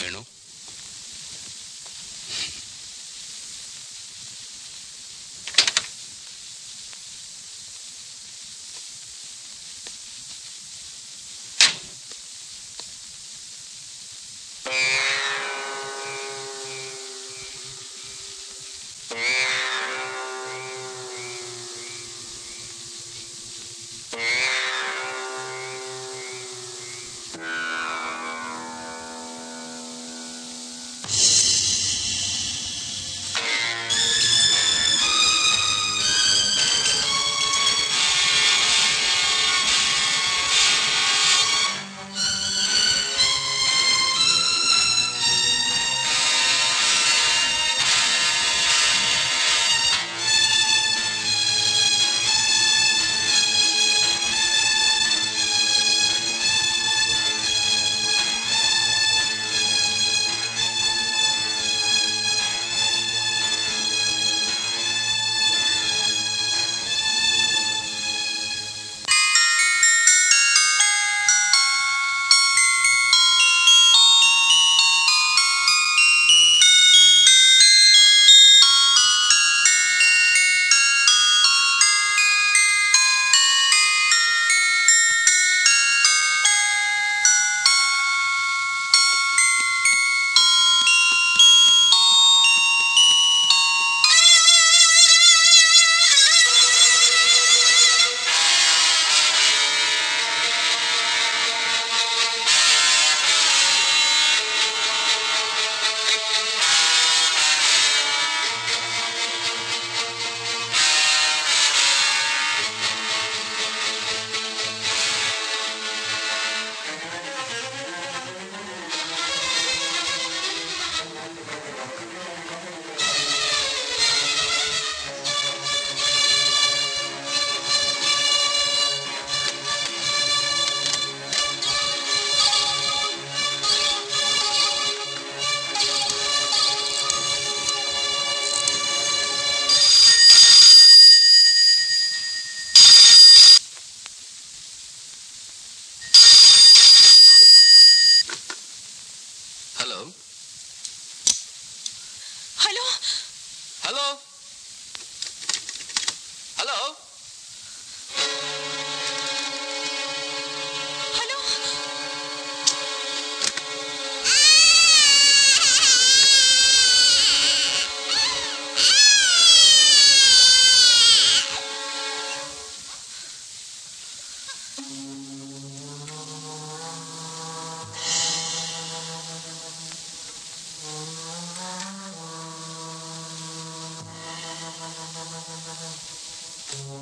வேணும் hello hello hello hello hello Thank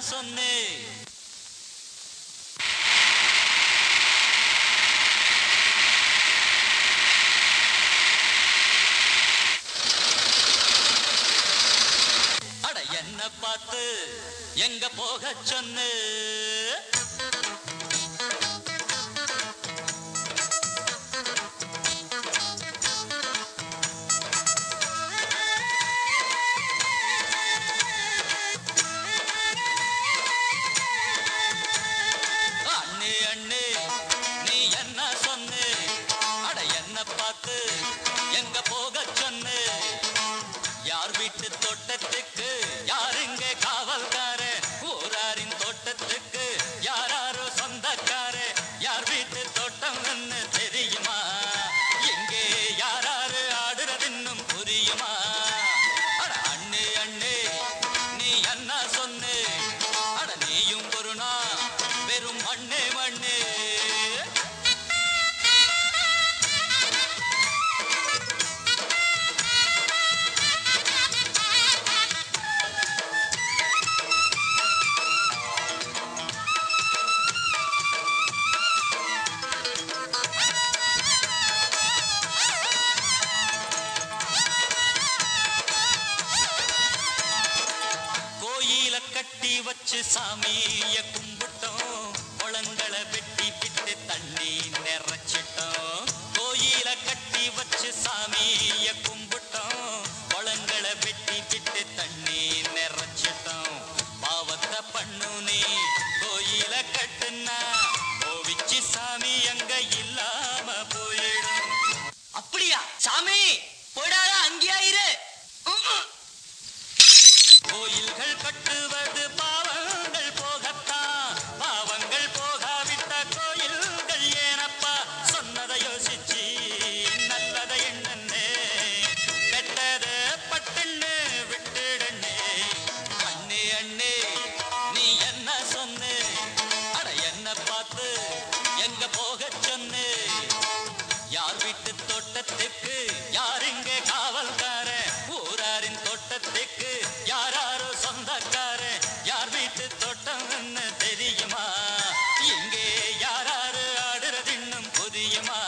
சொன்னே அட என்ன பார்த்து எங்க போக சொன்னு அண்ணே அண்ணே நீ என்ன சொன்னு அட என்ன பார்த்து எங்க போக சொன்னு யார் வீட்டு தோட்டத்துக்கு யாருங்க காவல்கார ஊராரின் தோட்டத்துக்கு யாராரோ சொந்தக்கார யார் வீட்டு தோட்டம் தெரியுமா எங்கே யாராரு ஆடுறது இன்னும் புரியுமா அட அண்ணே அண்ணே நீ என்ன சொன்னு அட நீயும் ஒரு நாள் வெறும் மண்ணே மண்ணே கோயில கட்டி வச்சு சாமிய கும்பிட்டோம் குளங்களை வெட்டி விட்டு தண்ணி நிறைச்சிட்டோம் கோயில கட்டி வச்சு சாமிய கும்பிட்டோம் குளங்களை வெட்டி விட்டு தண்ணி நிறைச்சிட்டோம் பாவத்தை பண்ணு நீ கோயில கட்டுனா கோவிச்சு சாமி அங்க இல்லாம போயிடும் அப்படியா சாமி போயிடாத அங்கேயா இரு கோயில்கள் கட்டுவது பாவங்கள் போகத்தான் பாவங்கள் போகாவிட்ட கோயில்கள் ஏனப்பா சொன்னதை யோசிச்சு நல்லதை எண்ணே கெட்டது பட்டுன்னு விட்டுடனே அண்ணே அண்ணே நீ என்ன சொன்னு அட என்ன பார்த்து எங்க போக சொன்னு யார் வீட்டு தோட்டத்துக்கு யாருங்க காவல்கார ஊராரின் தோட்டத்துக்கு யாராரோ சொந்தக்கார யார் வீட்டு தோட்டம் தெரியுமா இங்கே யாராரு ஆடுறது இன்னும் புரியுமா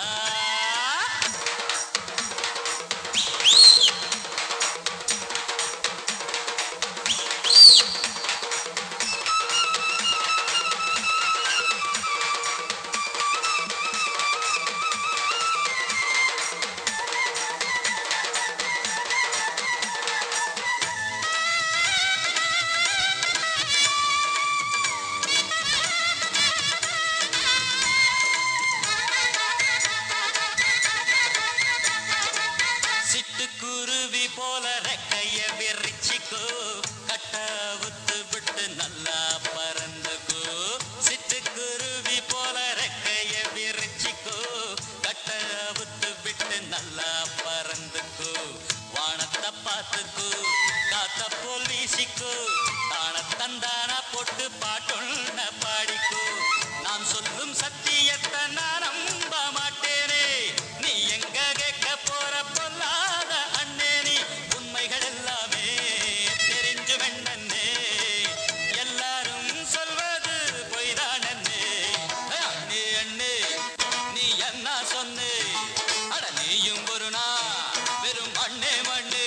சிட்டுக்குருவி போல ரெக்கைய விரிச்சிக்கோ கட்ட அவுத்து விட்டு நல்லா பறந்துக்கோ சிட்டுக்குருவி போல ரெக்கைய விரிச்சிக்கோ கட்ட அவுத்து விட்டு நல்லா பறந்துக்கோ வானத்தை பார்த்துக்கோ காத்த போல் வீசிக்கோ தான தந்தானா போட்டு பாட்டொன்ன பாடிக்கோ நான் சொல்லும் சத்தியத்தை நான் நம்ப மாட்டேனே நீ எங்க கேட்க போற பொல்லாத அண்ணே நீ உண்மைகள் எல்லாமே தெரிஞ்சு வெண்ணே எல்லாரும் சொல்வது பொய்தான் அண்ணே அண்ணே அண்ணே நீ என்ன சொன்னே அட நீயும் ஒரு நாள் வெறும் மண்ணே மண்ணே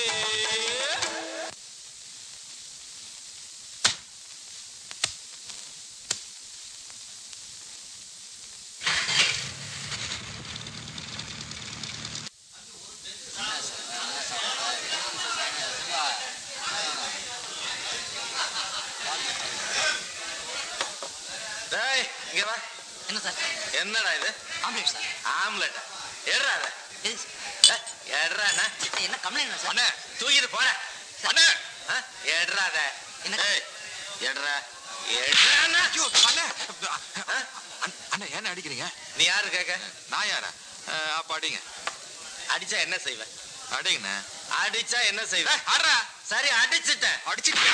டேய் இங்க வா என்ன சார் என்னடா இது ஆம்லேட் சார் ஆம்லெட் எடுறா அதை எது சார்? எடுறா அண்ணா என்ன கம்ப்ளைண்ட் சார் அண்ணே தூக்கிட்டு போட அண்ணே ஆ, எடுறா அதை என்ன? ஏய், எடுறா எடுறா அண்ணா. ஐயோ, அண்ணே ஆ? அண்ணே, அண்ணே என்ன அடிக்கிறீங்க நீ யாரு கேட்க நான் யாரா அஹ், அப்ப அடிங்க அடிச்சா என்ன செய்வ அடிங்கண்ணே அடிச்சா என்ன செய்வ ஏய், ஆடுறா சரி அடிச்சிட்டேன் அடிச்சிட்டு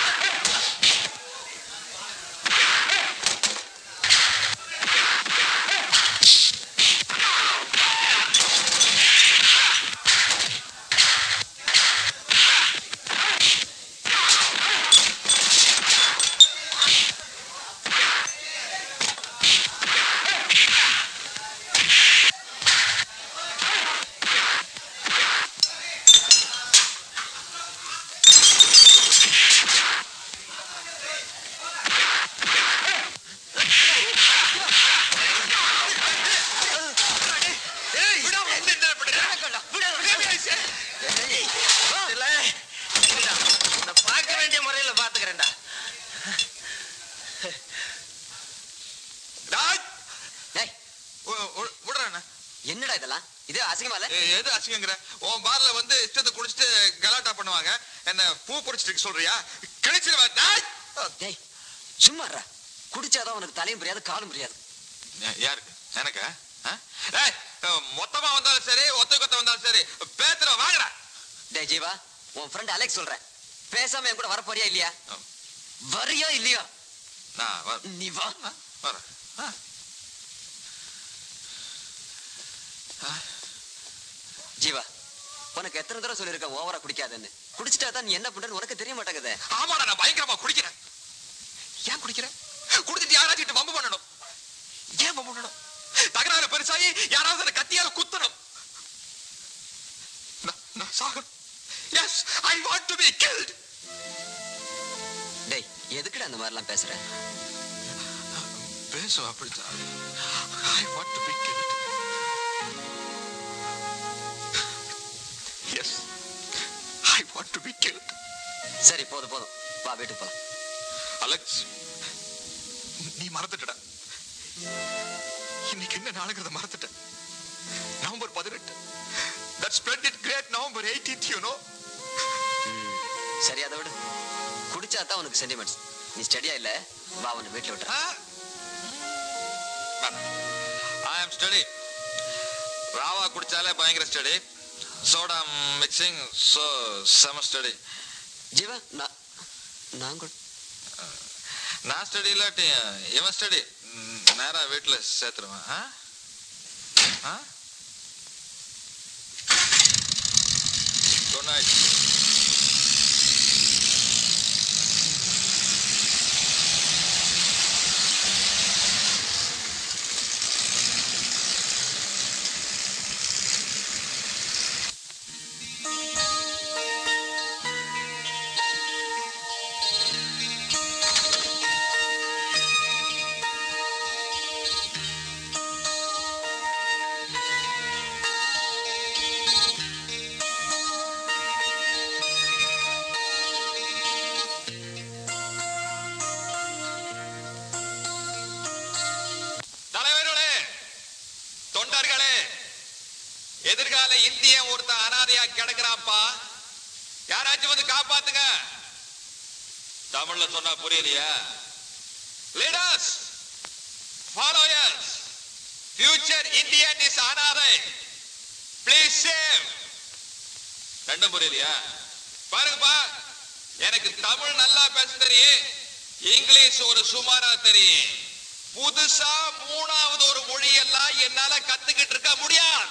அசிங்கமா இல்ல ஏய், எது அசிங்கங்கிற உன் பார்ல வந்து இஷ்டத்தை குடிச்சிட்டு கலாட்டா பண்ணுவாங்க என்ன பூ பிடிச்சிட்டு சொல்றியா கிழிச்சிருவேன் நாய்! டேய் சும்மா இருடா. குடிச்சாதான் உனக்கு தலையும் புரியாது காலும் புரியாது யா- யாருக்கு எனக்கா ஆ? ஏய், மொத்தமா வந்தாலும் சரி ஒத்த கொத்த வந்தாலும் சரி பேத்துற வாங்கடா டேய் ஜீவா உன் ஃப்ரெண்ட் அலெக்ஸ் சொல்றேன் பேசாம என் கூட வர போறியா இல்லையா வரியா இல்லையா நான் வர- நீ வா ஆ, வரேன் ஆ. ஜீவா உனக்கு எத்தனை தடவை சொல்லியிருக்கேன் ஓவரா குடிக்காதன்னு குடிச்சிட்டா தான் நீ என்ன பண்றன்னு உனக்கு தெரிய மாட்டேங்குதே ஆமாடா நான் பயங்கரமா குடிக்கிறேன் ஏன் குடிக்கிறேன் குடிச்சிட்டு யாராச்சும் கிட்ட வம்பு பண்ணணும் ஏன் வம்பு பண்ணணும் தகராறு பெருசாகி யாராவது என்ன கத்தியால குத்தணும் நான்- நான் சாகணும் yes I want to be killed டேய் எதுக்குடா அந்த மாதிரிலாம் பேசுற பேசும் அப்படித்தான் I want to be killed yes I want to be killed சரி போதும் போதும் வா வீட்டுக்கு போலாம் அலெக்ஸ் நீ மறந்துட்டடா இன்னைக்கு என்ன நாளுங்கிறத மறந்துட்ட நவம்பர் பதினெட்டு that splendid great November eighteenth you know சரி அதை விடு குடிச்சா தான் உனக்கு சென்டிமெண்ட்ஸ் நீ ஸ்டடியா இல்ல வா உன்னை வீட்டுல விட்டுற ஐ ஆம் ஸ்டடி ராவா குடிச்சாலே பயங்கர ஸ்டடி சோடா மிக்சிங் சோ செம ஸ்டடி ஜீவா நான் நான் கூட நான் ஸ்டடி இல்லாட்டி இவன் ஸ்டடி நேரா வீட்டுல சேர்த்துருவேன் ஆ? ஆ? Good night. தலைவர்களே தொண்டர்களே எதிர்கால இந்தியன் ஒருத்தன் அனாதையா கிடக்குறான்ப்பா யாராச்சும் வந்து காப்பாத்துங்க தமிழ்ல சொன்னா புரியலையா leaders followers future Indian is அனாதை ப்ளீஸ் சேவ் ரெண்டும் புரியலையா பாருங்கப்பா எனக்கு தமிழ் நல்லா பேச தெரியும் இங்கிலீஷ் ஒரு சுமாரா தெரியும் புதுசா மூணாவது ஒரு மொழியெல்லாம் என்னால கத்துக்கிட்டு இருக்க முடியாது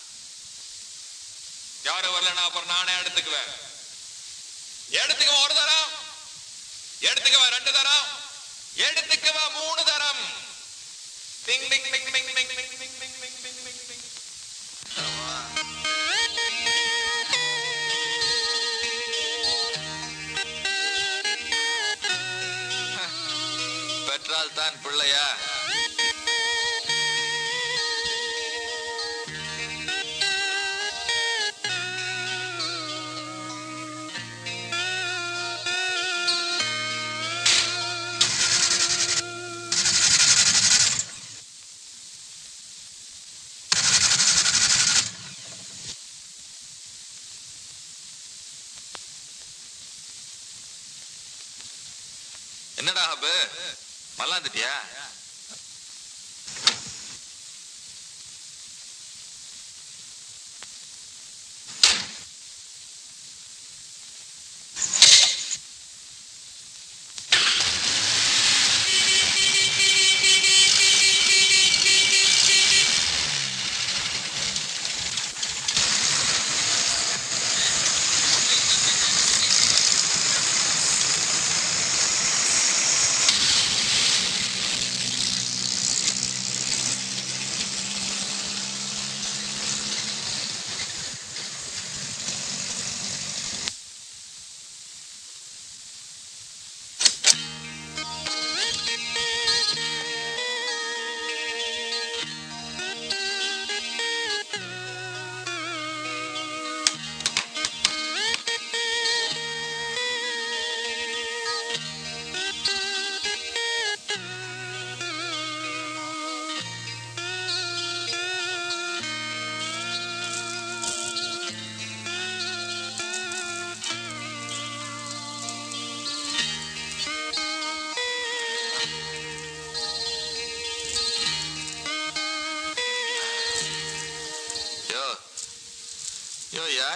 யாரும் வரலன்னா அப்புறம் நானே எடுத்துக்குவேன் எடுத்துக்குவேன் ஒரு தரம் எடுத்துக்குவேன் ரெண்டு தரம் எடுத்துக்குவேன் மூணு தரம் டிங் டிங் டிங் டிங் டிங் டிங் டிங் டிங் டிங் டிங் டிங் டிங் பெற்றால் தான் பிள்ளையா என்னடா ஹப்பு மல்லாந்துட்டியா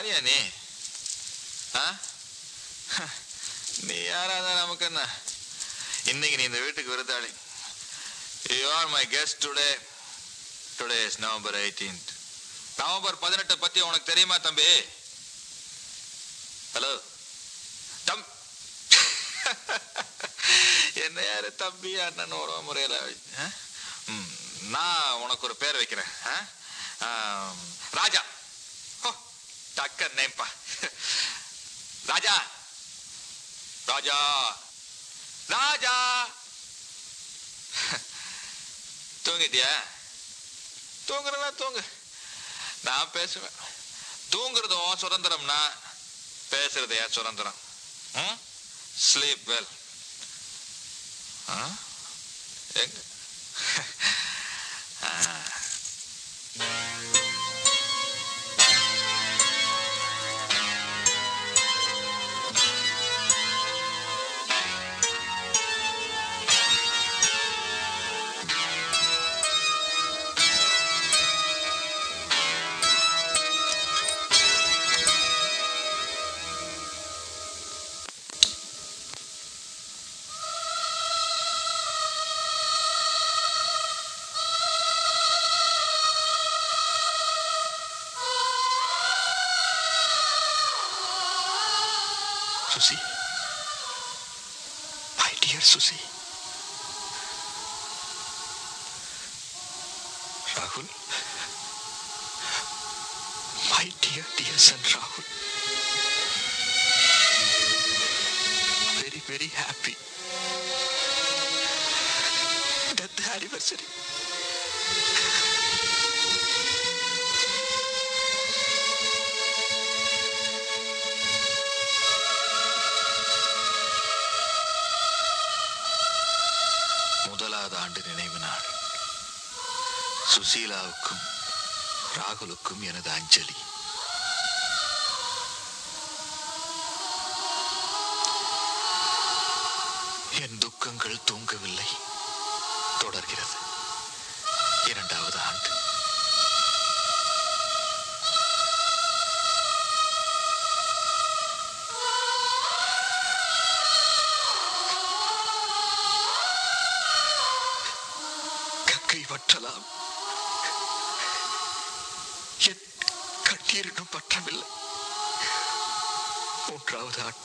யாரியா நீ ஆ நீ யாரா இருந்தா நமக்கு என்ன இன்னைக்கு நீ இந்த வீட்டுக்கு விருந்தாளி you are my guest today today is November eighteenth November பதினெட்டு பத்தி உனக்கு தெரியுமா தம்பி ஹலோ தம் என்ன யாரு தம்பி அண்ணன் உறவு முறையில ஆ? ம், நான் உனக்கு ஒரு பேர் வைக்கிறேன் ஆ? ஆம், ராஜா ஓ டக்கர் நேம்பா ராஜா ராஜா ராஜா தூங்கிட்டியா தூங்குறதா தூங்கு நான் பேசுவேன் தூங்குறது உன் சுதந்திரம்னா பேசுறது என் சுதந்திரம் ஸ்லீப் வெல் எங்க ஆ. Susie. My dear Susie. Rahul. My dear, dear son Rahul. Very, very happy. Death anniversary. முதலாவது ஆண்டு நினைவு நாள் சுசீலாவுக்கும் ராகுலுக்கும் எனது அஞ்சலி என் துக்கங்கள் தூங்கவில்லை தொடர்கிறது இரண்டாவது ஆண்டு கங்கை வற்றலாம் என் கண்ணீர் இன்னும் பற்றவில்லை மூன்றாவது ஆண்டு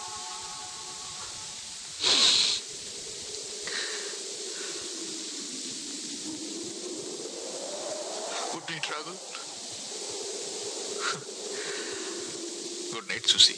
குட் நைட் ராகுல் குட் நைட் சுசி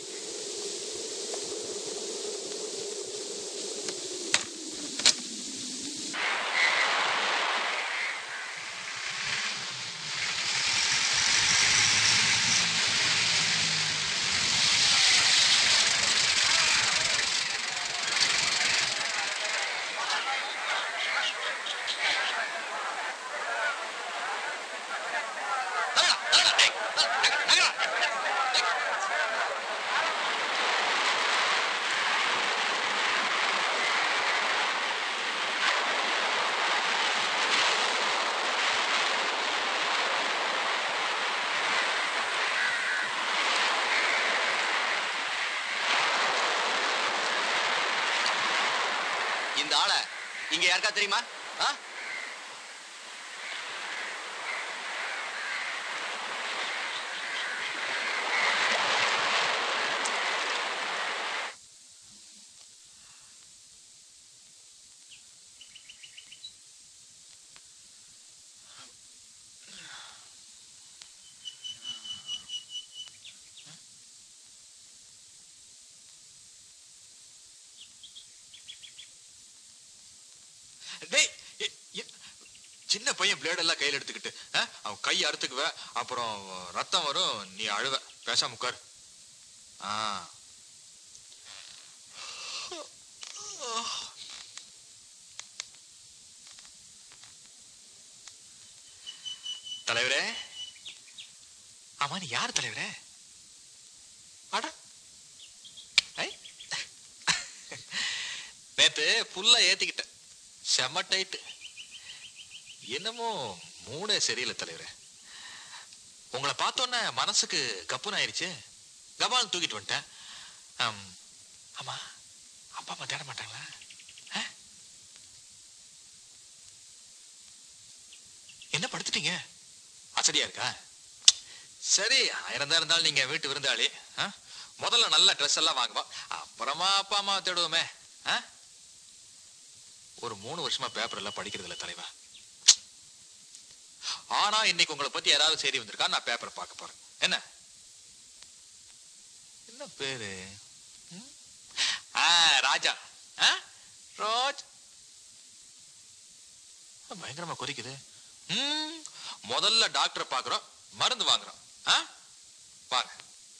இந்த ஆளை இங்க யாருக்கா தெரியுமா ஆ? டேய் எ- எ- சின்ன பையன் பிளேட் எல்லாம் கையில எடுத்துக்கிட்டு ஆ? அவன் கை அறுத்துக்குவ அப்புறம் ரத்தம் வரும் நீ அழுவ பேசாம உட்கார் ஆ தலைவரே ஆமா நீ யார் தலைவரே அட ஐ. நேத்து புல்ல ஏத்திக்கிட்டேன் செம டைட்டு என்னமோ மூடே சரியில்லை தலைவரே உங்களை பார்த்தோன்னே மனசுக்கு கப்புன்னு ஆயிடுச்சு கபால் தூக்கிட்டு வந்துட்டேன் ஆம், ஆமா அப்பா அம்மா தேட மாட்டாங்களா ஆ? என்ன படுத்துட்டீங்க அசதியா இருக்கா சரி ஆயிரம் தான் இருந்தாலும் நீங்க வீட்டு விருந்தாளி ஆ? முதல்ல நல்ல ட்ரெஸ் எல்லாம் வாங்குவா அப்புறமா அப்பா அம்மா தேடுவோமே ஆ? ஒரு மூணு வருஷமா பேப்பர் எல்லாம் படிக்கிறது இல்ல தலைவா ஆனா இன்னைக்கு உங்களை பத்தி யாராவது செய்தி வந்திருக்கா நான் பேப்பரை பார்க்க போறேன் என்ன என்ன பேரு ம்? ஆ, ராஜா ஆ? ரோஜ் ஆ, பயங்கரமா கொதிக்குது ம், முதல்ல டாக்டரை பாக்குறோம் மருந்து வாங்குறோம் ஆ? வாங்க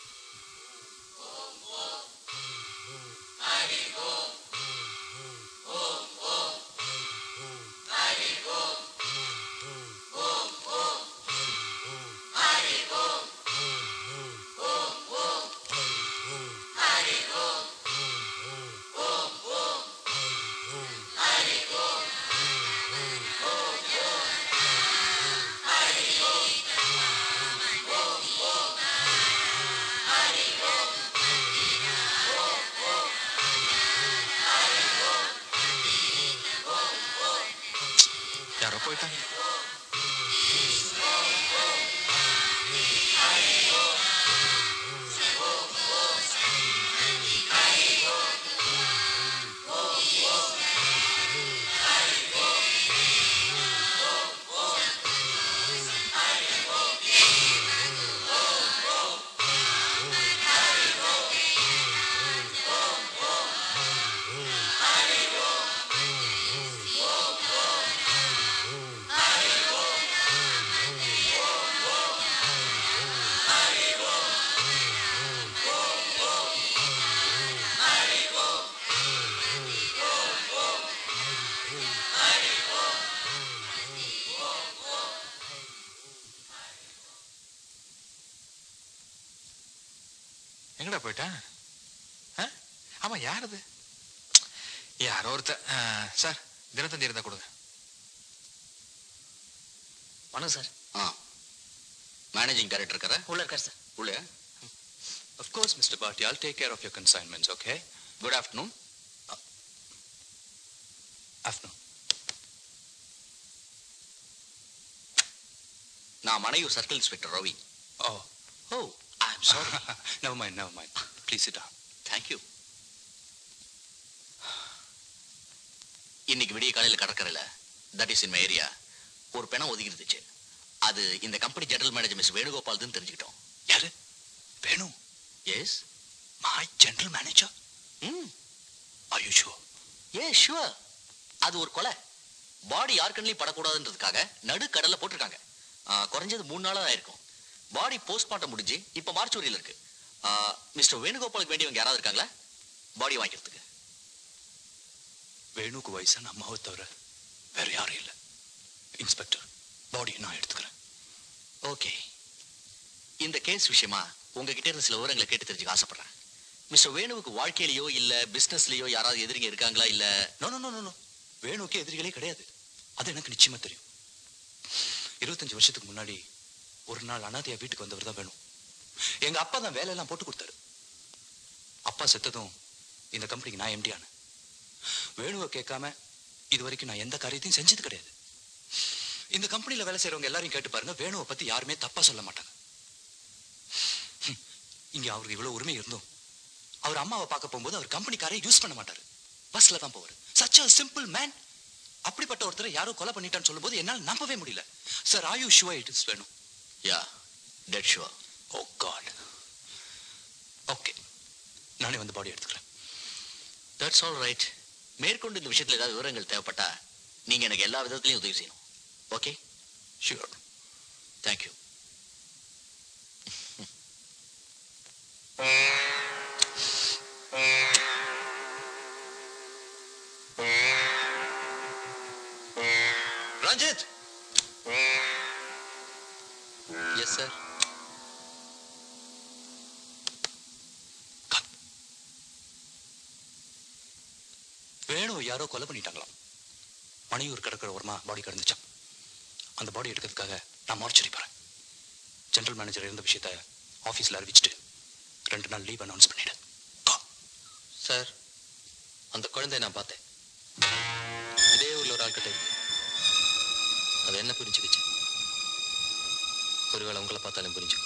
யாரோ போயிட்டாங்க எங்கடா போயிட்டான் ஆ? ஆமா யார் அது யாரோ ஒருத்த சார் தினத்தந்தி இருந்தா கொடுங்க வணக்கம் சார் ஆ மேனேஜிங் டைரக்டர் இருக்கிற உள்ள இருக்கார் சார் உள்ள Of course, Mr. Bharti, I'll take care of your consignments, okay? Good afternoon Afternoon. நான் Manaiyur circle inspector Ravi Oh, oh I am sorry never mind, never mind. Please sit down. Thank you இன்னைக்கு விடிய காலையில் கடற்கரையில் that is in my area ஒரு பிணம் ஒதுக்கி இருந்துச்சு அது இந்த company general manager miss Venugopal தான் தெரிஞ்சுக்கிட்டோம் யாரு Venu yes my general manager hmm are you sure ah sure அது ஒரு கொலை பாடி யார் கண்ணிலையும் படக்கூடாதுன்றதுக்காக நடுக்கடல்ல போட்டிருக்காங்க ஆ, குறைஞ்சது மூணு நாளா தான் இருக்கும் பாடி போஸ்ட்மார்ட்டம் முடிஞ்சு இப்போ மார்ச்சூரியில் இருக்கு மிஸ்டர் வேணுகோபாலுக்கு வேண்டியவங்க யாராவது இருக்காங்களா பாடி வாங்கிக்கிறதுக்கு வேணுக்கு வயசான அம்மாவை தவிர வேற யாரும் இல்லை இன்ஸ்பெக்டர் பாடியை நான் எடுத்துக்கிறேன் ஓகே இந்த கேஸ் விஷயமா உங்ககிட்ட இருந்து சில விவரங்களை கேட்டு தெரிஞ்சுக்க ஆசைப்படுறேன் மிஸ்டர் வேணுவுக்கு வாழ்க்கையிலயோ இல்ல பிசினஸ்லயோ யாராவது எதிரிங்க இருக்காங்களா இல்ல நோ நோ நோ நோ வேணுக்கு எதிரிகளே கிடையாது அது எனக்கு நிச்சயமா தெரியும் இருபத்தஞ்சு வருஷத்துக்கு முன்னாடி ஒரு நாள் அனாதையா வீட்டுக்கு வந்தவர் தான் வேணும் எங்க அப்பா தான் வேலையெல்லாம் போட்டு கொடுத்தாரு அப்பா செத்ததும் இந்த கம்பெனிக்கு நான் எம்டி ஆனேன் வேணுவை கேட்காம இது வரைக்கும் நான் எந்த காரியத்தையும் செஞ்சது கிடையாது இந்த கம்பெனில வேலை செய்றவங்க எல்லாரையும் கேட்டு பாருங்க வேணுவை பத்தி யாருமே தப்பா சொல்ல மாட்டாங்க ஹம், இங்க அவருக்கு இவ்வளவு உரிமை இருந்தும் அவர் அம்மாவை பார்க்க போகும்போது அவர் கம்பெனிக்காரே யூஸ் பண்ண மாட்டாரு பஸ்ல தான் போவார் சச் a சிம்பிள் மேன் அப்படிப்பட்ட ஒருத்தரை யாரோ கொலை பண்ணிட்டான்னு சொல்லும்போது என்னால் நம்பவே முடியல சார் ஆயு ஷுவா இட் இஸ் வேணும் yeah dead sure oh god okay நானே வந்து பாடி எடுத்துக்கிறேன் தட்ஸ் ஆல் ரைட் மேற்கொண்டு இந்த விஷயத்துல ஏதாவது விவரங்கள் தேவைப்பட்டா நீங்க எனக்கு எல்லா விதத்திலையும் உதவி செய்யணும் okay sure thank you Ranjith yes sir Venu யாரோ கொலை பண்ணிட்டாங்களாம் மணியூர் கிடக்கிற ஓரமா பாடி கிடந்துச்சான் அந்த பாடி எடுக்கிறதுக்காக நான் மார்ச்சரி போறேன் ஜெனரல் மேனேஜர் இருந்த விஷயத்த ஆஃபீஸில் அறிவிச்சிட்டு ரெண்டு நாள் லீவ் அனௌன்ஸ் பண்ணிடு சார் அந்த குழந்தைய நான் பார்த்தேன் இதே ஊர்ல ஒரு ஆள்கிட்ட இருக்கு அது என்ன புரிஞ்சுக்கிச்சு ஒருவேளை உங்களை பார்த்தாலும் புரிஞ்சுக்கும்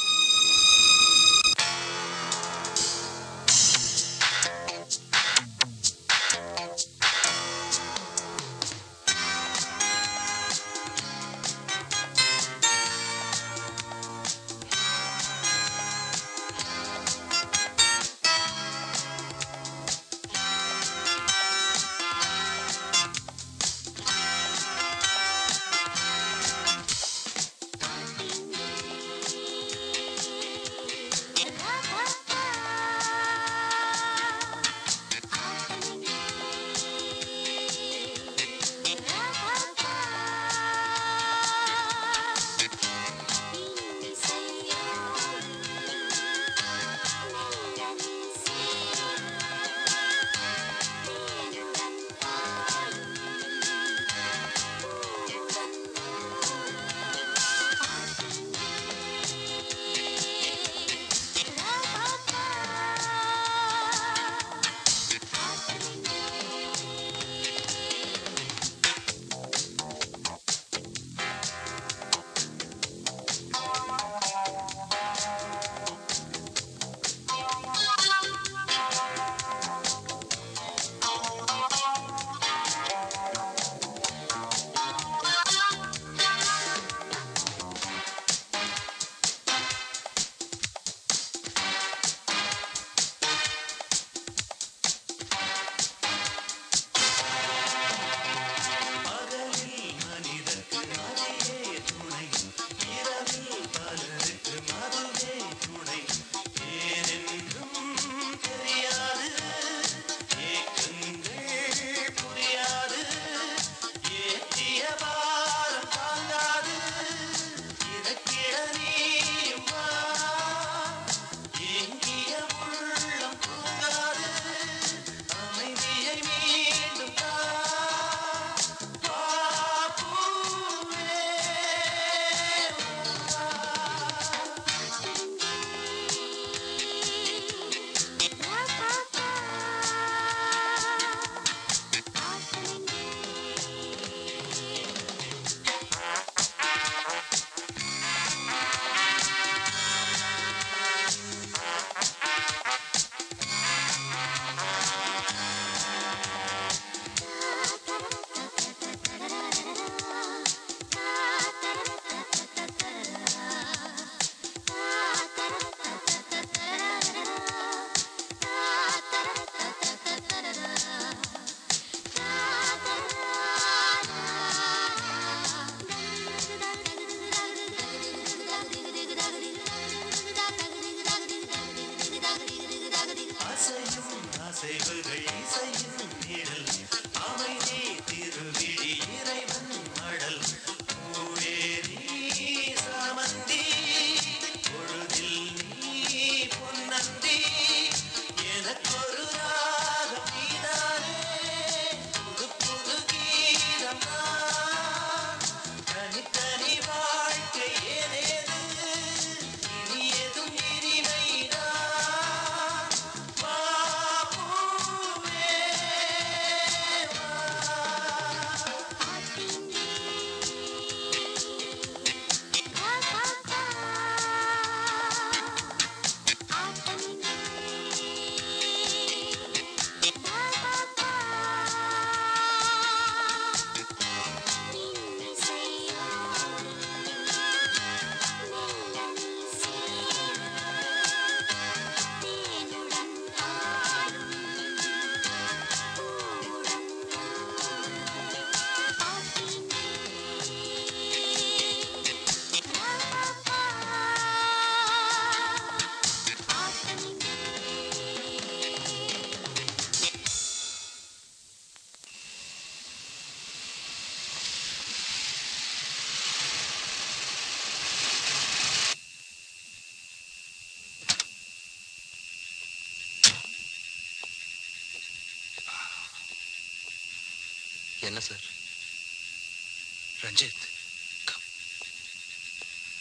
என்ன சார் ரஞ்சித் come.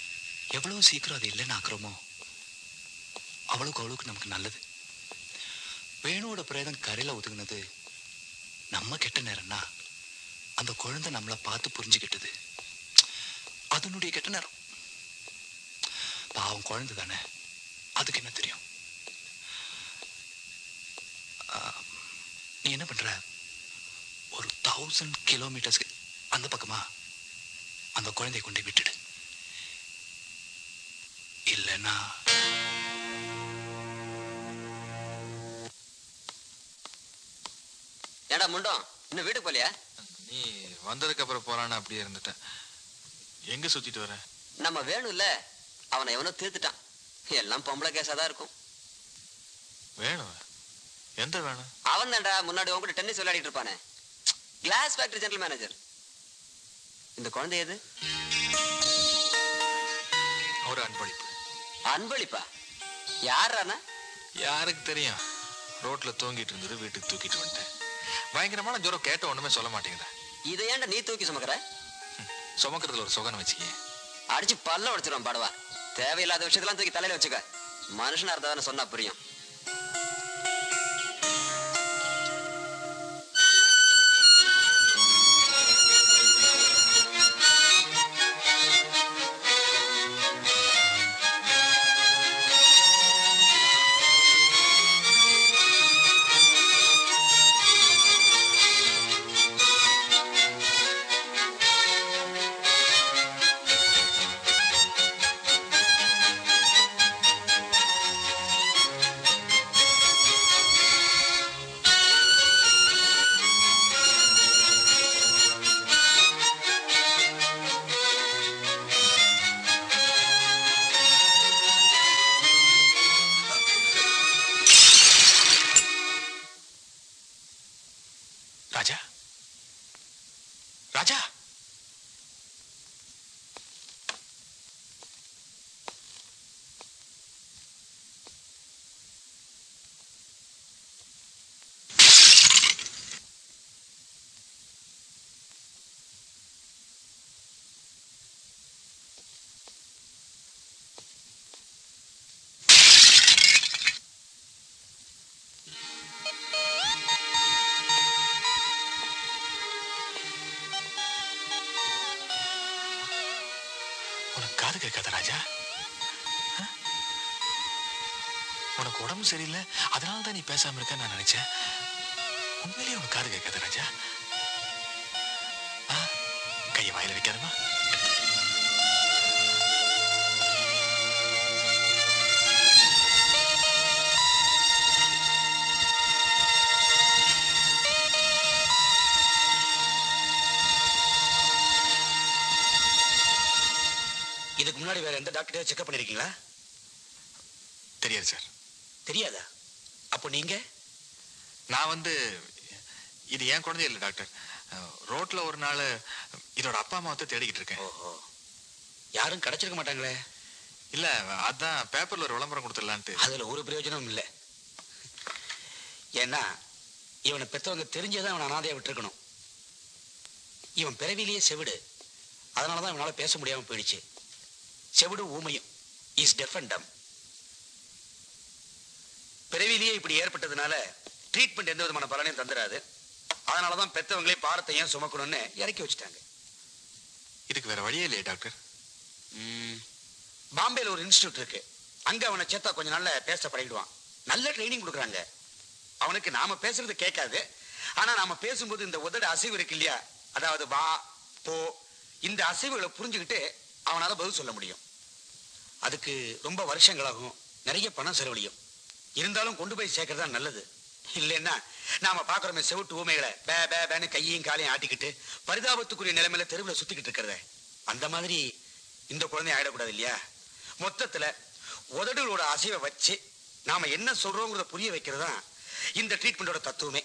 எவ்வளவு சீக்கிரம் அது இல்லைன்னு ஆக்குறோமோ அவ்வளவுக்கு அவ்வளவுக்கு நமக்கு நல்லது வேணுவோட பிரேதம் கரையில ஒதுங்கினது நம்ம கெட்ட நேரம்னா அந்த குழந்தை நம்மளை பார்த்து புரிஞ்சுக்கிட்டது அதனுடைய கெட்ட நேரம் பாவம் குழந்தை தானே அதுக்கு என்ன தெரியும் ஆ, நீ என்ன பண்ற ஒரு தௌசண்ட் கிலோமீட்டர்ஸ்க்கு அந்த பக்கமா அந்த குழந்தையை கொண்டு போய் விட்டுடு இல்லைன்னா ஏடா முண்டம் இன்னும் வீட்டுக்கு போலியா நீ வந்ததுக்கு அப்புறம் போறான்னு அப்படியே இருந்துட்டேன் எங்க சுத்திட்டு வர நம்ம வேணும் இல்ல அவனை எவனோ தீர்த்துட்டான் எல்லாம் பொம்பளை கேஸா தான் இருக்கும் வேணும் எந்த வேணும் அவன் தான்டா முன்னாடி உங்ககிட்ட டென்னிஸ் விளையாடிட்டு இருப்பானே கிளாஸ் ஃபேக்டரி ஜெனரல் மேனேஜர் இந்த குழந்தை எது ஒரு அன்பளிப்பு அன்பளிப்பா யாரானா யாருக்கு தெரியும் ரோட்ல தூங்கிட்டு இருந்தது வீட்டுக்கு தூக்கிட்டு வந்துட்டேன் பயங்கரமான ஜுரம் கேட்ட ஒண்ணுமே சொல்ல மாட்டேங்குதா இதை ஏன்டா நீ தூக்கி சுமக்கிற சுமக்கிறதுல ஒரு சுகனை வச்சுக்கிய அடிச்சு பல்ல உடைச்சிருவான் படவா தேவையில்லாத விஷயத்தெல்லாம் தூக்கி தலையில வச்சுக்க மனுஷனா இருந்தா தானே சொன்னா புரியும் ராஜா ராஜா உனக்கு காது கேட்காத ராஜா ஆ? உனக்கு உடம்பு சரியில்லை அதனால தான் நீ பேசாம இருக்கன்னு நான் நினைச்சேன் உண்மையிலேயே உனக்கு காது கேட்காத ராஜா ஆ? கையை வாயில வைக்காதமா இதுக்கு முன்னாடி வேற எந்த டாக்டரையும் செக்அப் பண்ணிருக்கீங்களா தெரியாது சார் தெரியாதா அப்போ நீங்க நான் வந்து இது ஏன் குழந்தை இல்லை டாக்டர் அஹ், ரோட்ல ஒரு நாள் இதோட அப்பா அம்மா வந்து தேடிக்கிட்டு இருக்கேன் ஓஹோ யாரும் கிடைச்சிருக்க மாட்டாங்களே இல்ல அதான் பேப்பர்ல ஒரு விளம்பரம் கொடுத்துடலான்ட்டு அதுல ஒரு பிரயோஜனமும் இல்லை ஏன்னா இவனை பெற்றவங்க தெரிஞ்சதான் அவனை அனாதையா விட்டுருக்கணும் இவன் பிறவிலேயே செவிடு அதனாலதான் இவனால பேச முடியாம போயிடுச்சு செவிடு ஊமையும் இஸ் டெஃப் அண்ட் டம் பிறவிலேயே இப்படி ஏற்பட்டதுனால ட்ரீட்மெண்ட் எந்த விதமான பலனையும் தந்துடாது அதனாலதான் பெத்தவங்களே பாரத்தை ஏன் சுமக்கணும்னு இறக்கி வச்சுட்டாங்க இதுக்கு வேற வழியே இல்லையே டாக்டர் ம். பாம்பேல ஒரு இன்ஸ்டியூட் இருக்கு அங்க அவனை சேர்த்தா கொஞ்ச நாள்ல பேச பழகிடுவான் நல்ல ட்ரைனிங் கொடுக்குறாங்க அவனுக்கு நாம பேசுறது கேட்காது ஆனா நாம பேசும்போது இந்த உதடு அசைவு இருக்கு இல்லையா அதாவது வா போ இந்த அசைவுகளை புரிஞ்சுக்கிட்டு அவனால பதில் சொல்ல முடியும் அதுக்கு ரொம்ப வருஷங்களாகும் நிறைய பணம் செலவழியும் இருந்தாலும் கொண்டு போய் சேர்க்கறது தான் நல்லது இல்லைன்னா நாம பாக்குறோமே செவிட்டு ஊமைகளை பே பே பேன்னு கையையும் காலையும் ஆட்டிக்கிட்டு பரிதாபத்துக்குரிய நிலைமையில தெருவில் சுத்திக்கிட்டு இருக்கிறத அந்த மாதிரி இந்த குழந்தை ஆயிடக்கூடாது இல்லையா மொத்தத்துல உதடுகளோட அசைவை வச்சு நாம என்ன சொல்றோங்கிறத புரிய வைக்கிறது தான் இந்த ட்ரீட்மெண்டோட தத்துவமே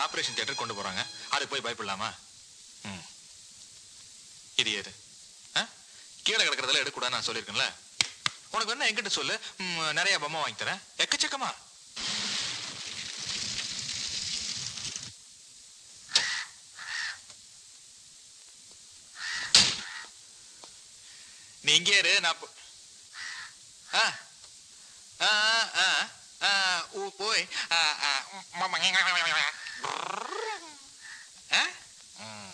ஆபரேஷன் தியேட்டர் கொண்டு போறாங்க அதுக்கு போய் பயப்படலாமா ம். இது ஏது ஆ? கீழே கிடக்கிறதெல்லாம் எடுக்கக்கூடாது நான் சொல்லியிருக்கேன்ல உனக்கு என்ன என்கிட்ட சொல்லு ம், நிறைய பொம்மை வாங்கி தரேன் எக்கச்சக்கமா நீ இங்கே இரு நான் போ- ஆ ஆ ஆ ஆ ஊ போய் ஆ ஆ ம- ம- ஆ ம்.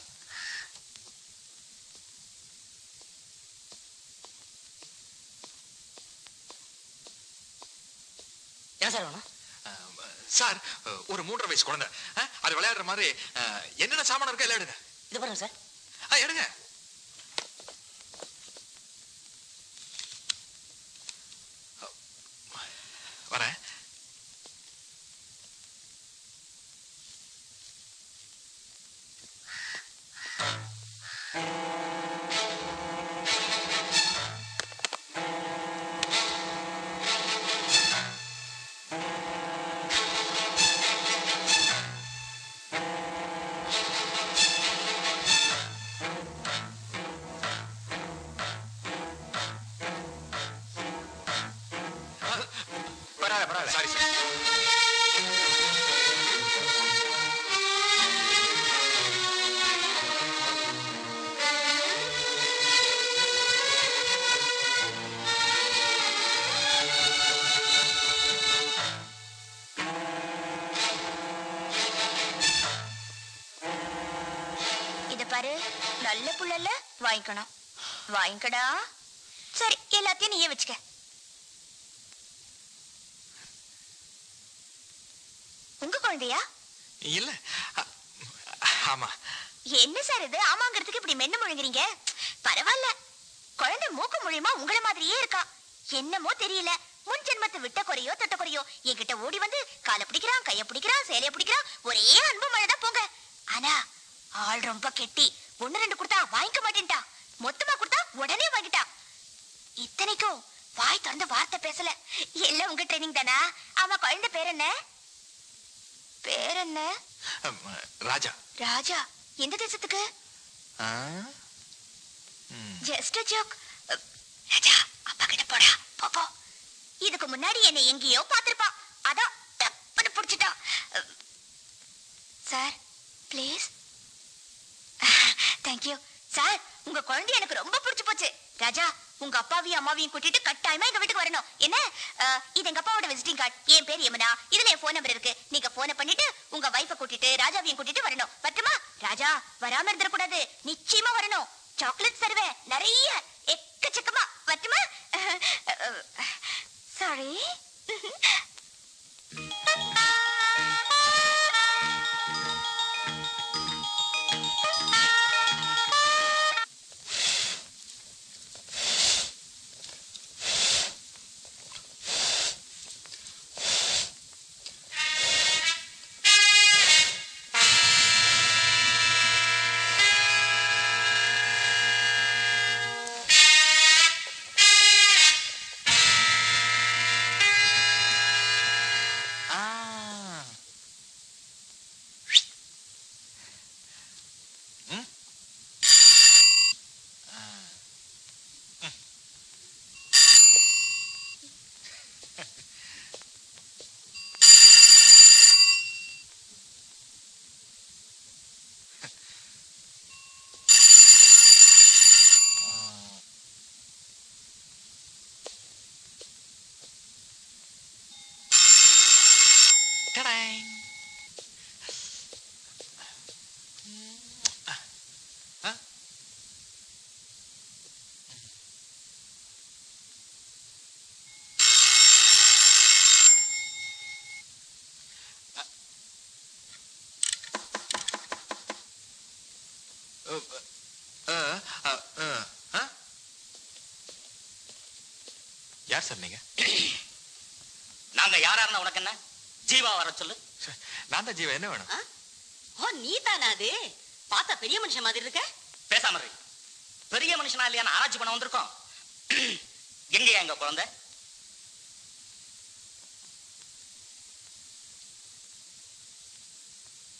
என்ன சார் வேணும் சார் ஒரு மூன்றரை வயசு குழந்தை ஆ, அது விளையாடுற மாதிரி ஆ, என்னென்ன சாமான் இருக்கோ எல்லாம் எடுங்க இது பாருங்க சார் ஆ எடுங்க வரேன் பரவாயில்ல பரவாயில்ல சாரி சார் இத பாரு நல்ல புள்ளல வாங்கிக்கணும் வாங்கிக்கடா சரி எல்லாத்தையும் நீயே வச்சுக்க உங்க குழந்தையா இல்ல அ- ஆமா என்ன சார் இது ஆமாங்கிறதுக்கு இப்படி மென்னு முழுங்குறீங்க பரவாயில்ல குழந்தை மூக்கு மூலியமா உங்கள மாதிரியே இருக்கா என்னமோ தெரியல முன் ஜென்மத்தை விட்ட குறையோ தொட்ட குறையோ என்கிட்ட ஓடி வந்து காலை பிடிக்கிறான் கைய பிடிக்கிறான் சேலைய பிடிக்கிறான் ஒரே அன்பு மழைதான் போங்க ஆனா ஆள் ரொம்ப கெட்டி ஒண்ணு ரெண்டு கொடுத்தா வாங்கிக்க மாட்டேன்டா மொத்தமா கொடுத்தா உடனே வாங்கிட்டா இத்தனைக்கும் வாய் திறந்து வார்த்தை பேசல எல்லாம் உங்க ட்ரைனிங் தானா ஆமா குழந்தை பேர் என்ன பேர் என்ன அம், ராஜா ராஜா எந்த தேசத்துக்கு ஆ? ஜஸ்ட் ஜோக் ராஜா அப்பா கிட்ட போடா போ போ இதுக்கு முன்னாடி என்னை எங்கேயோ பார்த்திருப்பான் அதான் தப்புன்னு பிடிச்சிட்டான் சார் ப்ளீஸ் தேங்க்யூ சார் உங்க குழந்தை எனக்கு ரொம்ப பிடிச்சு போச்சு ராஜா உங்க அப்பாவையும் அம்மாவையும் கூட்டிட்டு கட்டாயமா எங்க வீட்டுக்கு வரணும் என்ன அஹ், இது எங்க அப்பாவோட விசிட்டிங் கார்டு என் பேர் யமுனா இதுல என் போன் நம்பர் இருக்கு நீங்க போனை பண்ணிட்டு உங்க வைஃபை கூட்டிட்டு ராஜாவையும் கூட்டிட்டு வரணும் பட்டுமா ராஜா வராம இருந்துடக்கூடாது நிச்சயமா வரணும் சாக்லேட் தருவேன் நிறைய எக்கச்சக்கமா பட்டுமா சாரி ஆ. ம்? ஆ. ம். Ta-dang. Huh? Uh, uh, uh, uh, huh? யார் சார் நீங்க நாங்க யாரா இருந்தா உனக்கு என்ன ஜீவா வர சொல்லு நான் தான் ஜீவா என்ன வேணும் ஓ நீ தானா அது பார்த்தா பெரிய மனுஷன் மாதிரி இருக்க பேசாம இரு பெரிய மனுஷனா இல்லையா ஆராய்ச்சி பண்ண வந்திருக்கோம் எங்கயா எங்க குழந்தை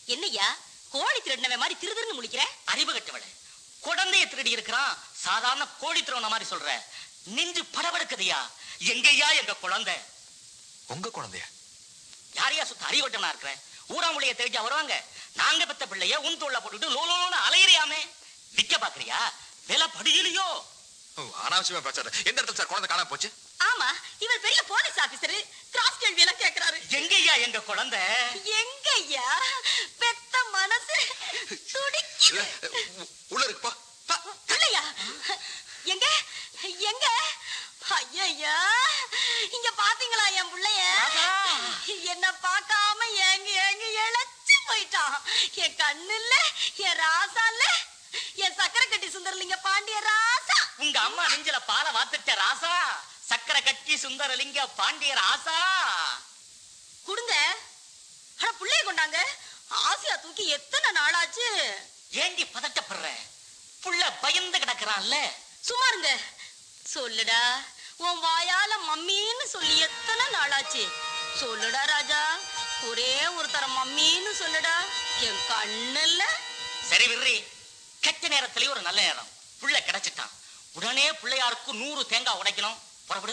என்னய்யா கோழி திருடினவன் மாதிரி திருதிருன்னு முழிக்கிற அறிவு கட்டவளே குழந்தைய திருடி இருக்கிறான் சாதாரண கோழி திருவன மாதிரி சொல்ற நெஞ்சு படபடுக்குதுயா எங்கய்யா எங்க குழந்தை உங்க குழந்தைய யாரையா சுத்த அறிவட்டவனா இருக்கிற ஊராமுடைய தெரிஞ்சா வருவாங்க நாங்க பெத்த பிள்ளைய உன் தோல்ல போட்டுட்டு லோலோன்னு அலையிறியாமே விக்க பாக்குறியா விலை படியிலையோ அனாவசியமா பேசாத எந்த இடத்துல சார் குழந்தை காணாம போச்சு ஆமா இவர் பெரிய போலீஸ் ஆபீசர் கிராஸ் கேள்வி எல்லாம் கேக்குறாரு எங்கய்யா எங்க குழந்தை எங்கய்யா பெத்த மனசு துடிக்குது உ- உள்ள இருக்குப்பா இல்லையா எங்க எங்க ஐயா இங்க பாத்தீங்களா என் புள்ளைய என்ன பார்க்காம ஏங்க ஏங்க இழைச்சு போயிட்டான் என் கண்ணு இல்ல என் ராசா இல்ல என் சக்கரை கட்டி சுந்தரலிங்க பாண்டிய ராசா உங்க அம்மா நெஞ்சில பாலை வாத்துட்ட ராசா சக்கரை கட்டி சுந்தரலிங்க பாண்டிய ராசா கொடுங்க ஆனா புள்ளைய கொண்டாங்க ஆசியா தூக்கி எத்தனை நாளாச்சு ஏண்டி பதட்டப்படுற புள்ள பயந்து கிடக்குறான்ல சும்மா இருங்க சொல்லுடா உன் வாயால மம்மின்னு சொல்லி எத்தனை நாளாச்சு சொல்லுடா ராஜா ஒரே ஒரு தரம் மம்மின்னு சொல்லுடா என் கண்ணுல சரி விர்ரி கெட்ட நேரத்திலேயே ஒரு நல்ல நேரம் புள்ள கிடைச்சிட்டான் உடனே பிள்ளையாருக்கு நூறு தேங்காய் உடைக்கணும் புறப்படு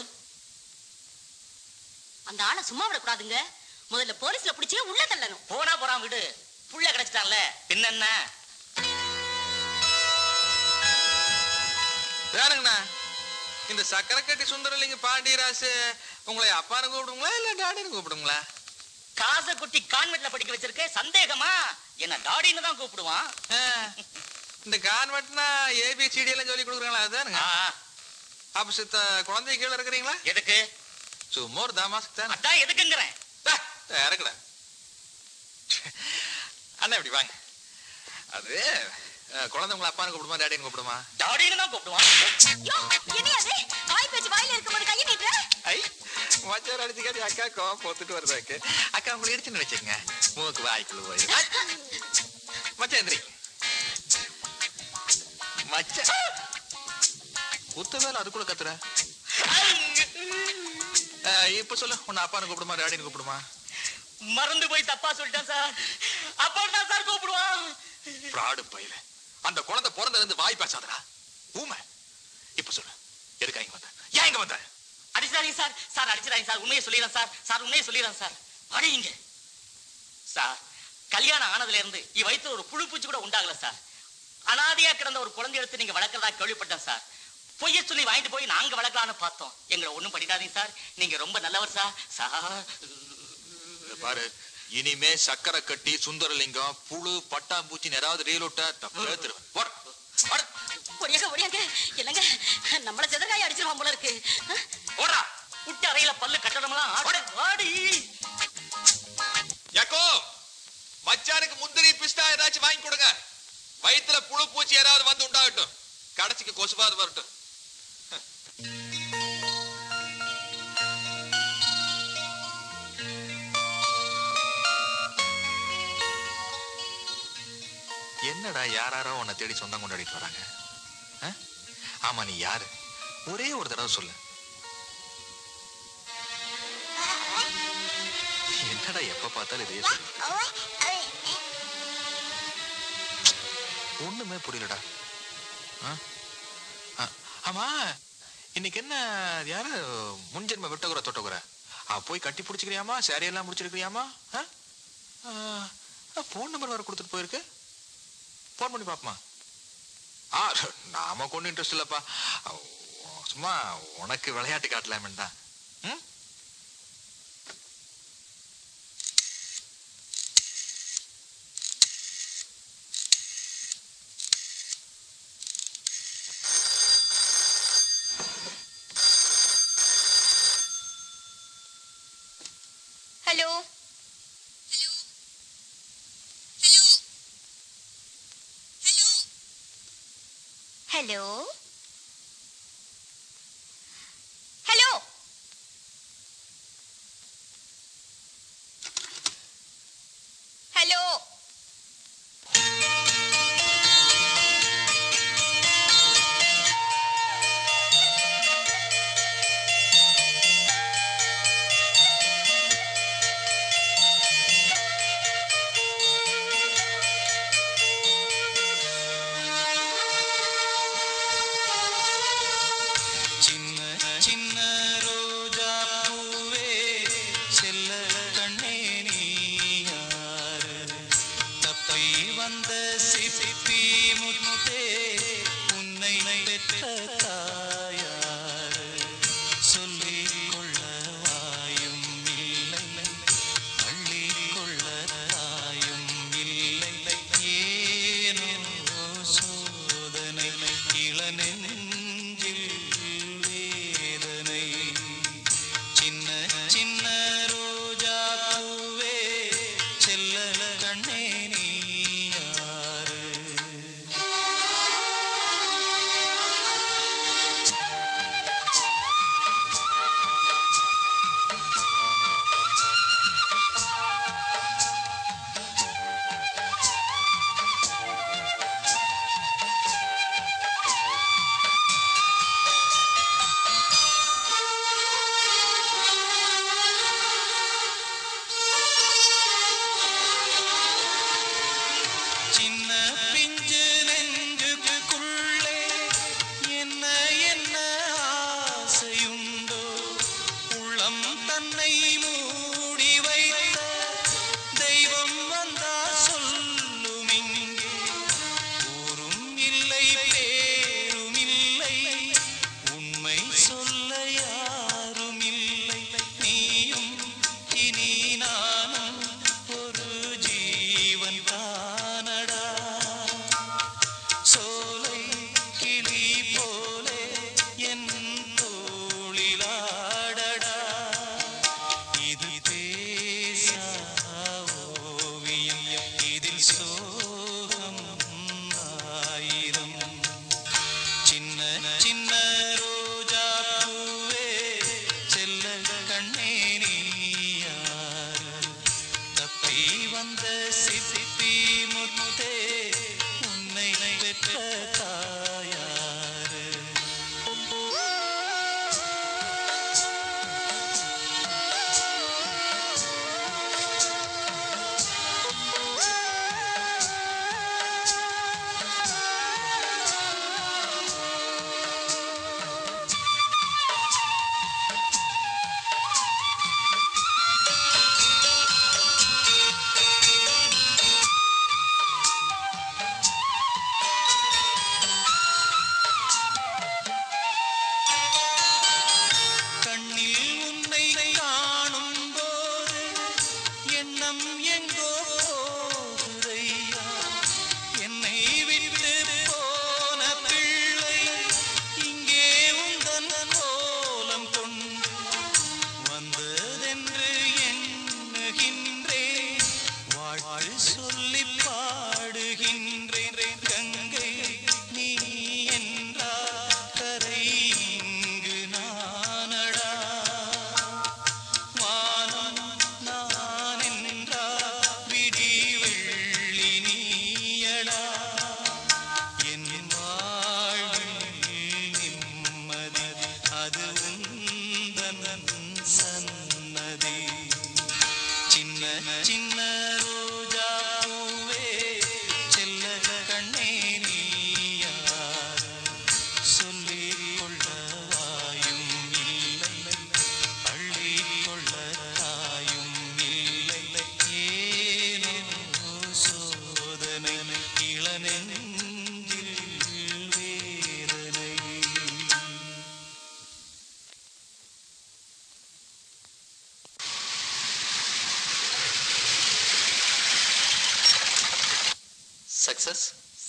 அந்த ஆளை சும்மா விடக்கூடாதுங்க முதல்ல போலீஸ்ல பிடிச்சி உள்ள தள்ளணும் போனா போறான் விடு புள்ள கிடைச்சிட்டான்ல பின்னென்ன வேணுங்கண்ணா இந்த சக்கரை கட்டி சுந்தரலிங்க பாண்டியராசு உங்களை அப்பான்னு கூப்பிடுங்களா இல்ல டாடின்னு கூப்பிடுங்களா காசை குட்டி கான்வென்ட்ல படிக்க வச்சிருக்க சந்தேகமா என்ன டாடின்னு தான் கூப்பிடுவான் ஆ, இந்த கான்வென்ட்னா ஏபிசிடி எல்லாம் சொல்லி கொடுக்குறாங்களா அதுதானுங்க ஆ, அப்ப சித்த குழந்தை கீழே இருக்கிறீங்களா எதுக்கு சும்மா ஒரு தமாசுக்கு தானே அதான் எதுக்குங்கிறேன் இறக்குடா அண்ணா இப்படி வாங்க அது அஹ், குழந்தை உங்களை அப்பான்னு கூப்பிடுமா டாடின்னு கூப்பிடுமா டாடின்னு தான் கூப்பிடுவான் யோ என்னையாது வாய் பேச்சு வாயில இருக்கும்போது கையை நீட்டுற ஐ மச்சார் அடிச்சு காட்டி அக்கா கோவம் போத்துட்டு வருதாக்கு அக்கா உங்களை இடிச்சுன்னு வச்சுக்கங்க மூக்கு வாய்க்குள்ள போய் மச்சான் எந்திரி மச்சான் குத்த வேலை அதுக்குள்ள கத்துற அஹ், இப்ப சொல்லு உன்னை அப்பான்னு கூப்பிடுமா டாடின்னு கூப்பிடுமா மறந்து போய் தப்பா சொல்லிட்டேன் சார் அப்பா தான் சார் கூப்பிடுவான் பிராடு பையில அந்த குழந்தை பிறந்ததுல இருந்து வாய் பேசாதடா ஊமை இப்ப சொல்லு எதுக்கா இங்க வந்த ஏன் இங்க வந்த அடிச்சிடாதீங்க சார் சார் அடிச்சிடாதீங்க சார் உண்மையை சொல்லிடுறேன் சார் சார் உண்மையை சொல்லிடுறேன் சார் அடிங்க சார் கல்யாணம் ஆனதுல இருந்து இ வயித்துல ஒரு புழு பூச்சி கூட உண்டாகல சார் அனாதையா கிடந்த ஒரு குழந்தை எடுத்து நீங்க வளர்க்கறதா கேள்விப்பட்டேன் சார் பொய்ய சொல்லி வாங்கிட்டு போய் நாங்க வளர்க்கலாம்னு பார்த்தோம் எங்களை ஒண்ணும் பண்ணிடாதீங்க சார் நீங்க ரொம்ப நல்லவர் சார் சார் இத பாரு இனிமே சக்கரை கட்டி சுந்தரலிங்கம் புழு பட்டாம்பூச்சின்னு ஏதாவது ரீல் விட்டா தப்பே திருவேன் போடு, போடு. ஒடியாங்க ஒடியாங்க இல்லங்க நம்மள செதற்காய் அடிச்சிருவான் போல இருக்கு ஓடா புட்டு அறையில பல்லு கட்டணமெல்லாம் ஆடு ஆடி யாக்கோ மச்சானுக்கு முந்திரி பிஸ்தா ஏதாச்சும் வாங்கி கொடுங்க வயித்துல புழு பூச்சி யாராவது வந்து உண்டாகட்டும் கடைசிக்கு கொசுவாது வரட்டும் என்னடா யாராரோ உன்னை தேடி சொந்தம் கொண்டாடிட்டு வராங்க ஆ? ஆமா நீ யாரு ஒரே ஒரு தடவை சொல்லு என்னடா எப்ப பார்த்தாலும் இதே சொல்லு. ஒண்ணுமே புரியலடா ஆ? ஆ, ஆமா இன்னைக்கு என்ன யாரு முன்ஜென்ம விட்டகுற தொட்டகுற ஆ, போய் கட்டி பிடிச்சிக்கிறியாமா சேரியெல்லாம் முடிச்சிருக்கிறியாமா ஃபோன் நம்பர் வேற கொடுத்துட்டு போயிருக்கு ஃபோன் பண்ணி பாப்பமா ஆ நாம கொண்டு இன்ட்ரெஸ்ட் இல்லப்பா ஆ, சும்மா உனக்கு விளையாட்டு காட்டலாமேன்னு தான் ம் ஹலோ ஹலோ ஹலோ ஹலோ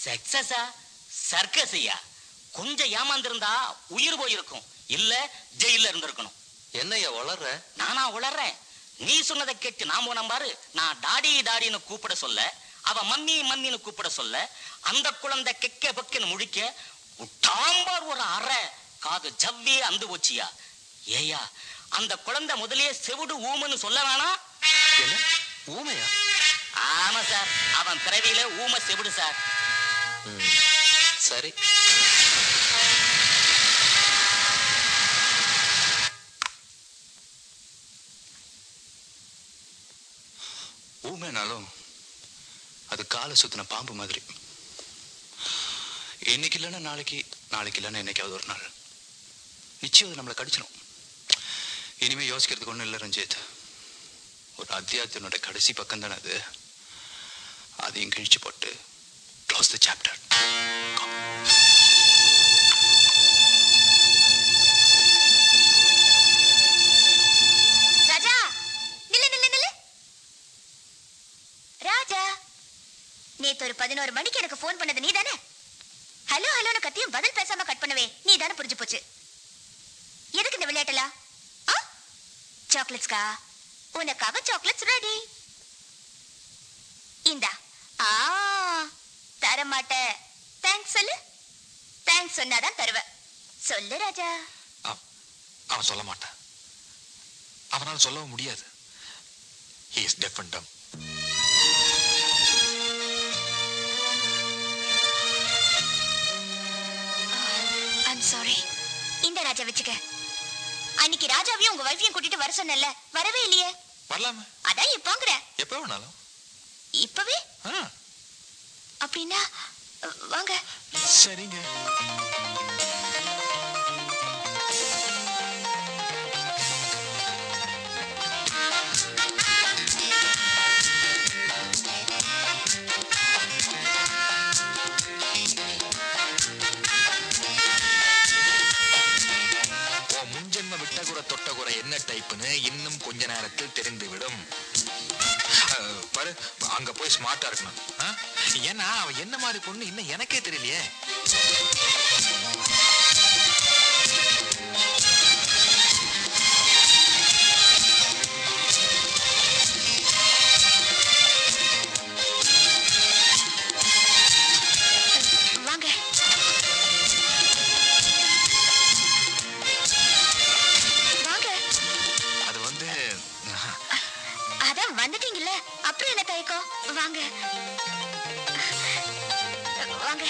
சக்சஸா சர்க்கஸ் ஐயா கொஞ்சம் ஏமாந்திருந்தா உயிர் போயிருக்கும் இல்ல ஜெயில இருந்திருக்கணும் என்னய்யா வளர்ற நானா உளறேன் நீ சொன்னதை கேட்டு நான் போன பாரு நான் டாடி டாடின்னு கூப்பிட சொல்ல அவ மம்மி மம்மின்னு கூப்பிட சொல்ல அந்த குழந்தை கெக்க பக்கன்னு முழிக்க உட்டாம்பார் ஒரு அறை காது ஜவ்வே அந்து போச்சியா ஏயா அந்த குழந்தை முதலே செவிடு ஊமைன்னு சொல்ல வேணாம் என்ன ஊமையா ஆமா சார் அவன் பிறவியில ஊமை செவிடு சார் ம், சரி ஊமைனாலும் அது காலை சுத்தின பாம்பு மாதிரி இன்னைக்கு இல்லைன்னா நாளைக்கு நாளைக்கு இல்லைன்னா என்னைக்காவது ஒரு நாள் நிச்சயம் அது நம்மளை கடிச்சிடும் இனிமே யோசிக்கிறதுக்கு ஒன்றும் இல்லை ரஞ்சித் ஒரு அத்தியாயத்தினோட கடைசி பக்கம் தானே அது அதையும் கிழிச்சு போட்டு க்ளோஸ் த சாப்டர் ராஜா நில்லு நில்லு நில்லு ராஜா நேத்து ஒரு பதினோரு மணிக்கு எனக்கு ஃபோன் பண்ணது நீ தானே ஹலோ ஹலோன்னு கத்தியும் பதில் பேசாம கட் பண்ணவே நீ தானே புரிஞ்சு போச்சு எதுக்கு இந்த விளையாட்டலா ஆ சாக்லேட்ஸ்கா உனக்காக சாக்லேட்ஸ் ரெடி இந்தா ஆ தர மாட்டேன் தேங்க்ஸ் சொல்லு தேங்க்ஸ் சொன்னாதான் தருவேன் சொல்லு ராஜா அவன் சொல்ல மாட்டான் அவனால சொல்லவும் முடியாது he is deaf and dumb I'm sorry இந்த ராஜா வச்சுக்க அன்னைக்கு ராஜாவையும் உங்க வைஃபையும் கூட்டிட்டு வர சொன்னல வரவே இல்லையே வரலாமே அதான் இப்போங்கிற எப்போ வேணாலும் இப்பவே ஆ அப்படின்னா வாங்க சரிங்க உன் முன்ஜென்ம விட்டகுற தொட்டகுற என்ன டைப்புன்னு இன்னும் கொஞ்ச நேரத்தில் தெரிந்துவிடும் அஹ், பாரு அங்க போய் ஸ்மார்ட்டா இருக்கணும் ஆ? ஏன்னா அவ என்ன மாதிரி பொண்ணு இன்னும் எனக்கே தெரியலையே வாங்க வாங்க அது வந்து அதான் வந்துட்டீங்கல்ல அப்புறம் என்ன தயக்கம் வாங்க வாங்க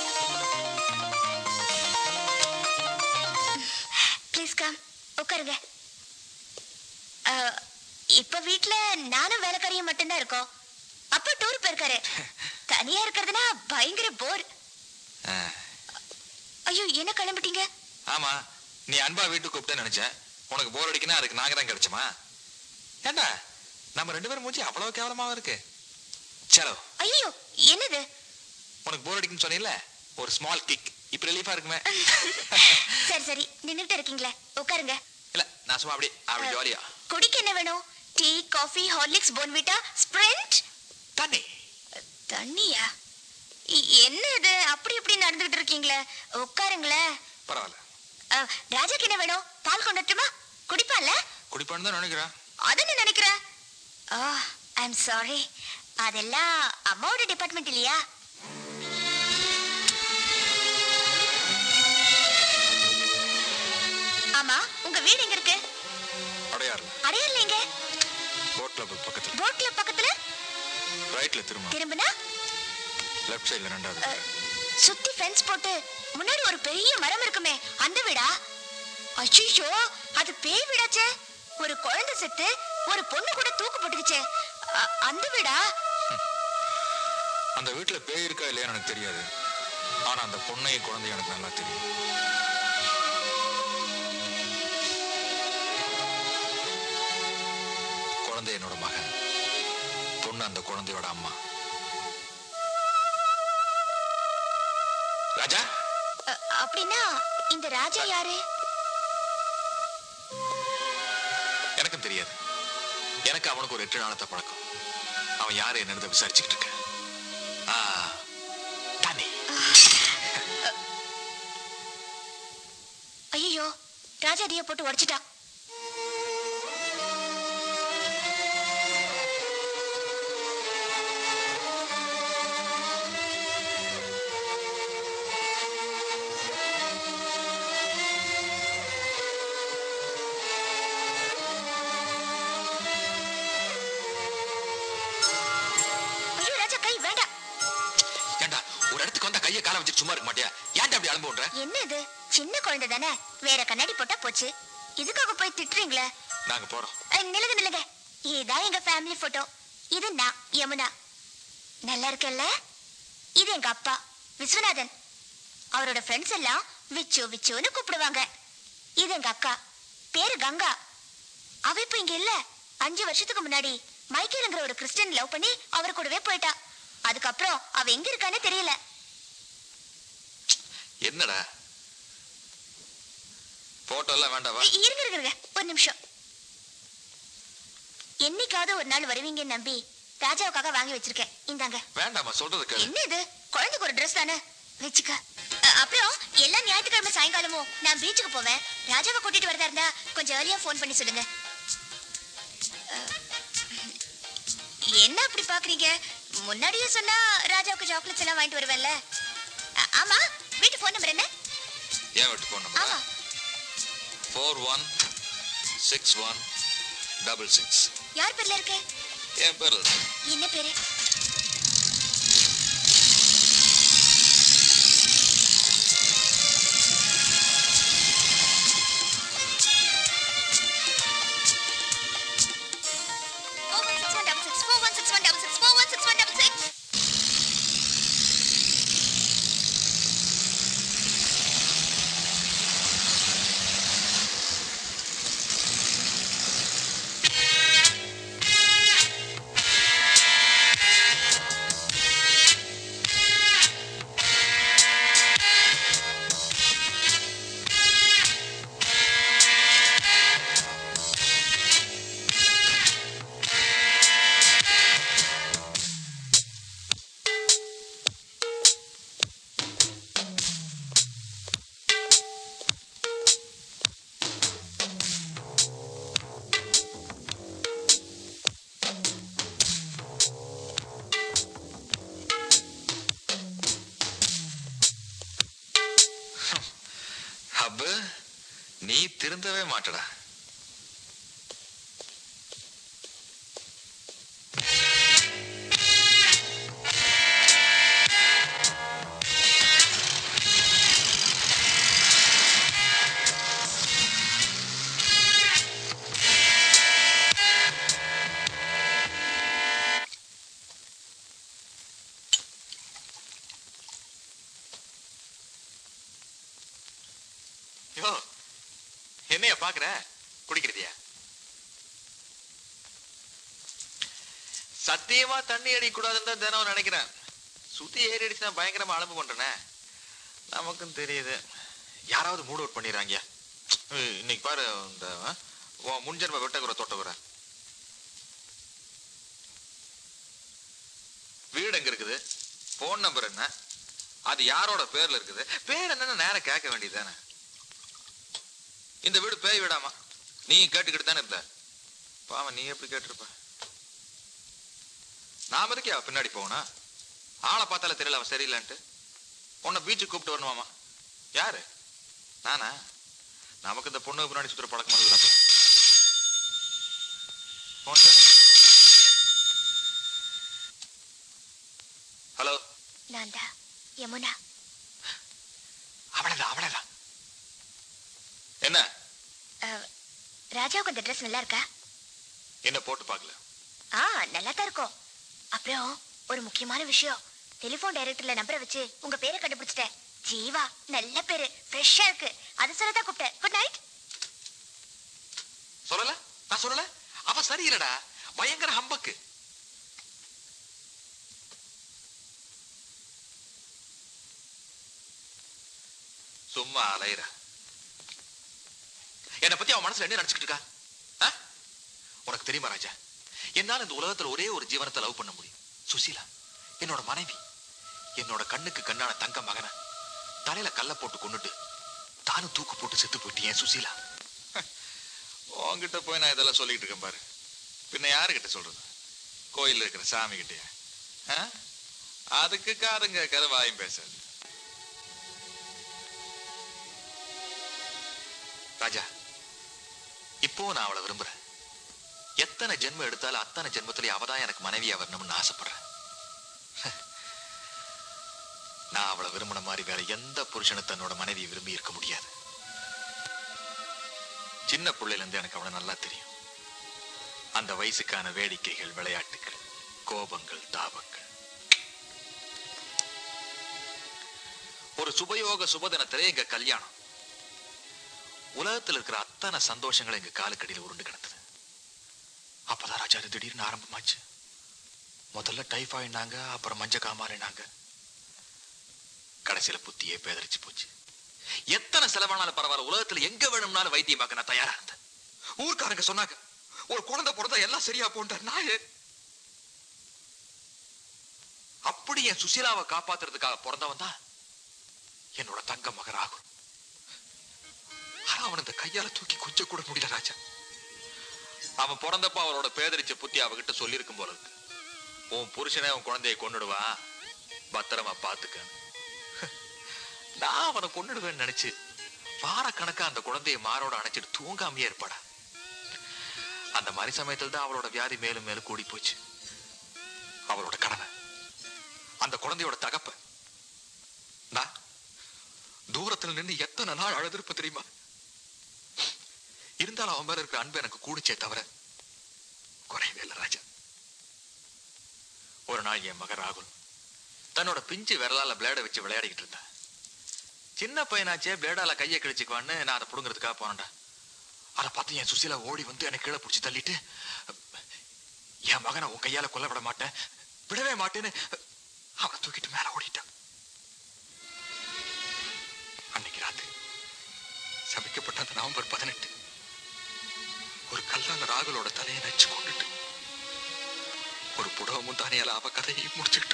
ப்ளீஸ் கம் உட்காருங்க அஹ், இப்ப வீட்ல நானும் வேலைக்காரியும் மட்டும்தான் இருக்கோம் அப்பா டூர் போயிருக்காரு தனியா இருக்கிறதுனா பயங்கர போர் அஹ், ஐயோ என்ன கிளம்பிட்டீங்க ஆமா நீ அன்பா வீட்டுக்கு கூப்பிட்டேன்னு நினைச்சேன் உனக்கு போர் அடிக்குன்னா அதுக்கு நாங்க தான் கிடைச்சோமா ஏண்டா நம்ம ரெண்டு பேரும் மூஞ்சி அவ்வளவு கேவலமாவா இருக்கு சலோ ஐயோ என்னது உனக்கு போர் அடிக்குன்னு சொன்னீல்ல ஒரு ஸ்மால் கிக் இப்ப ரிலீஃபா இருக்குமே சரி சரி நின்னுட்டு இருக்கீங்களே உட்காருங்க இல்ல நான் சும்மா அப்படி அப்படி ஜாலியா குடிக்க என்ன வேணும் tea coffee Horlicks Bournvita Sprite தண்ணி தண்ணியா இ- என்ன இது அப்படி இப்படி நடந்துகிட்டு இருக்கீங்களே உட்காருங்களேன் பரவாயில்ல அஹ், ராஜாக்கு என்ன வேணும் பால் கொண்டுட்டுமா குடிப்பான்ல குடிப்பான்னு தான் நினைக்கிறேன் அதான் நான் நினைக்கிறேன் ஓ ஐ எம் சாரி அதெல்லாம் அம்மாவோட டிபார்ட்மெண்ட் இல்லையா ஆமா உங்க வீடு எங்க இருக்கு அடையாறு அடையார்ல எங்க போட் கிளப் பக்கத்துல போட் கிளப் பக்கத்துல ரைட்ல திரும்ப திரும்பினா லெஃப்ட் சைடுல ரெண்டாவது அஹ், சுத்தி ஃபென்ஸ் போட்டு முன்னாடி ஒரு பெரிய மரம் இருக்குமே அந்த வீடா ஐயோ அது பேய் வீடாச்சே ஒரு குழந்தை செத்து ஒரு பொண்ணு கூட தூக்கு போட்டுக்குச்சே அ- அந்த வீடா அந்த வீட்டுல பேய் இருக்கா இல்லையா எனக்கு தெரியாது ஆனா அந்த பொண்ணையும் குழந்தையும் எனக்கு நல்லா தெரியும் குழந்தை என்னோட மகன் பொண்ணு அந்த குழந்தையோட அம்மா ராஜா அ- அப்படின்னா இந்த ராஜா யாரு எனக்கும் தெரியாது எனக்கு அவனுக்கு ஒரு எட்டு நாளத்தை பழக்கம் அவன் யாரு என்னன்னு விசாரிச்சுக்கிட்டு இருக்க ஆ, தனி அடிய போட்டு உடைச்சிட்டான் ஐயோ ராஜா கை வேண்டாம் ஏண்டா ஒரு இடத்துக்கு வந்தா கையை கால வச்சுட்டு சும்மா இருக்க மாட்டியா ஏன்டா அப்படி அலம்பு பண்ற என்ன இது சின்ன குழந்தை தானே வேற கண்ணாடி போட்டா போச்சு இதுக்காக போய் திட்டுறீங்களே நாங்க போறோம் ஐ, நில்லுங்க நில்லுங்க இதான் எங்க ஃபேமிலி போட்டோ இது நான் யமுனா நல்லா இருக்கல்ல இது எங்க அப்பா விஸ்வநாதன் அவரோட ஃப்ரெண்ட்ஸ் எல்லாம் விச்சு விச்சுன்னு கூப்பிடுவாங்க இது எங்க அக்கா பேரு கங்கா அவ இப்ப இங்க இல்ல அஞ்சு வருஷத்துக்கு முன்னாடி மைக்கேலுங்கிற ஒரு கிறிஸ்டியன் லவ் பண்ணி அவர் கூடவே போயிட்டா அதுக்கப்புறம் அவ எங்க இருக்கான்னு தெரியல என்னடா போட்டோ எல்லாம் வேண்டாவா இ- இருங்க இருங்க, இருங்க ஒரு நிமிஷம் என்னைக்காவது ஒரு நாள் வருவீங்கன்னு நம்பி ராஜாவுக்காக வாங்கி வச்சிருக்கேன் இந்தாங்க வேண்டாமா சொல்றது கேளு என்ன இது குழந்தைக்கு ஒரு ட்ரெஸ் தானே வச்சுக்க அ, அப்புறம் எல்லா ஞாயிற்றுக்கிழமை சாயங்காலமும் நான் பீச்சுக்கு போவேன் ராஜாவை கூட்டிட்டு வரதா இருந்தா கொஞ்சம் ஏர்லியா ஃபோன் பண்ணி சொல்லுங்க அ, என்ன அப்படி பாக்குறீங்க முன்னாடியே சொன்னா ராஜாவுக்கு சாக்லேட்ஸ் எல்லாம் வாங்கிட்டு வருவேன்ல அ, ஆமா வீட்டு ஃபோன் நம்பர் என்ன ஏன் விட்டு போன ஆமா four one six one double six யார் பேர்ல இருக்கு என் பேர் என்ன பேரு Four one six one double six. Four one six one double six. Four one six one double six. ஹப்பு நீ திருந்தவே மாட்டடா யோ என்னைய பாக்குற குடிக்கிறதியா சத்தியமா தண்ணி அடிக்க கூடாதுன்னு தான் தினம் நினைக்கிறேன் சுத்தி ஏறி அடிச்சு நான் பயங்கரமா அலம்பு பண்றேனே நமக்கும் தெரியுது யாராவது மூட் அவுட் பண்ணிடுறாங்க இன்னைக்கு பாரு இந்த ஆ, உன் முன்ஜென்ம வெட்டக்குற தொட்டக்குற வீடு எங்க இருக்குது போன் நம்பர் என்ன அது யாரோட பேர்ல இருக்குது பேர் என்னன்னு நேரம் கேட்க வேண்டியதுதானே இந்த வீடு பேய் வீடாமா நீ கேட்டுக்கிட்டு தானே இருந்த பாவம் நீ எப்படி கேட்டிருப்ப நாம எதுக்கு அவ பின்னாடி போகணும் ஆளை பார்த்தாலே தெரியல அவன் சரியில்லைன்ட்டு உன்னை பீச்சுக்கு கூப்பிட்டு வரணுமாமா யாரு நானா நமக்கு இந்த பொண்ணு பின்னாடி சுத்துற பழக்கம் இல்லை ஹலோ நான் தான் யமுனா அவளதான் அவளதான் என்ன அஹ், ராஜாவுக்கு அந்த ட்ரெஸ் நல்லா இருக்கா என்ன போட்டு பார்க்கல ஆ நல்லா தான் இருக்கும் அப்புறம் ஒரு முக்கியமான விஷயம் டெலிபோன் டைரக்டர்ல நம்பரை வச்சு உங்க பேரை கண்டுபிடிச்சிட்டேன் ஜீவா நல்ல பேரு ஃப்ரெஷ்ஷா இருக்கு அது சொல்லதான் கூப்பிட்டேன் குட் நைட் சொல்லல நான் சொல்லல அவ சரியில்லடா பயங்கர ஹம்பக்கு சும்மா அலையிற என்னை பத்தி அவன் மனசுல என்ன நினைச்சுக்கிட்டு இருக்கா ஆ? உனக்கு தெரியுமா ராஜா என்னால இந்த உலகத்துல ஒரே ஒரு ஜீவனத்தை லவ் பண்ண முடியும் சுசீலா என்னோட மனைவி என்னோட கண்ணுக்கு கண்ணான தங்க மகனை தலையில கல்ல போட்டு கொண்டுட்டு தானும் தூக்கு போட்டு செத்து போயிட்டு ஏன் சுசீலா உன்கிட்ட போய் நான் இதெல்லாம் சொல்லிட்டு இருக்கேன் பாரு பின்ன யாருக்கிட்ட சொல்றது கோயில்ல இருக்கிற சாமி கிட்டயா ஆ? அதுக்கு காதுங்க கேட்காத வாயும் பேசாது ராஜா இப்போ நான் அவளை விரும்புறேன் எத்தனை ஜென்மம் எடுத்தாலும் அத்தனை ஜென்மத்திலேயே அவதான் எனக்கு மனைவியா வரணும்னு ஆசைப்படுறேன் நான் அவளை விரும்பின மாதிரி வேற எந்த புருஷனும் தன்னோட மனைவியை விரும்பி இருக்க முடியாது சின்ன பிள்ளையில இருந்து எனக்கு அவளை நல்லா தெரியும் அந்த வயசுக்கான வேடிக்கைகள் விளையாட்டுகள் கோபங்கள் தாபங்கள் ஒரு சுபயோக சுபதினத்திலே எங்க கல்யாணம் உலகத்துல இருக்கிற அத்தனை சந்தோஷங்கள் எங்க காலுக்கடியில் உருண்டு கிடந்தது அப்பதான் ராஜா அது திடீர்னு ஆரம்பமாச்சு முதல்ல டைஃபாய்டுனாங்க அப்புறம் மஞ்ச காமாரினாங்க கடைசியில புத்தியே பேதரிச்சு போச்சு எத்தனை செலவானாலும் பரவாயில்ல உலகத்துல எங்க வேணும்னாலும் வைத்தியம் பார்க்க நான் தயாரா இருந்தேன் ஊர்க்காரங்க சொன்னாங்க ஒரு குழந்தை பிறந்தா எல்லாம் சரியா போன்றார் நாயே அப்படி என் சுசீலாவை காப்பாத்துறதுக்காக பிறந்தவன் தான் என்னோட தங்க மகன் ராகுல் ஆனா அவன் இந்த கையால தூக்கி கொஞ்சம் கூட முடியல ராஜா அவன் பிறந்தப்ப அவளோட பேதரிச்ச புத்தி அவகிட்ட சொல்லியிருக்கும் போல இருக்கு உன் புருஷனே உன் குழந்தையை கொன்னுடுவா பத்திரமா பாத்துக்க நான் அவனை கொன்னுடுவேன்னு நினைச்சு வாரக்கணக்கா அந்த குழந்தையை மாரோட அணைச்சிட்டு தூங்காமையே இருப்பாடா அந்த மாதிரி சமயத்துல தான் அவளோட வியாதி மேலும் மேலும் கூடி போச்சு அவளோட கணவன் அந்த குழந்தையோட தகப்ப நான் தூரத்துல நின்னு எத்தனை நாள் அழுதுருப்ப தெரியுமா இருந்தாலும் அவன் மேல இருக்கிற அன்பு எனக்கு கூடிச்சே தவிர குறையவே இல்லை ராஜா ஒரு நாள் என் மகன் ராகுல் தன்னோட பிஞ்சு விரலால பிளேட வச்சு விளையாடிக்கிட்டு இருந்தான் சின்ன பையனாச்சே பிளேடால கையை கிழிச்சுக்குவான்னு நான் அதை புடுங்கிறதுக்காக போனேன்டா அதை பார்த்து என் சுசீலா ஓடி வந்து எனக்கு கீழே பிடிச்சி தள்ளிட்டு என் மகனை உன் கையால கொல்ல விட மாட்டேன் விடவே மாட்டேன்னு அவனை தூக்கிட்டு மேல ஓடிட்டான் அன்னைக்கு ராத்திரி சமைக்கப்பட்ட அந்த நவம்பர் பதினெட்டு ஒரு கல்லால ராகுலோட தலையை நச்சு கொண்டுட்டு ஒரு புடவமும் தானியால அவ கதையை முடிச்சுக்கிட்டு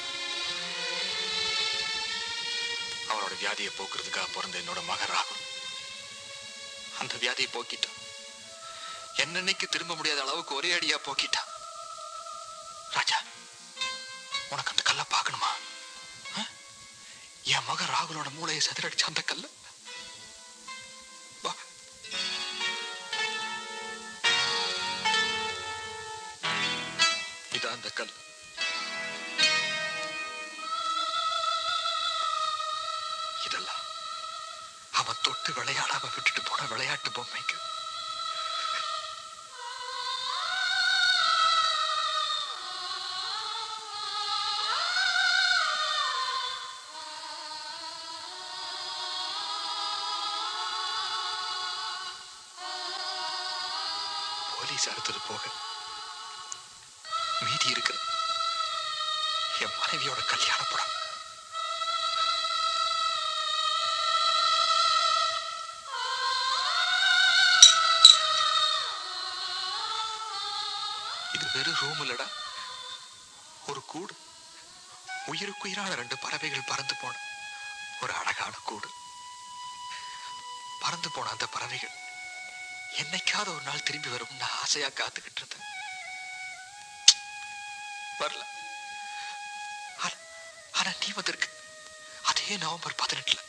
அவளோட வியாதியை போக்குறதுக்காக பிறந்த என்னோட மகன் ராகுல் அந்த வியாதியை போக்கிட்டான் என்னன்னைக்கு திரும்ப முடியாத அளவுக்கு ஒரே அடியா போக்கிட்டான் ராஜா உனக்கு அந்த கல்லை பார்க்கணுமா ஆ? என் மகன் ராகுலோட மூளையை சதுரடிச்ச அந்த கல்ல வா. இதான் அந்த கல் இதெல்லாம் அவன் தொட்டு விளையாடாம விட்டுட்டு போன விளையாட்டு பொம்மைக்கு போலீஸ் அறுத்தது போக மீதி இருக்கு என் மனைவியோட கல்யாண படம் இது வெறும் ரூம் இல்லடா ஒரு கூடு உயிருக்குயிரான ரெண்டு பறவைகள் பறந்து போன ஒரு அழகான கூடு பறந்து போன அந்த பறவைகள் என்னைக்காவது ஒரு நாள் திரும்பி வரும்னு ஆசையா காத்துக்கிட்டு இருந்தேன் வரல ஆனா- ஆனா நீ வந்திருக்கு அதே நவம்பர் பதினெட்டுல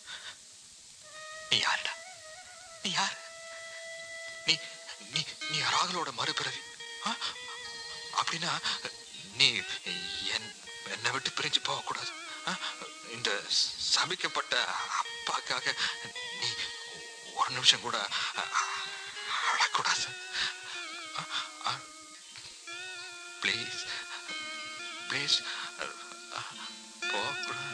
நீ யாருடா நீ யார் நீ நீ நீ ராகுலோட மறுபிறவி ஆ? அப்படின்னா நீ என் என்னை விட்டு பிரிஞ்சு போகக்கூடாது ஆ? இந்த சபிக்கப்பட்ட அப்பாக்காக நீ ஒரு நிமிஷம் கூட அழக்கூடாது ப்ளீஸ் ப்ளீஸ் போகக்கூடாது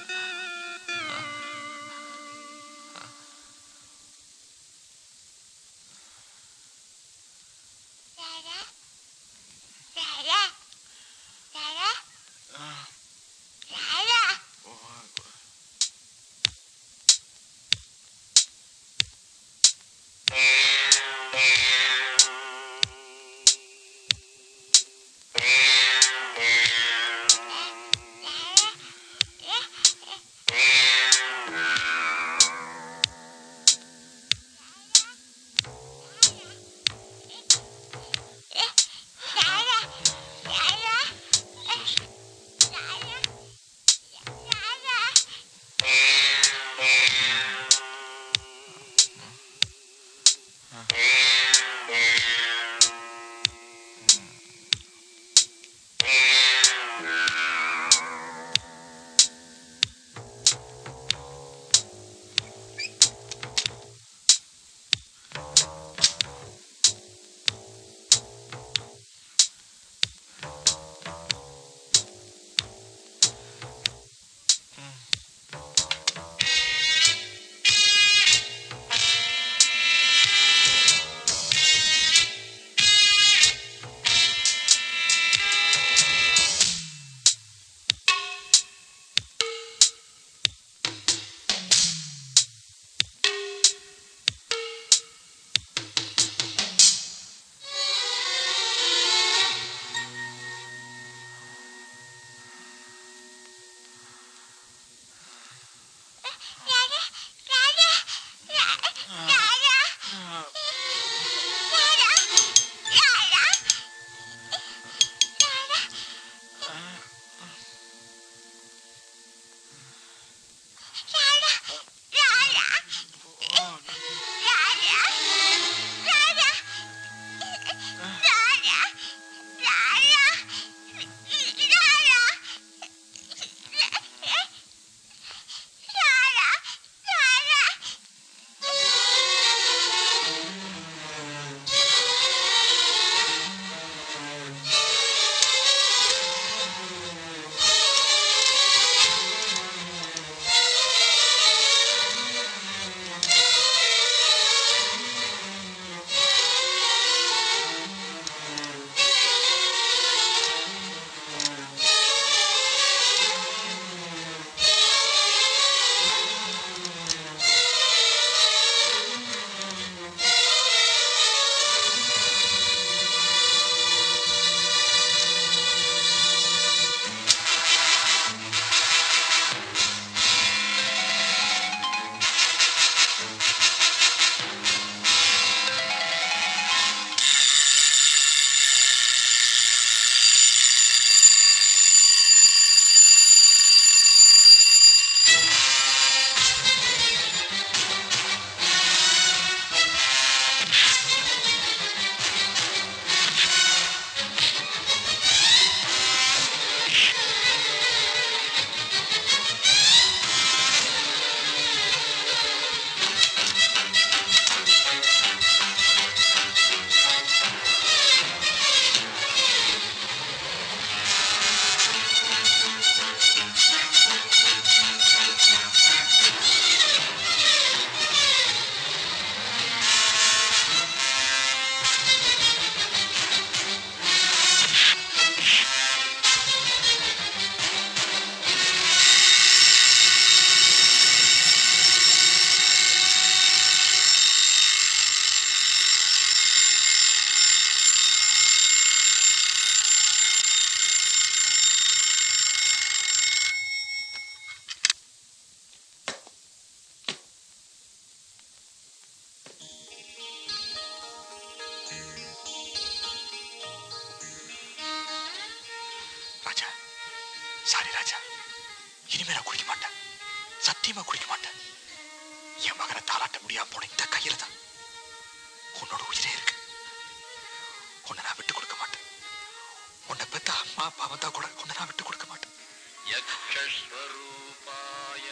இனிமே நான் குடிக்க மாட்டேன் சத்தியமா குடிக்க மாட்டேன் என் மகனை தாளாட்ட முடியாம போன இந்த கையில தான் உன்னோட உயிரே இருக்கு உன்னை நான் விட்டு கொடுக்க மாட்டேன் உன்னை பெத்த அம்மா அப்பா வந்தா கூட உன்னை நான் விட்டு கொடுக்க மாட்டேன் यक्षस्वरूपाय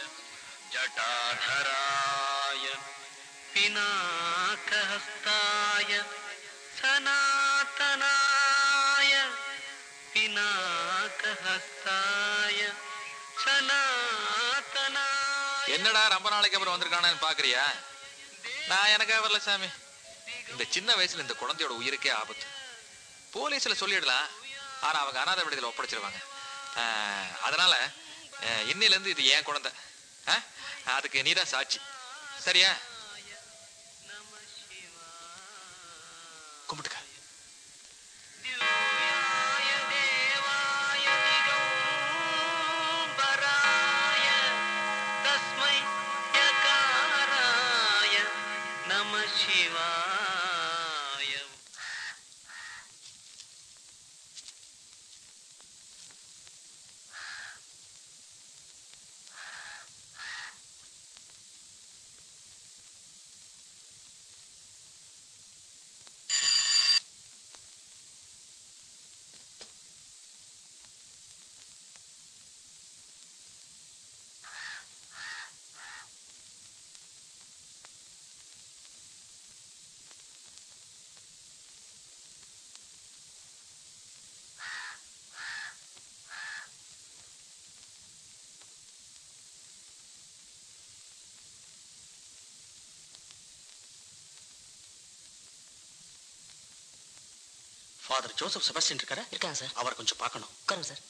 जटाधराय पिनाकहस्ताय सनातनाय पिनाकहस्ताय सनातनाय என்னடா ரொம்ப நாளைக்கு அப்புறம் வந்திருக்கானு பாக்குறியா நான் எனக்காக வரல சாமி இந்த சின்ன வயசுல இந்த குழந்தையோட உயிருக்கே ஆபத்து போலீஸ்ல சொல்லிடலாம் ஆனா அவங்க அனாதை விடுதலை ஒப்படைச்சிருவாங்க ஆஹ், அதனால ஆஹ், இன்னையில இருந்து இது ஏன் குழந்தை ஆஹ், அதுக்கு நீதான் சாட்சி சரியா கும்பிட்டுக்க दिव्याय देवाय दिगम्बराय तस्मै यकाराय नमः शिवाय ஃபாதர் ஜோசப் செபஸ்டின் இருக்காரா இருக்காங்க சார் அவர் கொஞ்சம் பார்க்கணும் உட்காருங்க சார்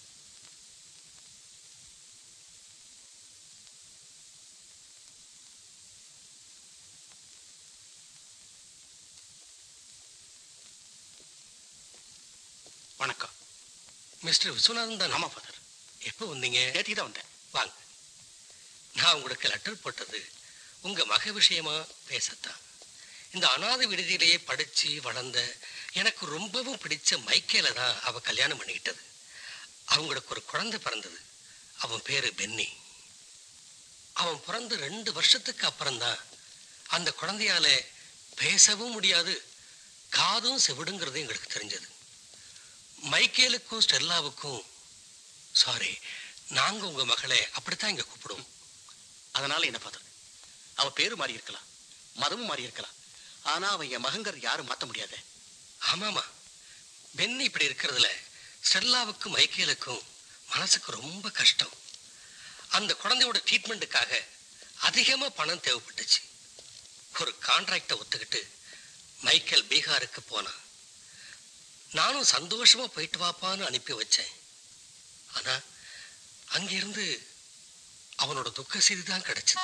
வணக்கம் மிஸ்டர் விஸ்வநாதன் தான் ஆமா ஃபாதர் எப்போ வந்தீங்க நேற்றுக்கு தான் வந்தேன் வாங்க நான் உங்களுக்கு லெட்டர் போட்டது உங்க மக விஷயமா பேசத்தான் இந்த அனாதை விடுதியிலேயே படிச்சு வளர்ந்த எனக்கு ரொம்பவும் பிடிச்ச மைக்கேல தான் அவ கல்யாணம் பண்ணிக்கிட்டது அவங்களுக்கு ஒரு குழந்தை பிறந்தது அவன் பேரு பென்னி அவன் பிறந்த ரெண்டு வருஷத்துக்கு அப்புறம்தான் அந்த குழந்தையால பேசவும் முடியாது காதும் செவிடுங்கிறது எங்களுக்கு தெரிஞ்சது மைக்கேலுக்கும் ஸ்டெல்லாவுக்கும் சாரி நாங்க உங்க மகளை அப்படித்தான் இங்க கூப்பிடுவோம் அதனால என்ன ஃபாதர் அவ பேரு மாறி இருக்கலாம் மதமும் மாறி இருக்கலாம் ஆனா அவன் என் மகங்கர் யாரும் மாத்த முடியாது ஆமாமா பென்னி இப்படி இருக்கிறதுல ஸ்டெல்லாவுக்கும் மைக்கேலுக்கும் மனசுக்கு ரொம்ப கஷ்டம் அந்த குழந்தையோட ட்ரீட்மெண்ட்டுக்காக அதிகமா பணம் தேவைப்பட்டுச்சு ஒரு கான்ட்ராக்டை ஒத்துக்கிட்டு மைக்கேல் பீகாருக்கு போனான் நானும் சந்தோஷமா போயிட்டு வாப்பான்னு அனுப்பி வச்சேன் ஆனா அங்கிருந்து அவனோட துக்க செய்தி தான் கிடைச்சது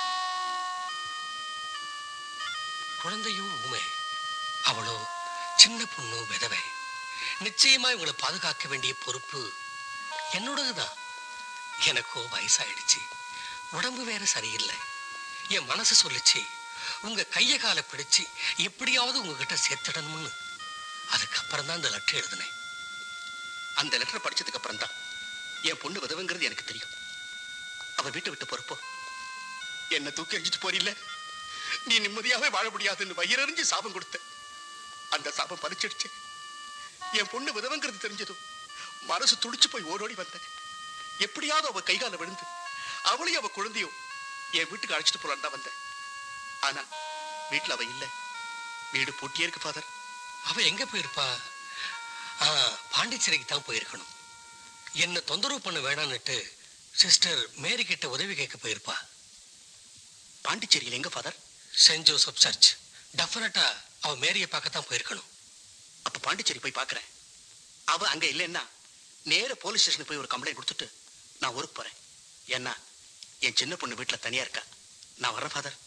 குழந்தையும் ஊமை அவளோ சின்ன பொண்ணு விதவை நிச்சயமா இவங்களை பாதுகாக்க வேண்டிய பொறுப்பு என்னோடதுதான் எனக்கோ வயசாயிடுச்சு உடம்பு வேற சரியில்லை என் மனசு சொல்லுச்சு உங்க கைய காலை பிடிச்சு எப்படியாவது உங்ககிட்ட சேர்த்துடணும்னு அதுக்கப்புறம் தான் இந்த லெட்டர் எழுதினேன் அந்த லெட்டரை படிச்சதுக்கு அப்புறம் தான் என் பொண்ணு விதவைங்கிறது எனக்கு தெரியும் அவ வீட்டை விட்டு போறப்போ என்ன தூக்கி எறிஞ்சிட்டு போறில்ல நீ நிம்மதியாவே வாழ முடியாதுன்னு வயிறறிஞ்சு சாபம் கொடுத்த அந்த சாபம் பறிச்சிடுச்சு என் பொண்ணு விதவைங்கிறது தெரிஞ்சதும் மனசு துடிச்சு போய் ஓடோடி வந்தேன் எப்படியாவது அவ கைகால விழுந்து அவளையும் அவ குழந்தையும் என் வீட்டுக்கு அழைச்சிட்டு போலான்னு தான் வந்தேன் ஆனா வீட்டுல அவ இல்ல வீடு பூட்டியே இருக்கு ஃபாதர் அவ எங்க போயிருப்பா ஆ பாண்டிச்சேரிக்கு தான் போயிருக்கணும் என்ன தொந்தரவு பண்ண வேணான்னுட்டு சிஸ்டர் மேரி கிட்ட உதவி கேட்க போயிருப்பா பாண்டிச்சேரியில் எங்க ஃபாதர் சென்ட் ஜோசப் சர்ச் டெஃபினட்டா அவ மேரியை பார்க்கத்தான் போயிருக்கணும் அப்ப பாண்டிச்சேரி போய் பார்க்கறேன் அவ அங்க இல்லைன்னா நேர போலீஸ் ஸ்டேஷனுக்கு போய் ஒரு கம்ப்ளைண்ட் கொடுத்துட்டு நான் ஊருக்கு போறேன் ஏன்னா என் சின்ன பொண்ணு வீட்டுல தனியா இருக்கா நான் வரேன் ஃபாதர்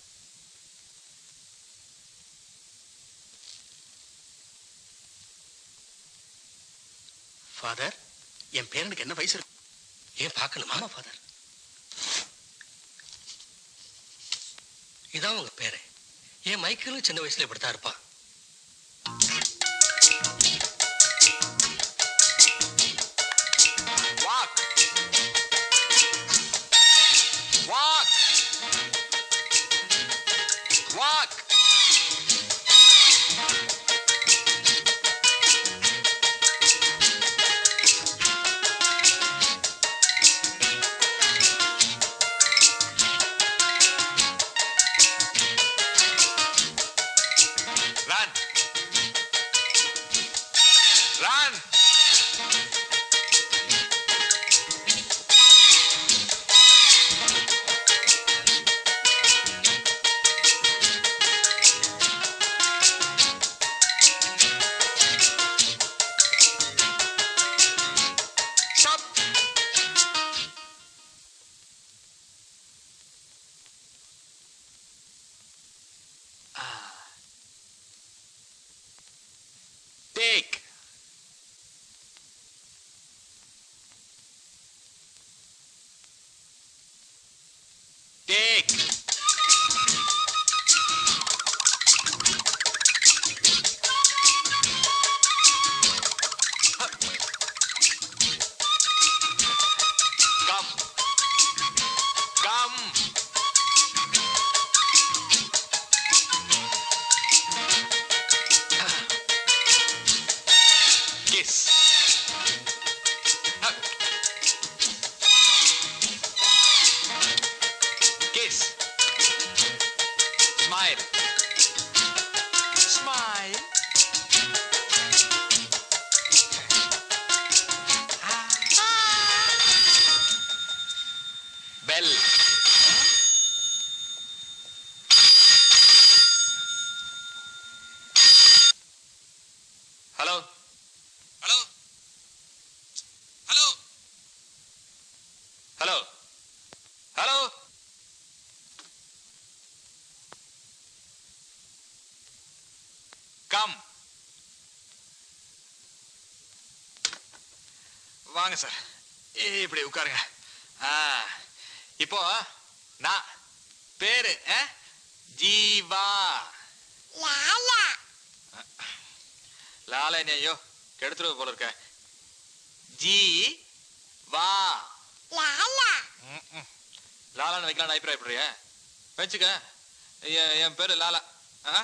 ஃபாதர் என் பேரனுக்கு என்ன வயசு இருக்கு ஏன் பார்க்கணுமா ஆமா ஃபாதர் இதான் உங்க பேரு என் மைக்கேலும் சின்ன வயசுல இப்படித்தான் இருப்பான் walk Smile. Bell hello hello hello hello hello come வாங்க சார் இப்படி உட்காருங்க ஆ, இப்போ நான் பேரு ஆ? ஜீவா லாலனி ஐயோ கெடுத்துருவ போல இருக்க ஜி வா ம், ம். லாலான்னு வைக்கலாம்னு அபிப்பிராயப்படுறிய வச்சுக்க என் என் பேரு லாலா ஆ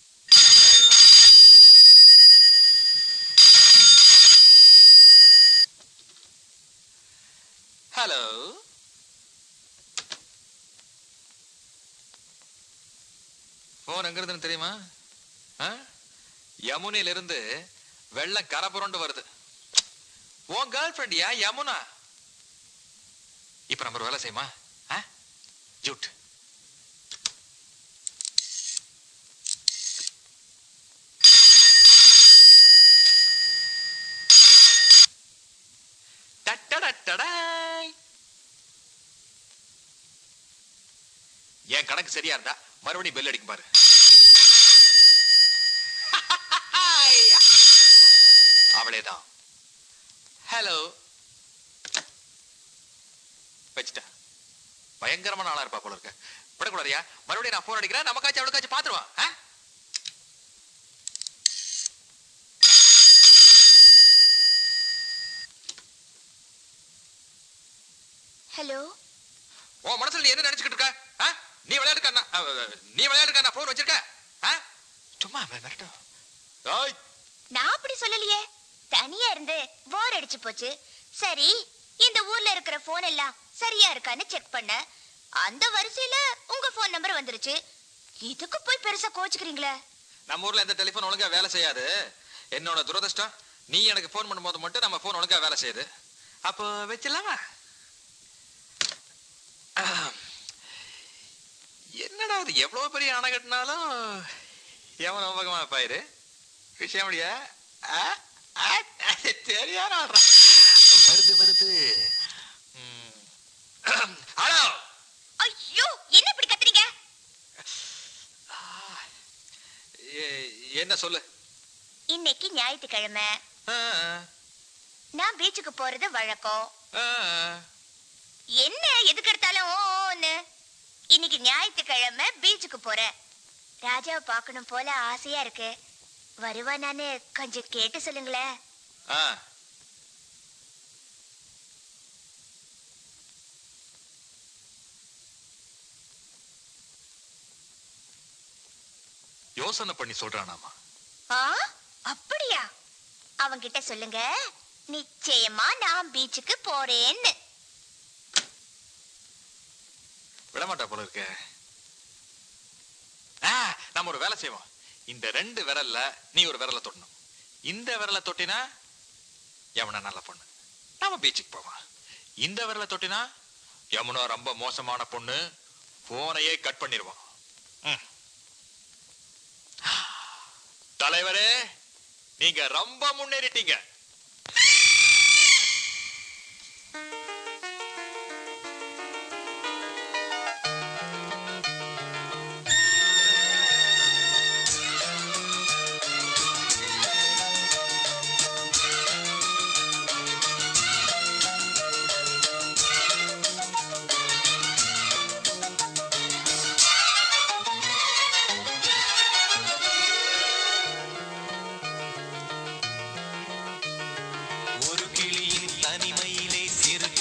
ஹலோ போன் எங்க இருந்துன்னு தெரியுமா ஆ? யமுனையில இருந்து வெள்ளம் கரை புரண்டு வருது உன் கேர்ள் ஃப்ரெண்ட் யா யமுனா இப்ப நம்ம ஒரு வேலை செய்யுமா ஆ? ஜூட் டட்டடட்டடாய். என் கணக்கு சரியா இருந்தா மறுபடியும் பெல் அடிக்கும் பாரு அவளேதான் ஹலோ வச்சுட்டா பயங்கரமான ஆளா இருப்பா போல இருக்க விடக்கூடாதியா மறுபடியும் நான் போன் அடிக்கிறேன் நமக்காச்சும் அவளுக்காச்சும் பாத்துருவான் ஆ? ஹலோ உன் மனசுல நீ என்ன நினைச்சுக்கிட்டு இருக்க ஆ? நீ விளையாடுக்க நான், அ, அ, நீ விளையாடுக்க நான் போன் வச்சிருக்க ஆ? சும்மா அவன் மிரட்டும் ஓய் நான் அப்படி சொல்லலையே தனியா இருந்து போர் அடிச்சு போச்சு சரி இந்த ஊர்ல இருக்கிற போன் எல்லாம் சரியா இருக்கான்னு செக் பண்ண அந்த வரிசையில உங்க போன் நம்பர் வந்துருச்சு இதுக்கு போய் பெருசா கோச்சுக்கிறீங்களே நம்ம ஊர்ல எந்த டெலிபோன் ஒழுங்கா வேலை செய்யாது என்னோட துரதிர்ஷ்டம் நீ எனக்கு ஃபோன் பண்ணும்போது மட்டும் நம்ம ஃபோன் ஒழுங்கா வேலை செய்யுது அப்போ வச்சிடலாமா ஆம். என்னடா அது எவ்வளவு பெரிய அணை கட்டினாலும் எவன் நம்பகமா பாயிரு விஷயம் முடியா தெரியாத ஆடுறான். வருது வருது ம். ஹலோ ஐயோ என்ன இப்படி கத்துறீங்க எ- என்ன சொல்லு இன்னைக்கு ஞாயிற்றுக்கிழமை ஆ, நான் பீச்சுக்கு போறது வழக்கம் ஆ, என்ன எதுக்கு எடுத்தாலும் ஓன்னு இன்னைக்கு ஞாயிற்றுக்கிழமை பீச்சுக்கு போறேன் ராஜாவை பார்க்கணும் போல ஆசையா இருக்கு வருவானான்னு கொஞ்சம் கேட்டு சொல்லுங்களேன் ஆ. யோசனை பண்ணி சொல்றானாமா ஆ அப்படியா அவன்கிட்ட சொல்லுங்க நிச்சயமா நான் பீச்சுக்கு போறேன்னு விடமாட்டா போல இருக்க ஆ, நம்ம ஒரு வேலை செய்வோம் இந்த ரெண்டு விரல்ல நீ ஒரு விரலை தொட்டணும் இந்த விரலை தொட்டினா யமுனா நல்ல பொண்ணு நாம பீச்சுக்கு போவோம் இந்த விரலை தொட்டினா யமுனா ரொம்ப மோசமான பொண்ணு போனையே கட் பண்ணிடுவோம் ம். தலைவரே நீங்க ரொம்ப முன்னேறிட்டீங்க ஒரு கிளியின் தனிமையிலே சிறு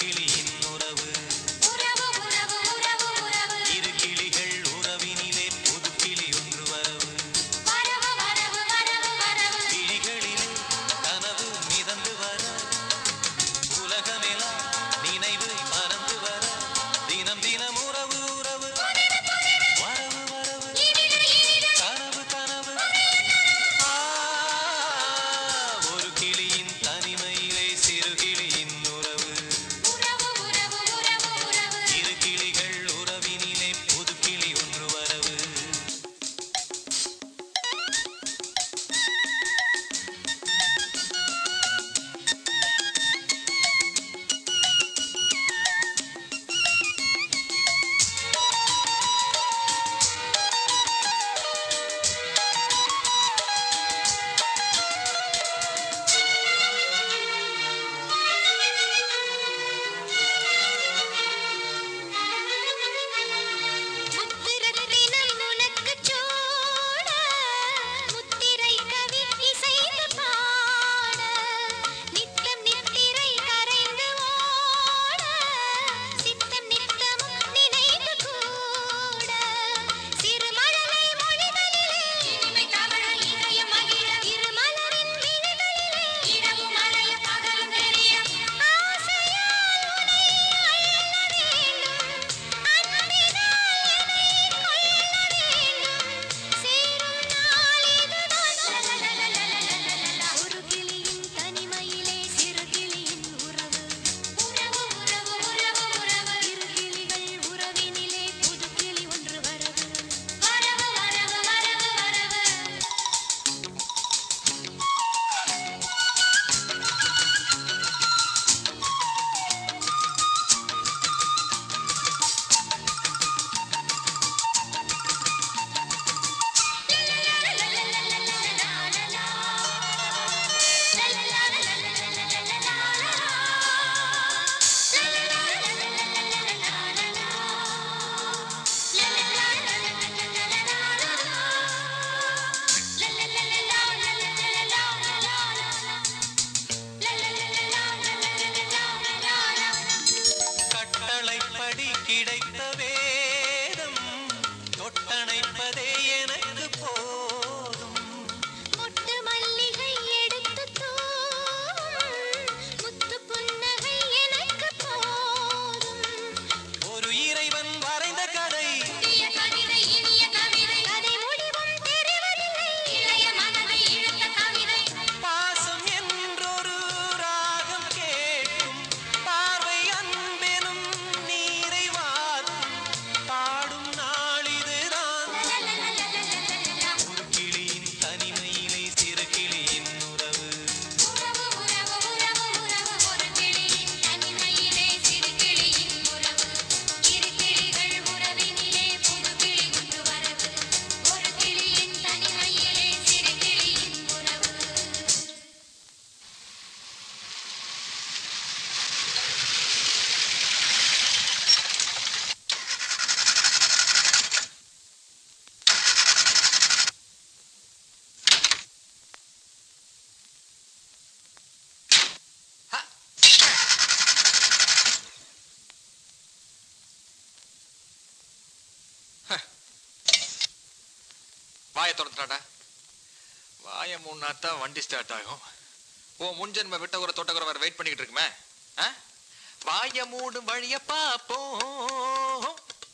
வாயை திறந்துட்டாடா வாயை மூணாத்தான் வண்டி ஸ்டார்ட் ஆகும் ஓ முன்ஜென்ம விட்ட ஒரு தொட்டக்குற வேற வெயிட் பண்ணிக்கிட்டு இருக்குமே ஆ? வாயை மூடும் வழிய பாப்போம்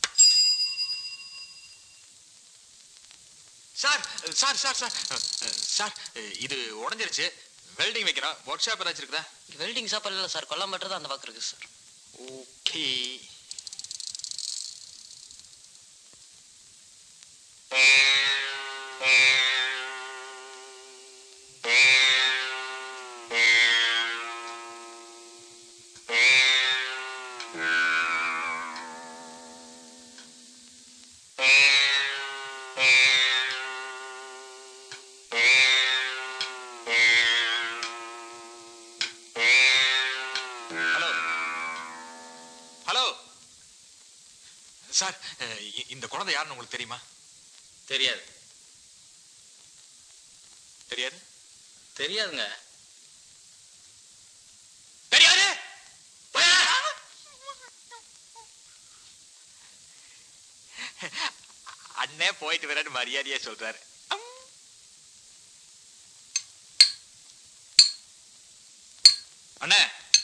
sir sir sir sir sir இது உடஞ்சிருச்சு வெல்டிங் வைக்கிறோம் ஒர்க் ஷாப் ஏதாச்சும் இருக்குதா வெல்டிங் ஷாப் இல்லை சார் கொல்லாம்பட்டு தான் அந்த பக்கம் இருக்கு sir okay hello hello sir அஹ், இ- இந்த குழந்தை யாருன்னு உங்களுக்கு தெரியுமா தெரியாது தெரியாது தெரியாதுங்க தெரியாது அண்ணே போயிட்டு வரேன்னு மரியாதையா சொல்றாரு அண்ணே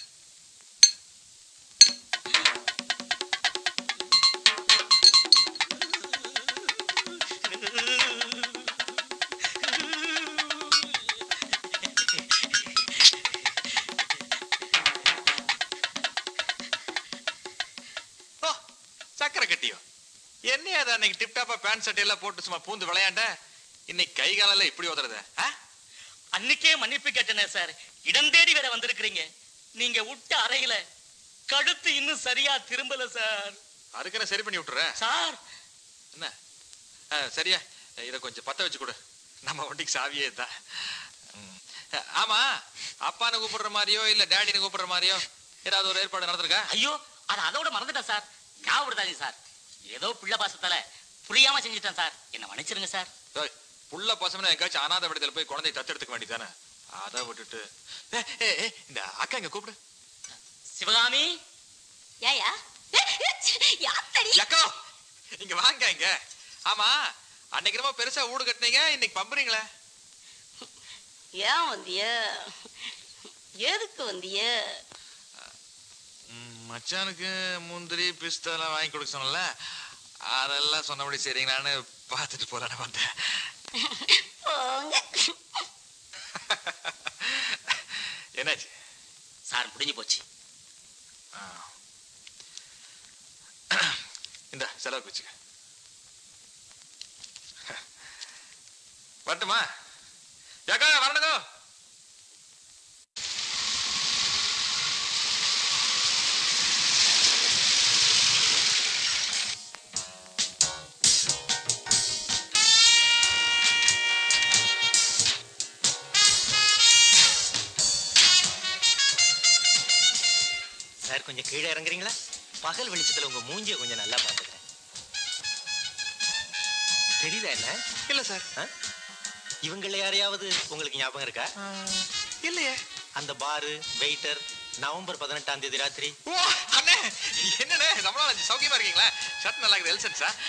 ஓ சக்கரை கட்டியும் என்ன அது அன்னைக்கு டிப்டாப்பா பேண்ட் சட்டை எல்லாம் போட்டு சும்மா பூந்து விளையாண்ட இன்னைக்கு கை காலெல்லாம் இப்படி உதறது அன்னைக்கே மன்னிப்பு கேட்டனே சார் இடம் தேடி வேற வந்திருக்கிறீங்க நீங்க விட்ட அறையில கழுத்து இன்னும் சரியா திரும்பல சார் அதுக்கு நான் சரி பண்ணி விட்டுறேன் சார் என்ன ஆ, சரியா இதை கொஞ்சம் பத்த வச்சு கொடு நம்ம வண்டிக்கு சாவியே தான் ஆமா அப்பானை கூப்பிடுற மாதிரியோ இல்ல டேடினை கூப்பிடுற மாதிரியோ ஏதாவது ஒரு ஏற்பாடு நடந்திருக்கா ஐயோ அது அதோட மறந்துட்டேன் சார் ஞாபகப்படுத்தாதீங்க சார் ஏதோ பிள்ளை பாசத்தால புரியாம செஞ்சுட்டேன் சார் என்ன மன்னிச்சிருங்க சார் ஏய், புள்ள பசங்க எங்காச்சும் அனாதை விடத்துல போய் குழந்தைய தத்தெடுத்துக்க வேண்டியதானே அதை விட்டுட்டு ஏய், ஏய், ஏய், இந்த அக்கா இங்க கூப்பிடு சிவகாமி ஏயா யாத்தடி அக்கா இங்க வாங்க இங்க ஆமா அன்னைக்கு ரொம்ப பெருசா வீடு கட்டினீங்க இன்னைக்கு பம்புறீங்களே ஏன் வந்திய எதுக்கு வந்திய ம், மச்சானுக்கு முந்திரி பிஸ்தெல்லாம் வாங்கி கொடுக்க சொன்னல அதெல்லாம் சொன்னபடி சரிங்களான்னு பார்த்துட்டு போலான்னு வந்தேன் போங்க என்னாச்சு சார் முடிஞ்சு போச்சு இந்த செலவுக்கு வச்சுக்க வரட்டுமா ஏக்கா வரணுங்க சார் கொஞ்சம் கீழே இறங்குறீங்களா பகல் வெளிச்சத்துல உங்க மூஞ்சிய கொஞ்சம் நல்லா பாத்துக்கிறேன் தெரியுதா என்ன இல்ல சார் இவங்கள யாரையாவது உங்களுக்கு ஞாபகம் இருக்கா இல்லையே அந்த பாரு வெயிட்டர் நவம்பர் பதினெட்டாம் தேதி ராத்திரி ஓ அண்ணே என்னண்ணே நம்மளால அஞ்சு சௌக்கியமா இருக்கீங்களா ஷர்ட் நல்லா இருக்குது எல்சன் சார்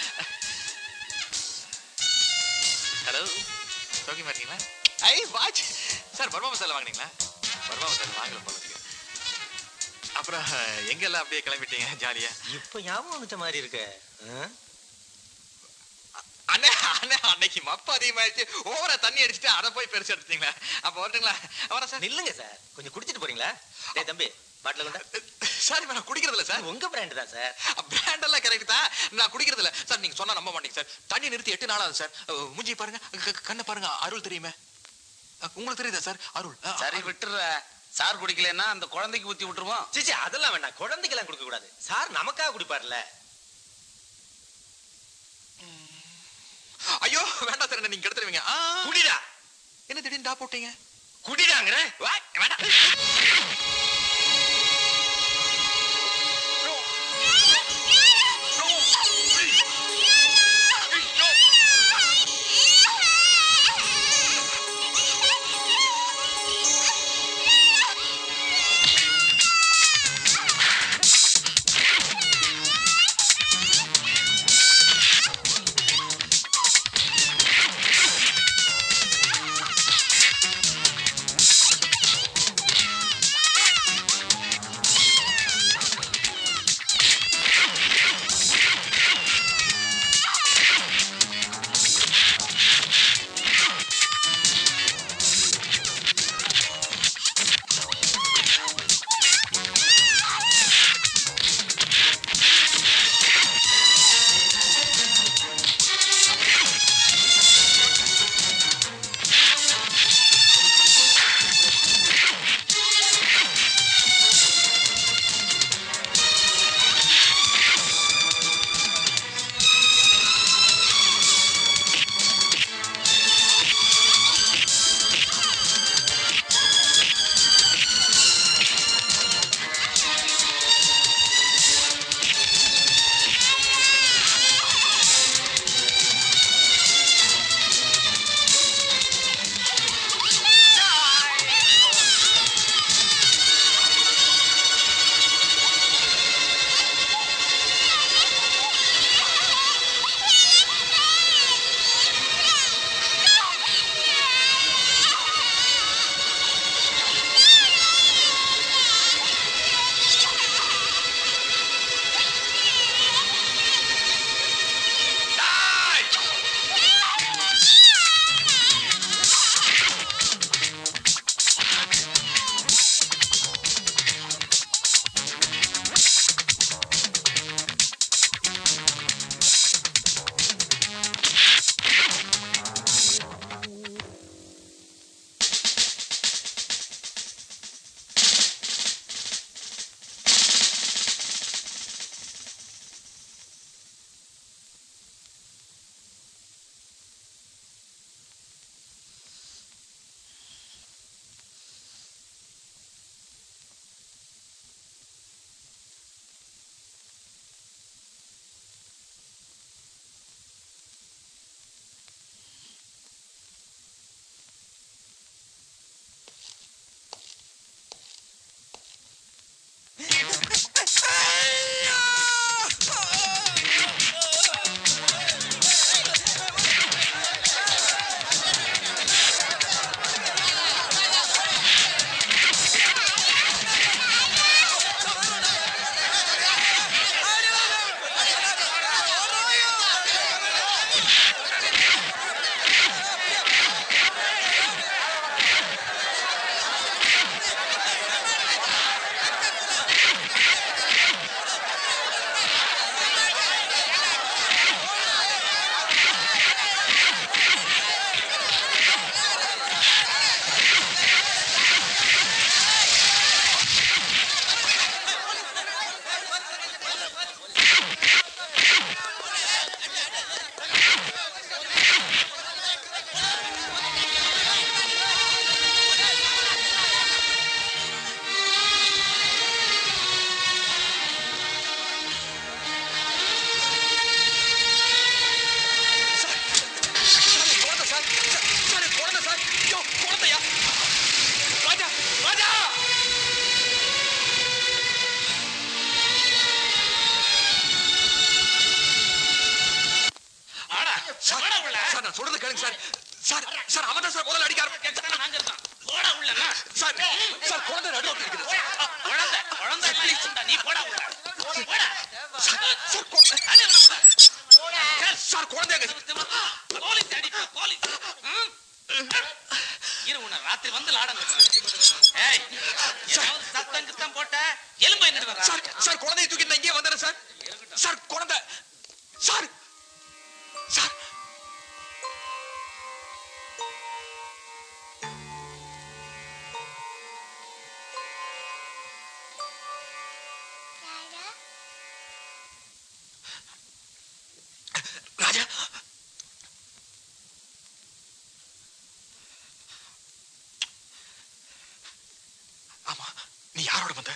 ஹலோ சௌக்கியமா இருக்கீங்களா I watch sir Burma masala வாங்குனீங்களா பர்மா மசாலா வாங்கல போல இருக்கு அப்புறம் எங்கெல்லாம் அப்படியே கிளம்பிட்டீங்க ஜாலியா இப்ப ஞாபகம் வந்துட்ட மாதிரி இருக்கு ஆ? அண்ணே அண்ணே அன்னைக்கு மப்பு அதிகமாயிடுச்சு ஓவரா தண்ணி அடிச்சுட்டு அதை போய் பெருசு எடுத்தீங்களா அப்ப வரட்டுங்களா வரேன் சார் நில்லுங்க சார் கொஞ்சம் குடிச்சிட்டு போறீங்களா டேய் தம்பி பாட்டில கொண்டா சார் நான் குடிக்கிறது இல்ல சார் உங்க பிராண்ட் தான் சார் பிராண்ட் எல்லாம் கரெக்ட் தான் நான் குடிக்கிறது இல்ல சார் நீங்க சொன்னா நம்ப மாட்டீங்க சார் தண்ணி நிறுத்தி எட்டு நாள் ஆகுது சார் அஹ், மூஞ்சி பாருங்க க- க- கண்ணை பாருங்க அருள் தெரியுமே அஹ், உங்களுக்கு தெரியுதா சார் அருள் அஹ், சரி விட்டுற சார் குடிக்கலன்னா அந்த குழந்தைக்கு ஊத்தி விட்டுருவோம் சிச்சி அதெல்லாம் வேண்டாம் குழந்தைக்கெல்லாம் கொடுக்க கூடாது சார் நமக்காக குடிப்பார்ல ஐயோ வேண்டாம் சார் என்ன நீங்க எடுத்துருவீங்க குடிடா என்ன திடீர்னு டா போட்டீங்க குடிடாங்கிற வேண்டாம் ஆ நான் சொல்றது கேளுங்க சார் சார் சார் அவன் தான் சார் முதல்ல அடிக்க ஆரம்பிச்சான். நாங்க இருக்கோம் போடா உள்ள சார் சார் குழந்தை நடுவில் இருக்குது குழந்தை குழந்தை இல்ல, நீ போடா உள்ள போடா சார் சார் கொ- அடி உள்ள உள்ள. சார் குழந்தை எங்க? போலீஸ் அடிப்பா போலீஸ் ம்? இரு உன்னை ராத்திரி வந்து லாடம் ஏய் ஏதாவது சத்தம் கித்தம் போட்ட எலும்பு என்ன சார் சார் குழந்தையை தூக்கி நான் இங்கே வந்துடுறேன் சார் சார் குழந்தை சார் சார் ராஜா ஆமா நீ யாரோட வந்த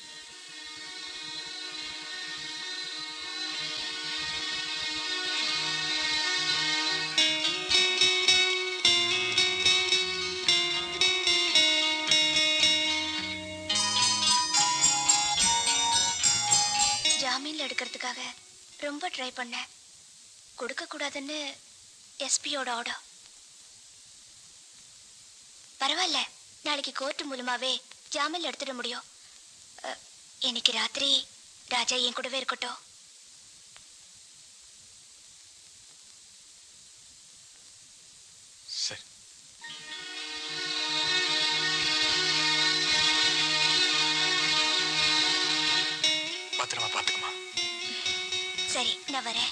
ஜாமீன்ல எடுக்கிறதுக்காக ரொம்ப ட்ரை பண்ணேன் கொடுக்க கூடாதுன்னு எஸ்பியோட ஆர்டர் பரவாயில்ல நாளைக்கு கோர்ட் மூலமாவே ஜாமீன்ல எடுத்துட முடியும் அ, இன்னைக்கு ராத்திரி ராஜா என் கூடவே இருக்கட்டும் சரி பத்திரமா பாத்துக்கமா சரி நான் வரேன்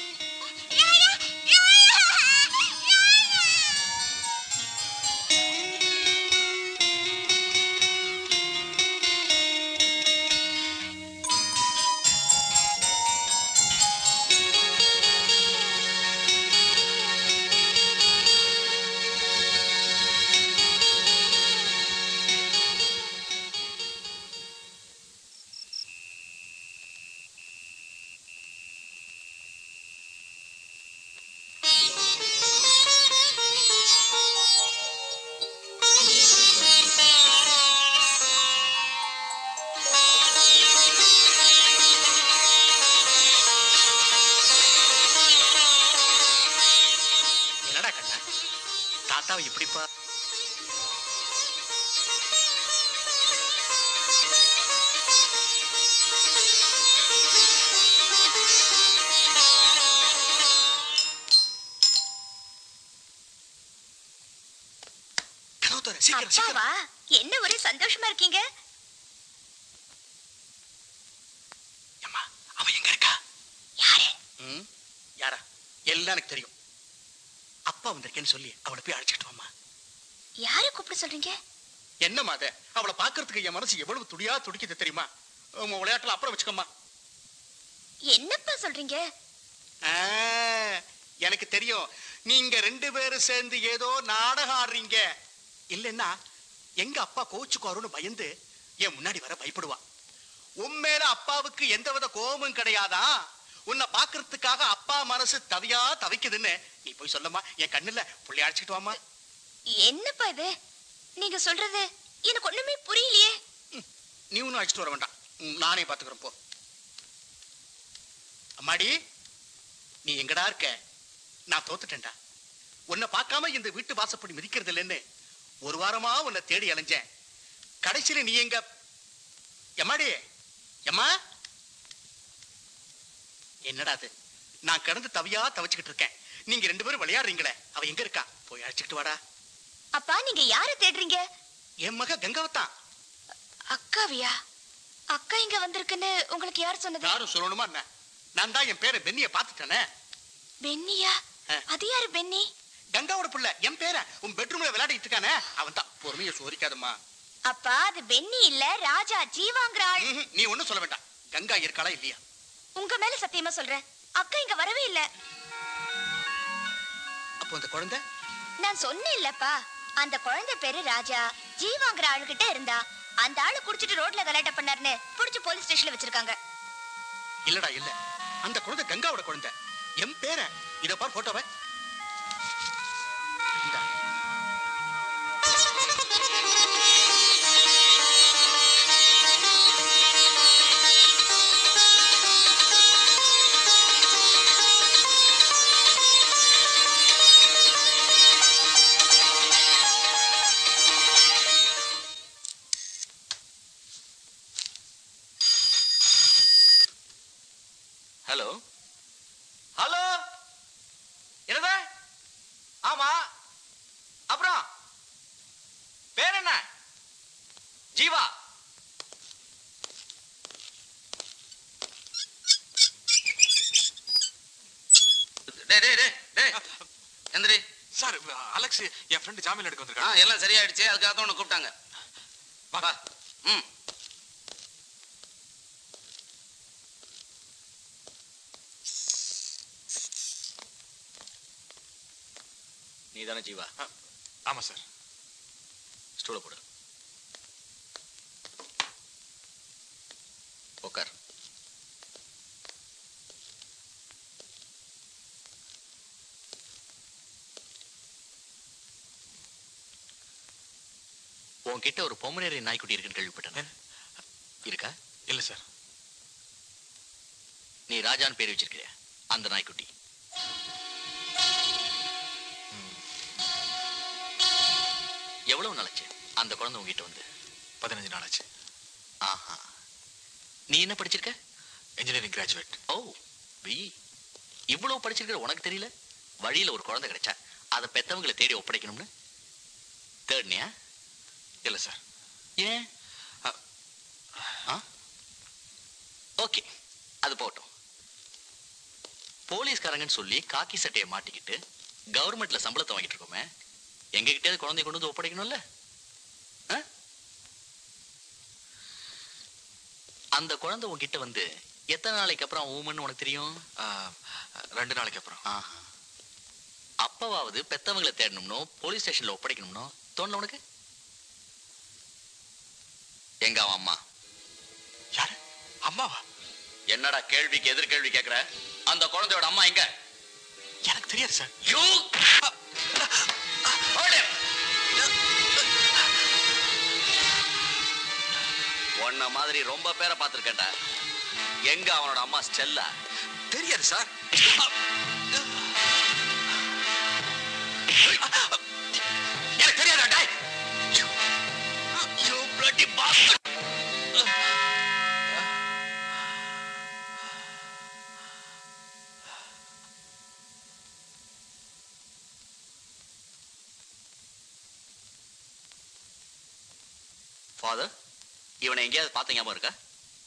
என்னடா கண்ணா தாத்தாவை இப்படிப்பா கதவு தர சீக்கிரம் சீக்கிரம் அப்பாவா என்ன ஒரே சந்தோஷமா இருக்கீங்க அம்மா அவ எங்க இருக்கா யாரு ம் யாரா எல்லாம் எனக்கு தெரியும் அப்பா வந்திருக்கேன்னு சொல்லி அவளை போய் அழைச்சிட்டு வாம்மா யாரை கூப்பிட சொல்றீங்க என்னம்மா அது அவளை பார்க்கறதுக்கு என் மனசு எவ்வளவு துடியா துடிக்குது தெரியுமா உன் விளையாட்டுல அப்புறம் வச்சுக்கோமா என்னப்பா சொல்றீங்க ஆ, எனக்கு தெரியும் நீங்க ரெண்டு பேரும் சேர்ந்து ஏதோ நாடகம் ஆடுறீங்க இல்லைன்னா எங்க அப்பா கோச்சுக்குவாருன்னு பயந்து என் முன்னாடி வர பயப்படுவா உண்மையில அப்பாவுக்கு எந்தவித கோபமும் கிடையாதா உன்னை பாக்குறதுக்காக அப்பா மனசு தவியா தவிக்குதுன்னு நீ போய் சொல்லம்மா என் கண்ணுல புள்ளி அழைச்சிட்டு வாமா என்னப்பா இது நீங்க சொல்றது எனக்கு ஒண்ணுமே புரியலையே நீ ஒன்றும் அழைச்சிட்டு வர வேண்டாம் ம், நானே பாத்துக்கிறேன் போ அம்மாடி நீ எங்கடா இருக்க நான் தோத்துட்டேன்டா உன்னை பார்க்காம இந்த வீட்டு வாசப்படி மிதிக்கிறது இல்லைன்னு ஒரு வாரமா உன்னை தேடி அலைஞ்சேன் கடைசியில நீ எங்க எம்மாடி எம்மா என்னடா அது நான் கிடந்து தவியா தவிச்சுக்கிட்டு இருக்கேன் நீங்க ரெண்டு பேரும் விளையாடுறீங்களே அவ எங்க இருக்கா போய் அழைச்சிக்கிட்டு வாடா அப்பா நீங்க யார தேடுறீங்க என் மக கங்காவத்தான் அக்காவியா அக்கா இங்க வந்திருக்குன்னு உங்களுக்கு யார் சொன்னது யாரும் சொல்லணுமா என்ன நான் தான் என் பேரை பென்னிய பார்த்துட்டேனே பென்னியா ஆ. அது யாரு பென்னி கங்காவோட புள்ள என் பேரன் உன் பெட்ரூம்ல விளையாடிட்டு இருக்கானே அவன் தான் பொறுமையை சோதிக்காதம்மா அப்பா அது பென்னி இல்ல ராஜா ஜீவாங்கிற ஆள் ம்ஹும், நீ ஒண்ணும் சொல்ல வேண்டாம் கங்கா இருக்காளா இல்லையா உங்க மேல சத்தியமா சொல்றேன் அக்கா இங்க வரவே இல்ல அப்போ அந்த குழந்தை நான் சொன்னேன் இல்லப்பா அந்த குழந்தை பேரு ராஜா ஜீவாங்கிற ஆளுகிட்ட இருந்தா அந்த ஆளு குடிச்சிட்டு ரோட்ல கலாட்டா பண்ணாருன்னு புடிச்சு போலீஸ் ஸ்டேஷன்ல வச்சிருக்காங்க இல்லடா இல்ல அந்த குழந்தை கங்காவோட குழந்தை என் பேரன் இத பார் போட்டோவை இந்தா. ஜீவா டேய் டேய் டேய் டேய் எந்திரி சார் அலெக்ஸ் என் ஃப்ரெண்ட் ஜாமீன் எடுக்க ஆ வந்திருக்காங்க எல்லாம் சரியாயிடுச்சு அதுக்காக தான் உன்னை கூப்பிட்டாங்க வா ம் நீ தானே ஜீவா ஆமா சார் ஸ்டூல போடு உட்கார் உன்கிட்ட ஒரு பொம்மனேரி நாய்க்குட்டி இருக்குன்னு கேள்விப்பட்டேன் இருக்கா இல்ல சார் நீ ராஜான்னு பேர் வச்சிருக்கிற அந்த நாய்க்குட்டி எவ்வளவு நாளாச்சு அந்த குழந்தை உங்ககிட்ட வந்து பதினஞ்சு நாள் ஆச்சு ஆஹா நீ என்ன படிச்சிருக்க இன்ஜினியரிங் கிராஜுவேட் ஓ பி இவ்வளவு படிச்சிருக்கிற உனக்கு தெரியல வழியில ஒரு குழந்தை கிடைச்சா அதை பெத்தவங்களை தேடி ஒப்படைக்கணும்னு தேர்ட்னியா இல்ல சார் ஏன் ஓகே அது போட்டோம் போலீஸ்காரங்கன்னு சொல்லி காக்கி சட்டையை மாட்டிக்கிட்டு கவர்மெண்ட்ல சம்பளத்தை வாங்கிட்டு இருக்கோமே எங்க கிட்டே குழந்தைய கொண்டு வந்து ஒப்படைக்கணும்ல ஆ? அந்த குழந்தை உன்கிட்ட வந்து எத்தனை நாளைக்கு அப்புறம் ஊமன்னு உனக்கு தெரியும் ரெண்டு நாளைக்கு அப்புறம் ஆஹா. அப்பவாவது பெத்தவங்களை தேடணும்னோ போலீஸ் ஸ்டேஷன்ல ஒப்படைக்கணும்னோ தோணல உனக்கு எங்க அவன் அம்மா யாரு அம்மாவா என்னடா கேள்விக்கு எதிர் கேள்வி கேக்குற அந்த குழந்தையோட அம்மா எங்க எனக்கு தெரியாது சார் யூ உன்ன மாதிரி ரொம்ப பேரை பார்த்திருக்கேன்டா எங்க அவனோட அம்மா ஸ்டெல்லா தெரியாது சார் எனக்கு தெரியாதா டேய் யூ bloody bastard ஃபாதர் இவனை எங்கேயாவது பார்த்த ஞாபகம் இருக்கா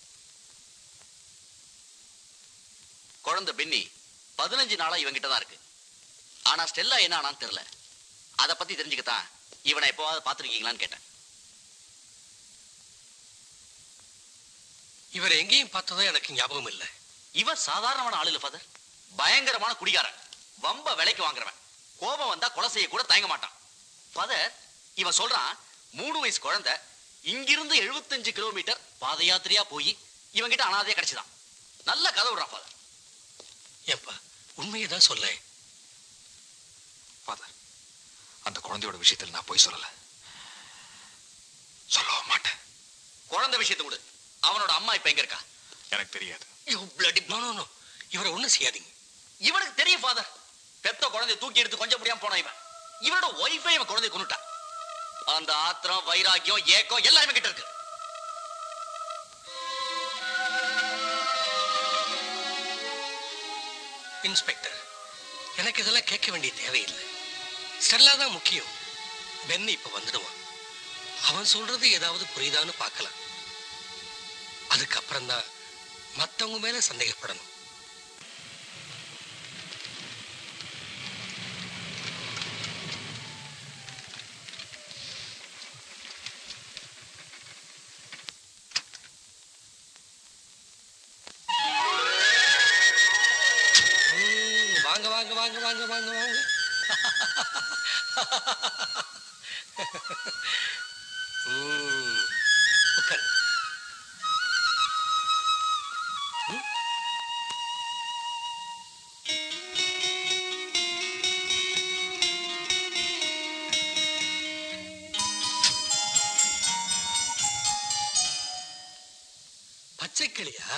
குழந்தை பென்னி பதினஞ்சு நாளா இவங்கிட்ட தான் இருக்கு ஆனா ஸ்டெல்லா என்ன ஆனான்னு தெரியல அதை பத்தி தெரிஞ்சுக்கத்தான் இவனை எப்பவாவது பார்த்திருக்கீங்களான்னு கேட்டேன் இவர் எங்கேயும் பார்த்ததா எனக்கு ஞாபகம் இல்லை இவன் சாதாரணமான ஆளு இல்ல ஃபாதர் பயங்கரமான குடிகாரன் வம்ப விலைக்கு வாங்குறவன் கோபம் வந்தா கொலை செய்ய கூட தயங்க மாட்டான் ஃபாதர் இவன் சொல்றான் மூணு வயசு குழந்தை இங்கிருந்து 75 கிலோமீட்டர் பாத யாத்திரையா போய் இவன்கிட்ட அனாதையா கிடைச்சுதான் நல்ல கதை விடுறான் ஃபாதர் ஏப்பா உண்மையை தான் சொல்ல ஃபாதர் அந்த குழந்தையோட விஷயத்தில் நான் போய் சொல்லல சொல்லவும் மாட்டேன் குழந்தை விஷயத்தை விடு அவனோட அம்மா இப்ப எங்க இருக்கா எனக்கு தெரியாது you bloody no no no இவரை ஒண்ணும் செய்யாதீங்க இவனுக்கு தெரியும் ஃபாதர் பெத்த குழந்தைய தூக்கி எடுத்து கொஞ்சம் முடியாம போனான் இவன் இவனோட ஒய்ஃபை இவன் குழந்தைய கொண்டுட்டான் அந்த ஆத்திரம் வைராக்கியம் ஏக்கம் எல்லாம் இவன் கிட்ட இருக்கு இன்ஸ்பெக்டர் எனக்கு இதெல்லாம் கேட்க வேண்டிய தேவையில்லை ஸ்டெல்லா தான் முக்கியம் பென் இப்ப வந்துடுவான் அவன் சொல்றது ஏதாவது புரியுதான்னு பார்க்கலாம் அதுக்கப்புறம் தான் மத்தவங்க மேல சந்தேகப்படணும் ம், வாங்க வாங்க வாங்க வாங்க வாங்க வாங்க ம், உட்காரு. ம்? பச்சை கிளியா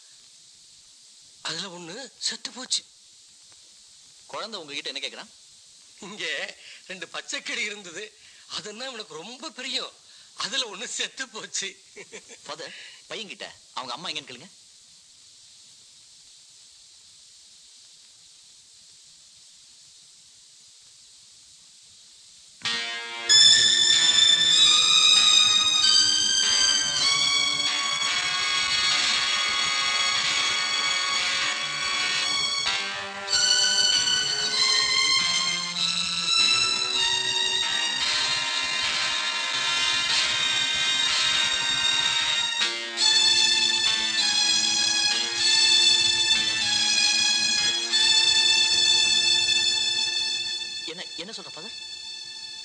அதுல ஒண்ணு செத்து போச்சு குழந்தை உங்ககிட்ட என்ன கேக்குறான் இங்க ரெண்டு பச்சை கிளி இருந்தது அதுன்னா எனக்கு ரொம்ப பிரியம் அதுல ஒண்ணு செத்து போச்சு ஃபாதர் பையன்கிட்ட அவங்க அம்மா எங்கன்னு கேளுங்க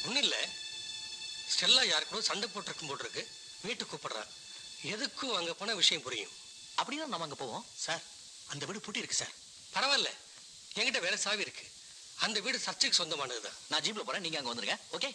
ஒன்றும் இல்லை ஸ்டெல்லா யாருக்கூட சண்டை போட்டிருக்கும் போட்டிருக்கு வீட்டுக்கு கூப்பிடுறா எதுக்கும் அங்கே போன விஷயம் புரியும் அப்படின்னா நம்ம அங்கே போவோம் சார் அந்த வீடு பூட்டி இருக்கு சார் பரவாயில்ல என்கிட்ட வேற சாவி இருக்கு அந்த வீடு சர்ச்சுக்கு சொந்தமானதுதான் நான் ஜீப்ல போறேன் நீங்க அங்க வந்துருங்க ஓகே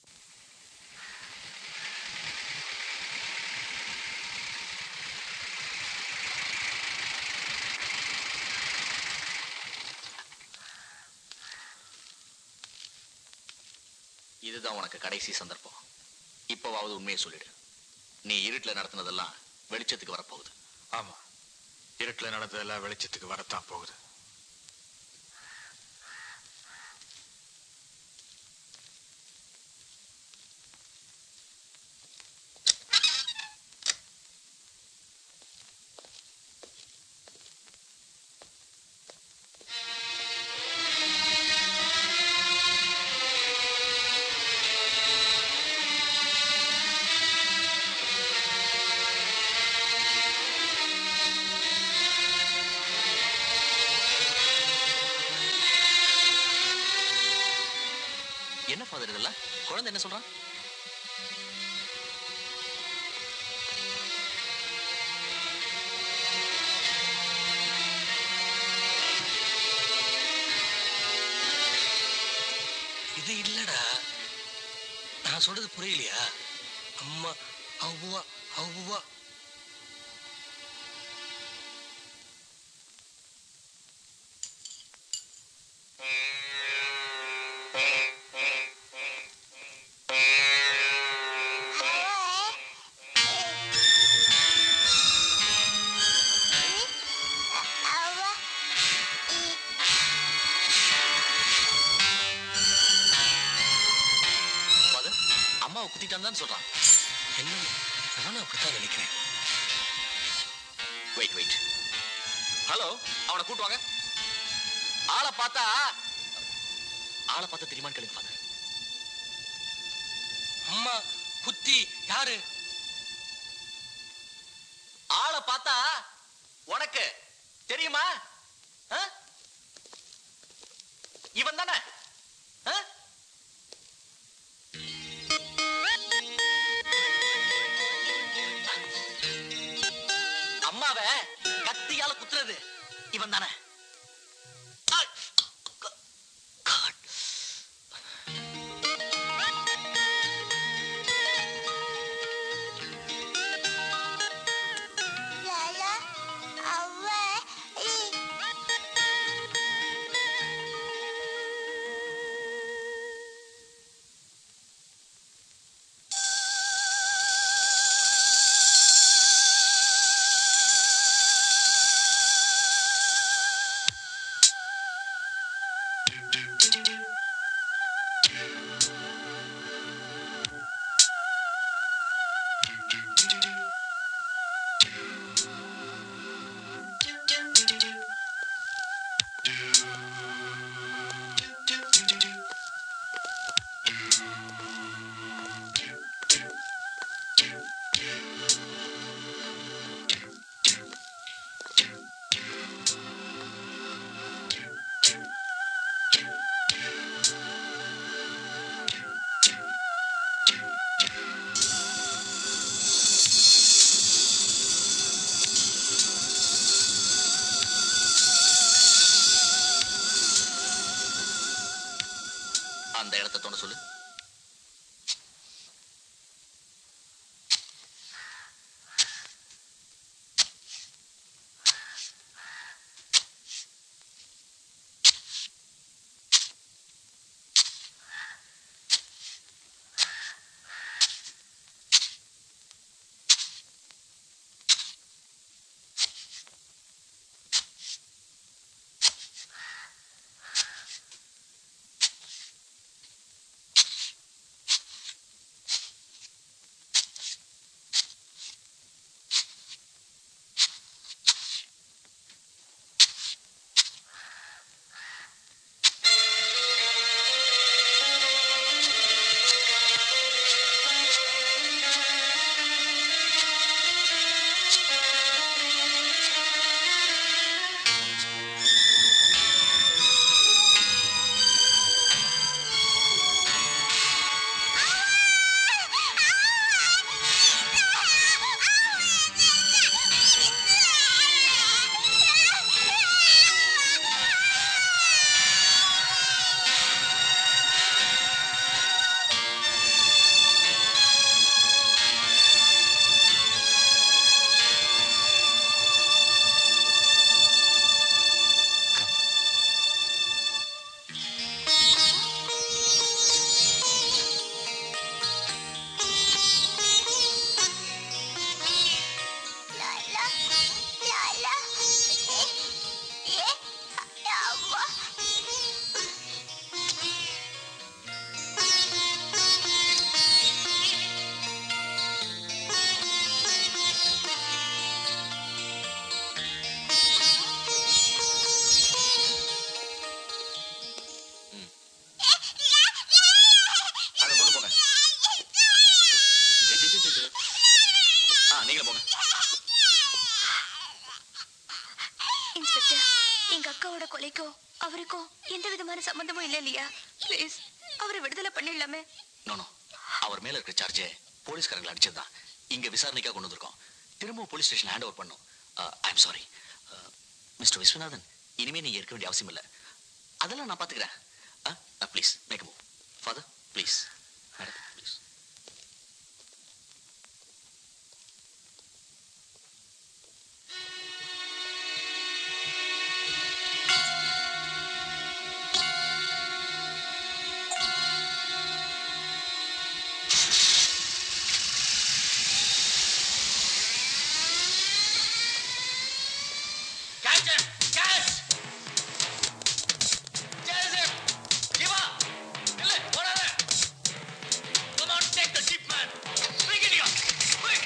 இதுதான் உனக்கு கடைசி சந்தர்ப்பம் இப்போவாவது உண்மையை சொல்லிடு நீ இருட்டில் நடத்தினதெல்லாம் வெளிச்சத்துக்கு வரப்போகுது ஆமா இருட்டுல நடந்ததெல்லாம் வெளிச்சத்துக்கு வரத்தான் போகுது என்ன ஃபாதர் இதெல்லாம் குழந்தை என்ன சொல்றான் இது இல்லடா நான் சொல்றது புரியலையா அம்மா அவ்வா அவ்வா ஃபாதர் அம்மாவை குத்திட்டான்னு தான் சொல்றான் என்ன நானும் அப்படித்தான் நினைக்கிறேன் வெயிட் வெயிட் ஹலோ அவனை கூட்டு வாங்க ஆளை பார்த்தா ஆளை பார்த்தா தெரியுமான்னு கேளுங்க ஃபாதர் அம்மா புத்தி யாரு ஆளை பார்த்தா உனக்கு தெரியுமா ஆ? இவன் தானே ஆ? அம்மாவை கத்தியால குத்துறது இவன் தானே அந்த இடத்த தோண சொல்லு அம்மாவோட கொலைக்கும் அவருக்கும் எந்த விதமான சம்பந்தமும் இல்லை இல்லையா ப்ளீஸ் அவரை விடுதலை பண்ணிடலாமே நோ நோ அவர் மேல இருக்க சார்ஜே போலீஸ்காரங்களை அடிச்சதுதான் இங்க விசாரணைக்காக கொண்டு வந்திருக்கோம் திரும்ப போலீஸ் ஸ்டேஷன் ஹேண்ட் ஓவர் பண்ணும் I am sorry mister Viswanathan இனிமே நீங்க இருக்க வேண்டிய அவசியம் இல்லை அதெல்லாம் நான் பாத்துக்கிறேன் please make move father please madam please Catch him! Catch! Chase him! Give up! நில்லு, ஓடாத! Come on, take the jeep, man! Bring it here! Quick!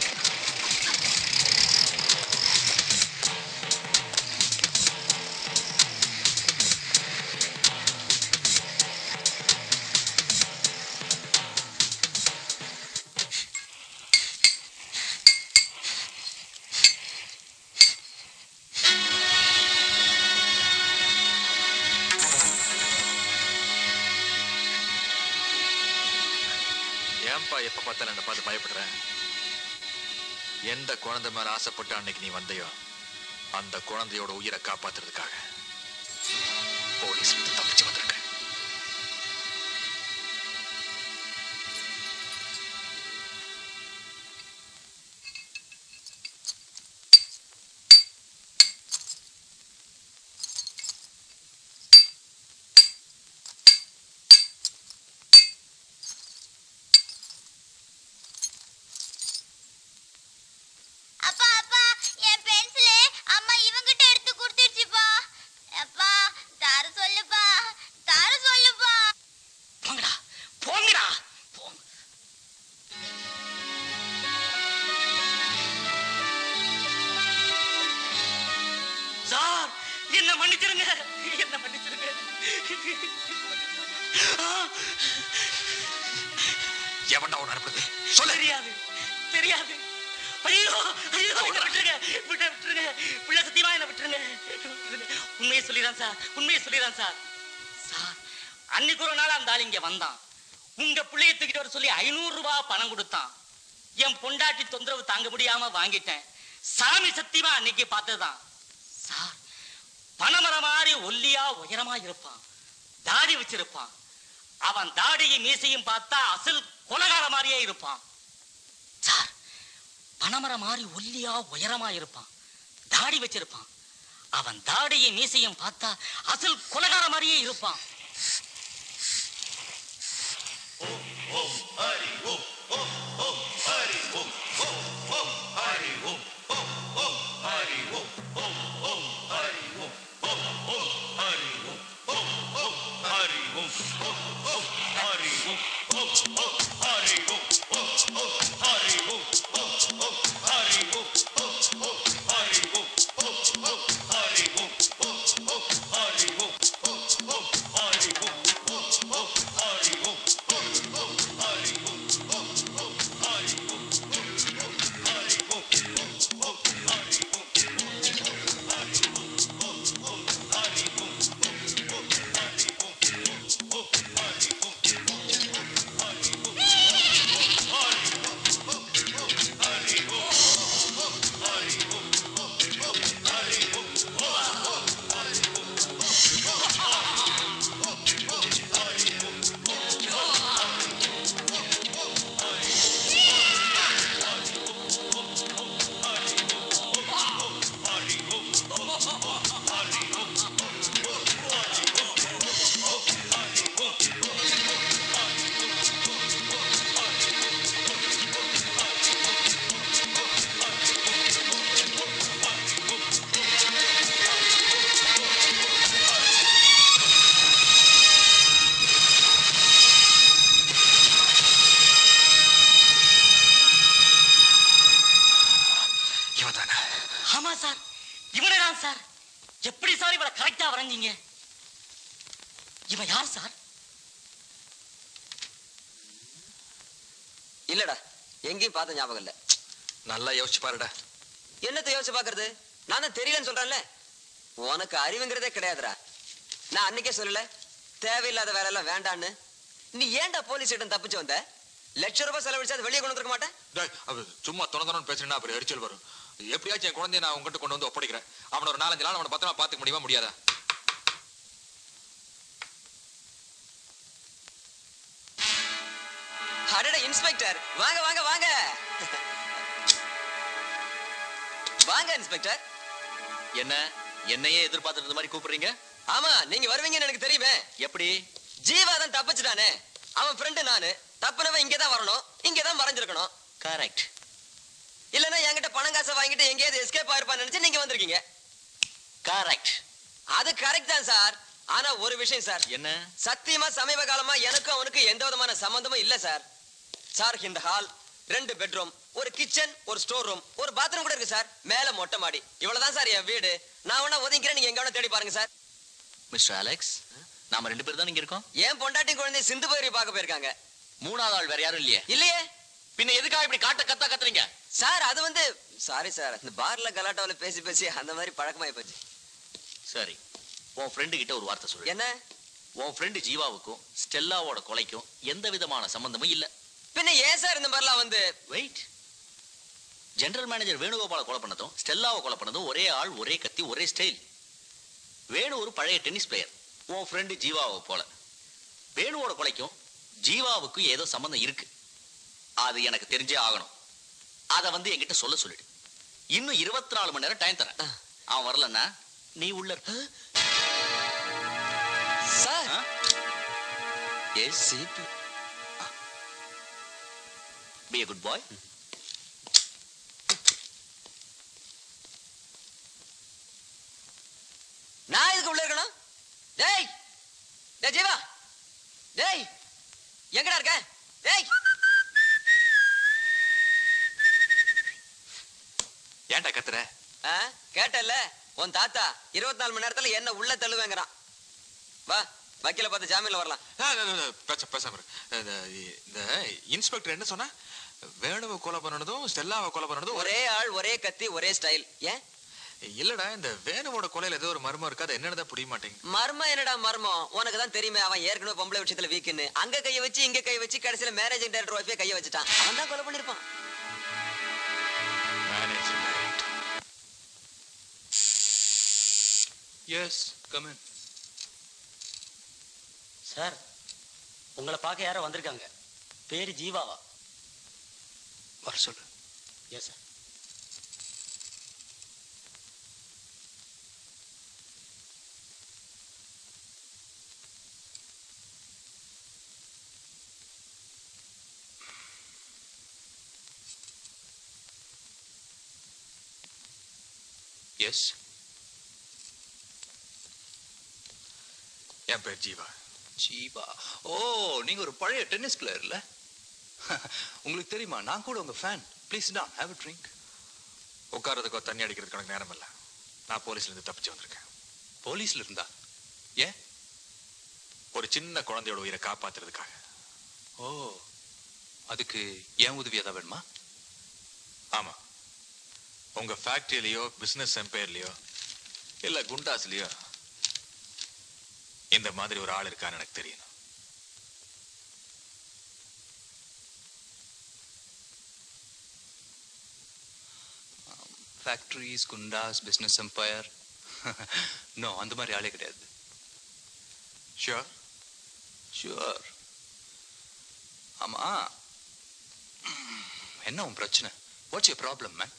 ஏன்பா எப்ப பார்த்தாலும் என்ன பார்த்து பயப்படுறேன் எந்த குழந்தை மேல ஆசைப்பட்டு அன்னைக்கு நீ வந்தையோ அந்த குழந்தையோட உயிரை காப்பாத்துறதுக்காக போலீஸ் வந்து தப்பிச்சு வந்திருக்கேன் அப்பா அப்பா என் பென்சிலு அம்மா இவங்கிட்ட எடுத்து கொடுத்துருச்சுப்பா அப்பா தர சொல்லுப்பா தர சொல்லுப்பா போங்கடா போங்கடா போங்க சார் என்ன மன்னிச்சிருங்க என்ன மன்னிச்சிருங்க எவன்டா உன் அனுப்புறது தெரியாது தெரியாது ஐயோ ஐயோ என்ன விட்டுருங்க விட்டு விட்டுருங்க பிள்ளை சத்தியமா என்ன விட்டுருங்க விட்டுருங்க. உண்மையை சொல்லிடுறேன் சார் உண்மையை சொல்லிடுறேன் சார் சார் அன்னைக்கு ஒரு நாள் அந்த ஆள் இங்க வந்தான் உங்க பிள்ளைய தூக்கிட்டு வர சொல்லி ஐநூறு ரூபாய் பணம் கொடுத்தான் என் பொண்டாட்டி தொந்தரவு தாங்க முடியாம வாங்கிட்டேன் சாமி சத்தியமா அன்னைக்கு பார்த்ததுதான் சார் பனைமரம் மாதிரி ஒல்லியா உயரமா இருப்பான் தாடி வச்சிருப்பான் அவன் தாடியும் மீசையும் பார்த்தா அசல் கொலகார மாதிரியே இருப்பான் சார் பனைமரம் மாதிரி ஒல்லியா உயரமா இருப்பான் தாடி வச்சிருப்பான் அவன் தாடியும் மீசையும் பார்த்தா அசல் கொலகார மாதிரியே இருப்பான் ஆமா சார் இவனே தான் சார் எப்படி சார் இவளை கரெக்டா வரைஞ்சீங்க இவன் யார் சார் இல்லடா எங்கேயும் பார்த்த ஞாபகம் இல்ல நல்லா யோசிச்சு பாருடா என்னத்தை யோசிச்சு பாக்குறது நான் தான் தெரியலன்னு சொல்றேன்ல உனக்கு அறிவுங்கிறதே கிடையாதுடா நான் அன்னைக்கே சொல்லல தேவையில்லாத வேலை எல்லாம் வேண்டான்னு நீ ஏன்டா போலீஸ் இடம் தப்பிச்சு வந்த லட்ச ரூபாய் செலவழிச்சு அதை வெளியே கொண்டு வந்துருக்க மாட்டேன் டேய், அவ சும்மா தொண தொணன்னு பேசுனா அப்புறம் எரிச்சல் வரும் எப்படியாச்சும் என் குழந்தைய நான் உங்ககிட்ட கொண்டு வந்து ஒப்படைக்கிறேன் அவன ஒரு நாலஞ்சு நாள் அவனை பத்திரமா பாத்துக்க முடியுமா முடியாதா அடடா இன்ஸ்பெக்டர் வாங்க வாங்க வாங்க வாங்க இன்ஸ்பெக்டர் என்ன என்னையே எதிர்பார்த்துட்டு இருந்த மாதிரி கூப்பிடுறீங்க ஆமா நீங்க வருவீங்கன்னு எனக்கு தெரியுமே எப்படி ஜீவா தான் தப்பிச்சுட்டானே அவன் ஃப்ரெண்டு நானு தப்புனவன் இங்கே தான் வரணும் இங்கே தான் மறைஞ்சிருக்கணும் கரெக்ட் இல்லைன்னா என்கிட்ட பணம் காசை வாங்கிட்டு எங்கேயாவது எஸ்கேப் ஆயிருப்பான்னு நினைச்சு நீங்க வந்திருக்கீங்க கரெக்ட் அது கரெக்ட் தான் சார் ஆனா ஒரு விஷயம் சார் என்ன சத்தியமா சமீப காலமா எனக்கும் அவனுக்கும் எந்த விதமான சம்பந்தமும் இல்ல சார் சார் இந்த ஹால் ரெண்டு பெட்ரூம் ஒரு கிச்சன் ஒரு ஸ்டோர் ரூம் ஒரு பாத்ரூம் கூட இருக்கு சார் மேல மொட்டை மாடி இவ்வளவுதான் சார் என் வீடு நான் வேணா ஒதுங்கிறேன் நீங்க எங்க வேணா தேடி பாருங்க சார் மிஸ்டர் அலெக்ஸ் நாம ரெண்டு பேர் தான் இங்க இருக்கோம் ஏன் பொண்டாட்டி குழந்தை சிந்து பயிரி பார்க்க போயிருக்காங்க மூணாவது ஆள் வேற யாரும் இல்லையே இல்லையே பின்ன எதுக்காக இப்படி காட்ட கத்தா கத்துறீங்க சார் அது வந்து சாரி சார் இந்த பார்ல கலாட்டாவில் பேசி பேசி அந்த மாதிரி பழக்கமாயி போச்சு சரி உன் ஃப்ரெண்டு கிட்ட ஒரு வார்த்தை சொல்லு என்ன உன் ஃப்ரெண்டு ஜீவாவுக்கும் ஸ்டெல்லாவோட கொலைக்கும் எந்த விதமான சம்பந்தமும் இல்ல பின்ன ஏன் சார் இந்த மாதிரிலாம் வந்து வெயிட் ஜெனரல் மேனேஜர் வேணுகோபால கொலை பண்ணதும் ஸ்டெல்லாவை கொலை பண்ணதும் ஒரே ஆள் ஒரே கத்தி ஒரே ஸ்டைல் வேணு ஒரு பழைய டென்னிஸ் பிளேயர் உன் ஃப்ரெண்டு ஜீவாவை போல வேணுவோட கொலைக்கும் ஜீவாவுக்கும் ஏதோ சம்பந்தம் இருக்கு அது எனக்கு தெரிஞ்சே ஆகணும் அதை வந்து என்கிட்ட சொல்ல சொல்லிடு இன்னும் இருபத்தி நாலு மணி நேரம் டைம் தரேன் அவன் வரலன்னா நீ உள்ள இருக்க sir yes be a good boy நான் இதுக்கு உள்ள இருக்கணும் டேய் டேய் ஜீவா டேய் எங்கடா இருக்க டேய் ஏன்டா கத்துற ஆ, கேட்டல்ல உன் தாத்தா இருபத்தி நாலு மணி நேரத்துல என்ன உள்ள தள்ளுவேங்கிறான் வா வக்கீல பார்த்து ஜாமீன்ல வரலாம் ஆ, ஆ, ஆ, பேச பேசாம இரு. இந்த இந்த இன்ஸ்பெக்டர் என்ன சொன்னா வேணுவை கொலை பண்ணனதும் ஸ்டெல்லாவை கொலை பண்ணனதும் ஒரே ஒரே ஆள் ஒரே கத்தி ஒரே ஸ்டைல் ஏன் இல்லடா இந்த வேணுவோட கொலையில ஏதோ ஒரு மர்மம் இருக்கு அது என்னன்னு புரிய மாட்டேங்குது மர்மம் என்னடா மர்மம் உனக்கு தான் தெரியுமே அவன் ஏற்கனவே பொம்பளை விஷயத்துல வீக்குன்னு அங்க கைய வச்சு இங்க கைய வச்சு கடைசியில மேரேஜிங் டைரக்டர் ஒய்ஃபே கைய வச்சுட்டான் அவன் தான் கொலை பண்ணிருப்பான் manager yes come in sir உங்களை பார்க்க யாரோ வந்திருக்காங்க பேரு ஜீவாவா வர சொல்லு எஸ் சார் எஸ் என் பேர் ஜீவா ஜீவா ஓ நீங்க ஒரு பழைய டென்னிஸ் பிளேயர்ல உங்களுக்கு தெரியுமா நான் கூட உங்க ஃபேன் ப்ளீஸ் டா ஹேவ் அ ட்ரிங்க் உட்கார்றதுக்கோ தண்ணி அடிக்கிறதுக்கு எனக்கு நேரம் இல்ல நான் போலீஸ்ல இருந்து தப்பிச்சு வந்திருக்கேன் போலீஸ்ல இருந்தா ஏன் ஒரு சின்ன குழந்தையோட உயிரை காப்பாத்துறதுக்காக ஓ அதுக்கு ஏன் உதவி ஏதாவது வேணுமா ஆமா உங்க ஃபேக்டரியிலயோ பிசினஸ் எம்பையர்லயோ இல்ல குண்டாஸ்லயோ இந்த மாதிரி ஒரு ஆள் இருக்கான்னு எனக்கு தெரியணும் factories goondas business empire no அந்த மாதிரி ஆளே கிடையாது ஷியோர் ஷுவர் ஆமா என்ன உன் பிரச்சனை what's you problem man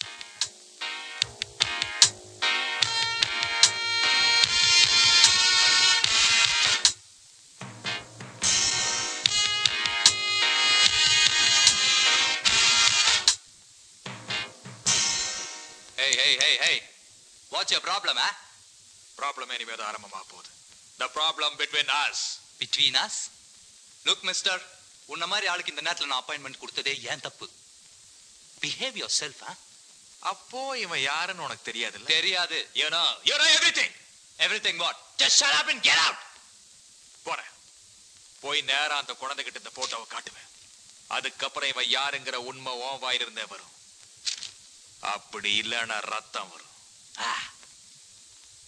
Hey, hey, hey, hey. What's your problem, huh? Problem இனிமே தான் ஆரம்பமாக போகுது the problem between us Between us? Look, mister, உன்ன மாதிரி ஆளுக்கு இந்த நேரத்துல நான் அப்பாயின்மெண்ட் கொடுத்ததே ஏன் தப்பு பிஹேவ் யோர் செல்ஃப் அப்போ இவன் யாருன்னு உனக்கு தெரியாதுல்ல தெரியாது you know you know everything everything what just shut up and get out போறேன் போய் நேரா அந்த குழந்தைகிட்ட இந்த போட்டோவை காட்டுவேன் அதுக்கப்புறம் இவன் யாருங்கிற உண்மை ஓன் வாயிருந்தே வரும் அப்படி இல்லைன்னா ரத்தம் வரும்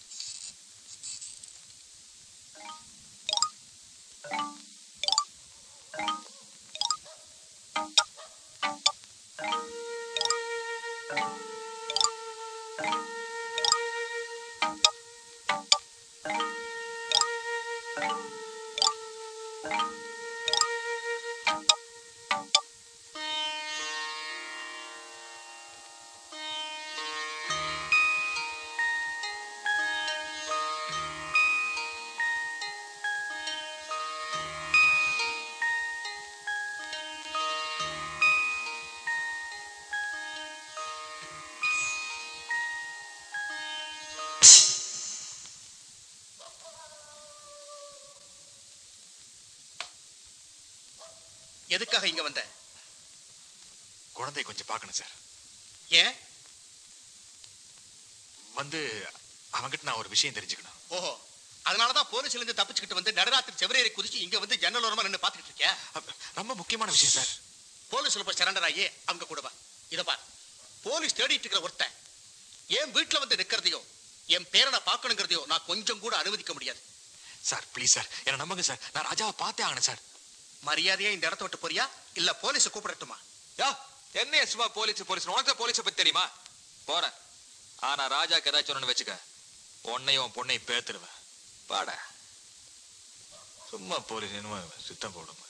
எதுக்காக இங்க வந்த குழந்தைய கொஞ்சம் பார்க்கணும் சார் ஏன் வந்து அவன்கிட்ட நான் ஒரு விஷயம் தெரிஞ்சுக்கணும் ஓஹோ அதனாலதான் போலீஸ்ல இருந்து தப்பிச்சுக்கிட்டு வந்து நடுராத்திரி செவரேறி குதிச்சு இங்க வந்து ஜன்னல் ஓரமா நின்னு பாத்துக்கிட்டு இருக்கியா ரொம்ப முக்கியமான விஷயம் சார் போலீஸ்ல போய் சரண்டர் ஆகி அவங்க கூட வா இத பார் போலீஸ் தேடிட்டு இருக்கிற ஒருத்தன் என் வீட்டுல வந்து நிக்கிறதையோ என் பேரனை பார்க்கணுங்கிறதையோ நான் கொஞ்சம் கூட அனுமதிக்க முடியாது சார் ப்ளீஸ் சார் என்ன நம்புங்க சார் நான் ராஜாவை பார்த்தே ஆகணும் சார் மரியாதையா இந்த இடத்த விட்டு போறியா இல்ல போலீஸ கூப்பிடட்டுமா யா என்ன சும்மா போலீஸ் போலீஸ் உனக்கு போலீஸை பத்தி தெரியுமா போறேன் ஆனா ராஜாக்கு ஏதாச்சும் ஒன்று வச்சுக்க உன்னையும் உன் பொண்ணையும் பேத்துருவேன் பாட சும்மா போலீஸ் என்னமோ சித்தம் போடும்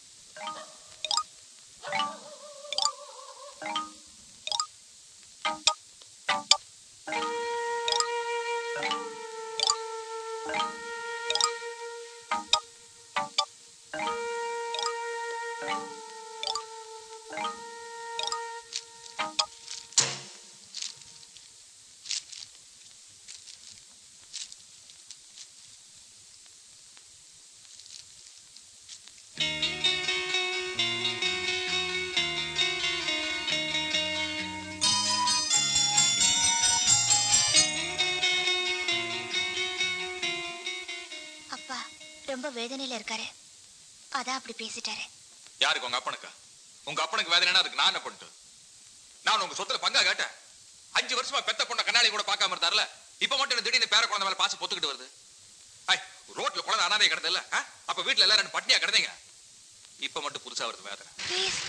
அப்பா ரொம்ப வேதனையில இருக்காரு அதான் அப்படி பேசிட்டாரு யாருக்கு உங்க அப்பனுக்கா உங்க அப்பனுக்கு வேதனைனா அதுக்கு நான் என்ன பண்ணிட்டு நான் உங்க சொத்துல பங்கா கேட்டேன் அஞ்சு வருஷமா பெத்த பொண்ண கண்ணாடி கூட பார்க்காம இருந்தாருல இப்ப மட்டும் எனக்கு திடீர்னு பேர குழந்தை மேல பாசம் பொத்துக்கிட்டு வருது ஐ ரோட்ல குழந்தை அனாதை கிடந்தது இல்ல அப்ப வீட்டுல எல்லாரும் ரெண்டு பட்னியா கிடந்தீங்க இப்ப மட்டும் புதுசா வருது வேதனை ப்ளீஸ்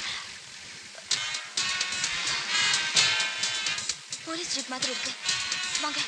போலீஸ் ஜீப் மாதிரி இருக்கு வாங்க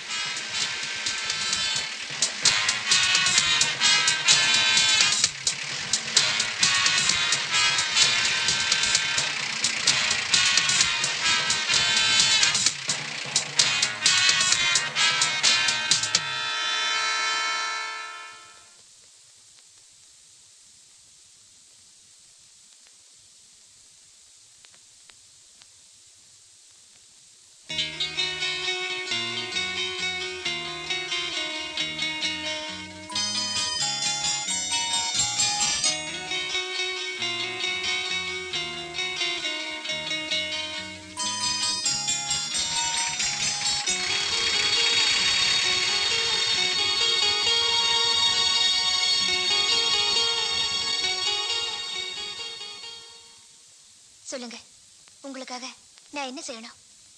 சொல்லுங்க உங்களுக்காக நான் என்ன செய்யணும்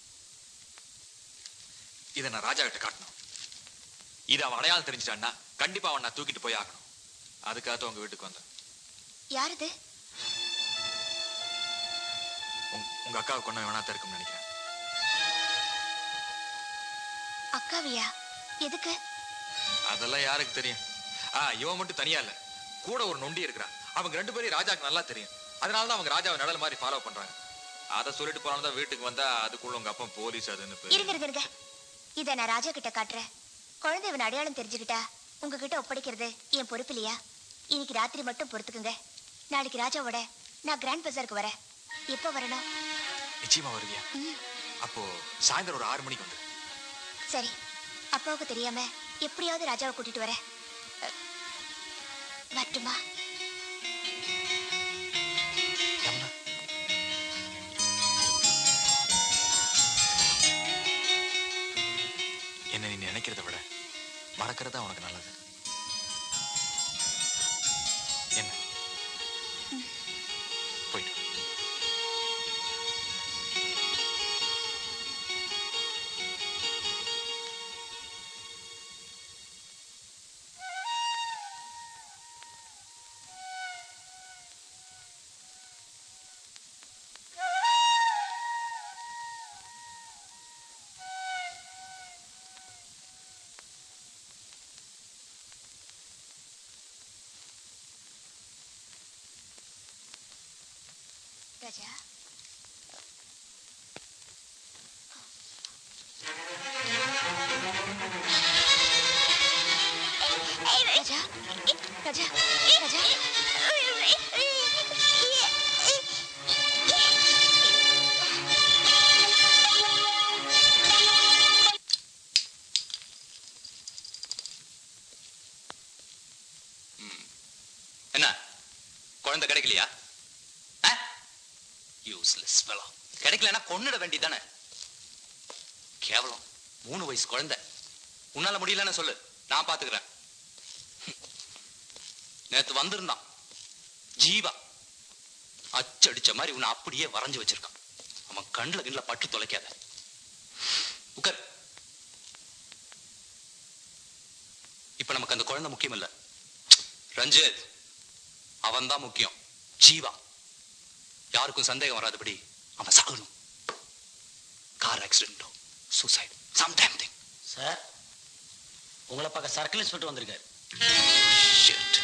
இதை நான் ராஜா கிட்ட காட்டணும் இது அவன் அடையாளம் தெரிஞ்சிட்டான்னா கண்டிப்பா அவன் நான் தூக்கிட்டு போய் ஆகணும் அதுக்காக தான் உங்க வீட்டுக்கு வந்தேன் யார் இது உங்க- உங்க அக்காவுக்கு ஒன்றும் வேணா தான் இருக்கும்னு நினைக்கிறேன் அக்காவியா எதுக்கு அதெல்லாம் யாருக்கு தெரியும் ஆ இவன் மட்டும் தனியா இல்ல கூட ஒரு நொண்டி இருக்கிறான் அவங்க ரெண்டு பேரும் ராஜாக்கு நல்லா தெரியும் அதனால தான் அவங்க ராஜாவை நிழல் மாதிரி ஃபாலோ பண்றாங்க அதை சொல்லிட்டு போனாலும் தான் வீட்டுக்கு வந்தா அதுக்குள்ள உங்க அப்பா போலீஸ் அதுன்னு பேரு. இருங்க இருங்க இருங்க இத நான் ராஜா கிட்ட காட்டுறேன் குழந்தை இவன் அடையாளம் தெரிஞ்சுக்கிட்டா உங்ககிட்ட ஒப்படைக்கிறது என் பொறுப்பு இல்லையா இன்னைக்கு ராத்திரி மட்டும் பொறுத்துக்குங்க நாளைக்கு ராஜாவோட நான் கிராண்ட் பஜாருக்கு வரேன் எப்போ வரணும் நிச்சயமா வருவியா அப்போ சாயந்தரம் ஒரு ஆறு மணிக்கு வந்து சரி அப்பாவுக்கு தெரியாம எப்படியாவது ராஜாவை கூட்டிட்டு வரேன் அ, வரட்டுமா என்ன நீ நினைக்கிறத விட மறக்கிறது தான் உனக்கு நல்லது என்ன போயிட்டு வா. ராஜா ராஜா ராஜா ராஜா என்ன குழந்தை கிடைக்கலையா யூஸ்லெஸ் ஃபெலோ கிடைக்கலன்னா கொன்னுட வேண்டியதானே கேவலம் மூணு வயசு குழந்தை உன்னால முடியலன்னு சொல்லு நான் பாத்துக்கிறேன் நேத்து வந்திருந்தான் ஜீவா அச்சடிச்ச மாதிரி உன்னை அப்படியே வரைஞ்சு வச்சிருக்கான் அவன் கண்ணுல கிண்ணுல பட்டு தொலைக்காத உட்கார் இப்ப நமக்கு அந்த குழந்தை முக்கியம் இல்ல ரஞ்சித் அவன் தான் முக்கியம் ஜீவா யாருக்கும் சந்தேகம் வராதபடி அவன் சாகணும் கார் ஆக்சிடென்ட்டோ suicide some time think sir உங்களை பார்க்க சர்க்கிள் இன்ஸ்பெக்டர் வந்திருக்காரு shit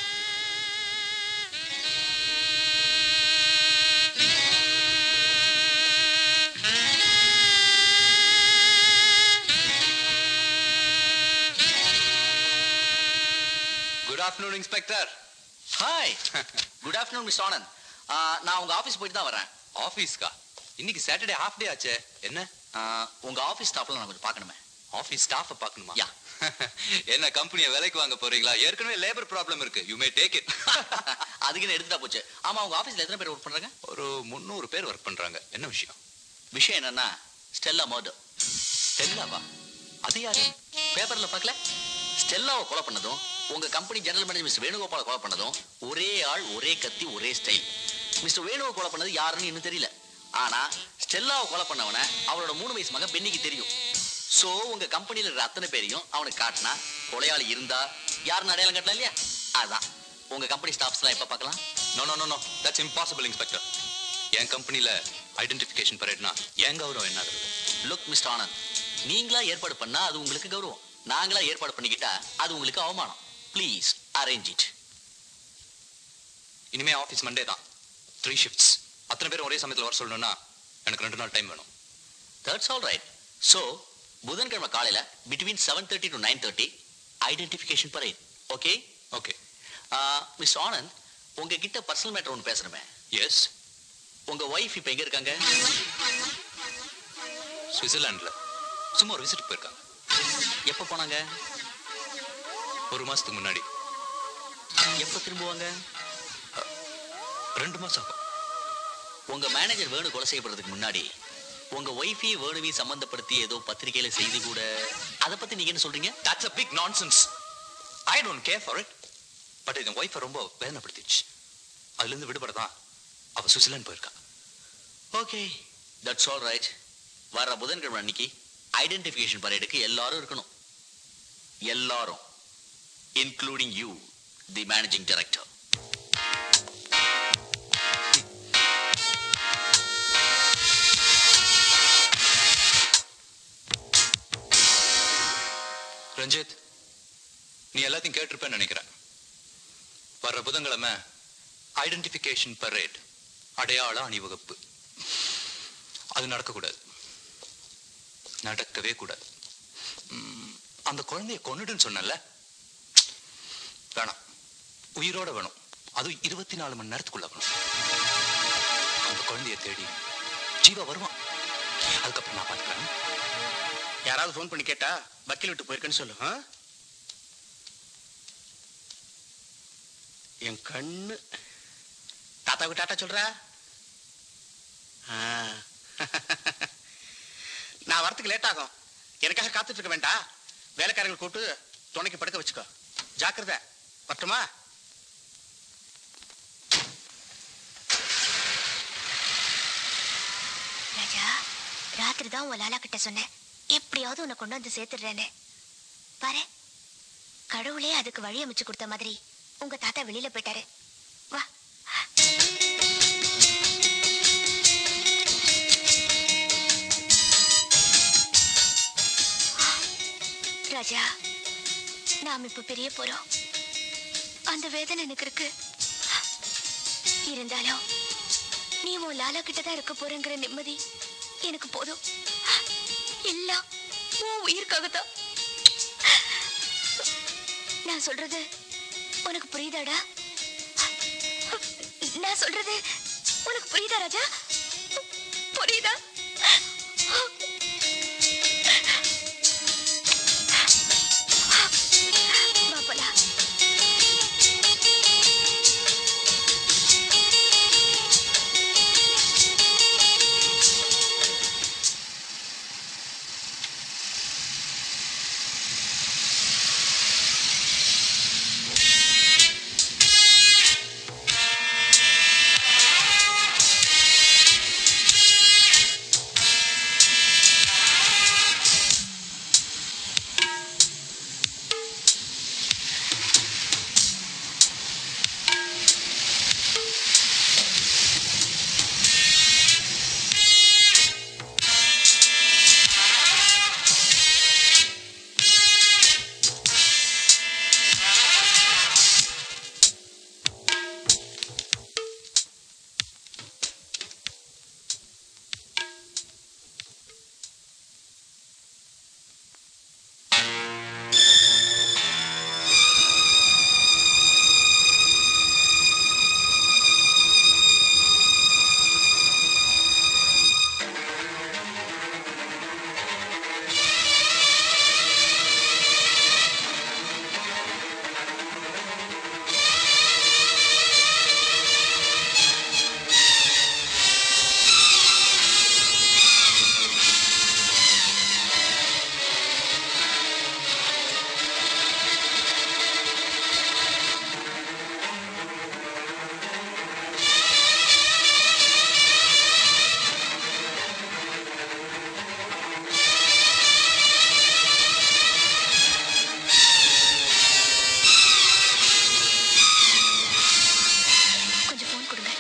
good afternoon inspector hi good afternoon miss Anand நான் உங்க ஆபீஸ் போயிட்டு தான் வரேன் ஆபீஸ்க்கா இன்னைக்கு சாட்டர்டே ஹாஃப் டே ஆச்சே என்ன உங்க ஆபீஸ் ஸ்டாஃப்ல நான் கொஞ்சம் பார்க்கணுமே ஆபீஸ் ஸ்டாஃப பார்க்கணுமா யா என்ன கம்பெனியை விலைக்கு வாங்க போறீங்களா ஏற்கனவே லேபர் ப்ராப்ளம் இருக்கு யூ மே டேக் இட் அதுக்குன்னு எடுத்துட்டா போச்சு ஆமா உங்க ஆபீஸ்ல எத்தனை பேர் ஒர்க் பண்றாங்க ஒரு முந்நூறு பேர் ஒர்க் பண்றாங்க என்ன விஷயம் விஷயம் என்னன்னா ஸ்டெல்லா மர்டர் ஸ்டெல்லாவா அது யாரு பேப்பர்ல பார்க்கல ஸ்டெல்லாவை கொலை பண்ணதும் உங்க company general manager mister Venugopal கொலை பண்ணதும் ஒரே ஆள் ஒரே கத்தி ஒரே ஸ்டைல் மிஸ்டர் வேணுவை கொலை பண்ணது யாருன்னு இன்னும் தெரியல ஆனா ஸ்டெல்லாவை கொலை பண்ணவன அவளோட மூணு வயசு மகன் பென்னிக்கு தெரியும் சோ உங்க கம்பெனில இருக்கிற அத்தனை பேரையும் அவனுக்கு காட்டினா கொலையாளி இருந்தா யாருன்னு அடையாளம் காட்டலாம் இல்லையா அதான் உங்க கம்பெனி ஸ்டாஃப்ஸ் எல்லாம் எப்ப பார்க்கலாம் no no no no that's impossible inspector என் கம்பெனில ஐடென்டிஃபிகேஷன் பரேட்னா என் கௌரவம் என்ன ஆகுது லுக் மிஸ்டர் ஆனந்த் நீங்களா ஏற்பாடு பண்ணா அது உங்களுக்கு கௌரவம் நாங்களா ஏற்பாடு பண்ணிக்கிட்டா அது உங்களுக்கு அவமானம் ப்ளீஸ் அரேஞ்ச் இட் இனிமே ஆஃபீஸ் மண்டே தான் த்ரீ ஷிஃப்ட்ஸ் அத்தனை பேரும் ஒரே சமயத்தில் வர சொல்லணும்னா எனக்கு ரெண்டு நாள் டைம் வேணும் தட்ஸ் ஆல் ரைட் ஸோ புதன்கிழமை காலையில between seven thirty to nine thirty identification parade okay okay miss Anand உங்ககிட்ட பர்சனல் மேட்டர் ஒன்று பேசணுமே எஸ் உங்க ஒய்ஃப் இப்போ எங்க இருக்காங்க சுவிட்சர்லாண்டில் சும்மா ஒரு விசிட் போயிருக்காங்க எப்போ போனாங்க ஒரு மாசத்துக்கு முன்னாடி எப்போ திரும்புவாங்க ரெண்டு மாசம் ஆகும் உங்க மேனேஜர் வேணு கொலை செய்யப்படுறதுக்கு முன்னாடி உங்க ஒய்ஃபையும் வேணுவையும் சம்பந்தப்படுத்தி ஏதோ பத்திரிகையில செய்தி கூட அதை பத்தி நீங்க என்ன சொல்றீங்க that's a big nonsense I don't care for it but என் ஒய்ஃபை ரொம்ப வேதனைப்படுத்திடுச்சு அதுலேருந்து விடுபட தான் அவள் சுவிட்சர்லாந்து போயிருக்கா ஓகே தட்ஸ் ஆல் ரைட் வர புதன்கிழமை அன்னைக்கு ஐடென்டிஃபிகேஷன் பரேடுக்கு எல்லாரும் இருக்கணும் எல்லாரும் including you the managing director Ranjith நீ எல்லாத்தையும் கேட்டிருப்பேன்னு நினைக்கிறேன் வர்ற புதன்கிழமை ஐடென்டிஃபிகேஷன் பரேட் அடையாள அணிவகுப்பு அது நடக்கக்கூடாது நடக்கவே கூடாது ம், அந்த குழந்தைய கொன்னுடுன்னு சொன்னல வேணாம் உயிரோட வேணும் அதுவும் இருபத்தி நாலு மணி நேரத்துக்குள்ள வேணும் அந்த குழந்தைய தேடி ஜீவா வருவான் அதுக்கப்புறம் நான் பார்த்துக்கிறேன் யாராவது ஃபோன் பண்ணி கேட்டா வக்கீல் விட்டு போயிருக்கேன்னு சொல்லு ஆ? என் கண்ணு தாத்தாவுக்கு டாட்டா சொல்றா ஆ. நான் வரத்துக்கு லேட் ஆகும் எனக்காக காத்துட்டு இருக்க வேண்டாம் வேலைக்காரங்களை கூப்பிட்டு துணைக்கு படுக்க வச்சுக்கோ ஜாக்கிரதை பட்டுமா ராஜா ராத்திரி தான் உன் லாலா கிட்ட சொன்னேன் எப்படியாவது உன்னை கொண்டு வந்து சேர்த்துடுறேன்னு பாரு கடவுளே அதுக்கு வழி அமைச்சு கொடுத்த மாதிரி உங்க தாத்தா வெளியில போயிட்டாரு வா ராஜா நாம் இப்ப பிரிய போறோம் அந்த வேதனை எனக்கு இருக்கு இருந்தாலும் நீ உன் லாலா கிட்ட தான் இருக்க போறேங்கிற நிம்மதி எனக்கு போதும் எல்லாம் உன் உயிருக்காகத்தான் நான் சொல்றது உனக்கு புரியுதாடா நான் சொல்றது உனக்கு புரியுதா ராஜா புரியுதா வா போலாம். கொஞ்சம் போன் கொடுங்க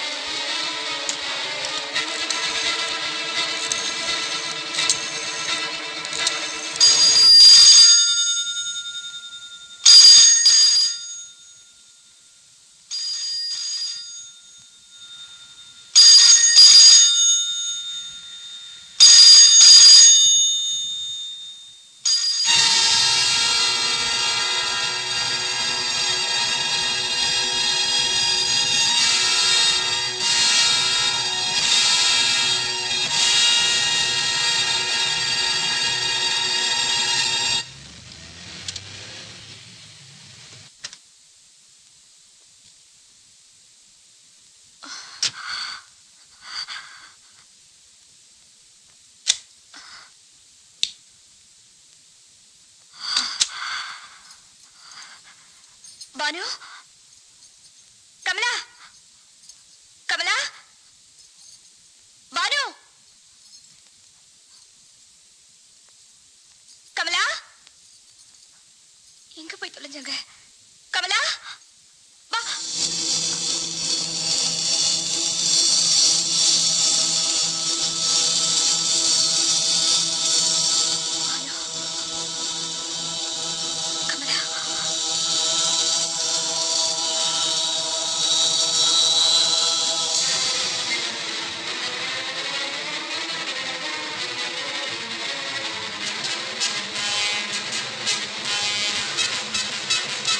பானு கமலா கமலா பானு கமலா எங்க போய் தொலைஞ்சாங்க கமலா வா ஆ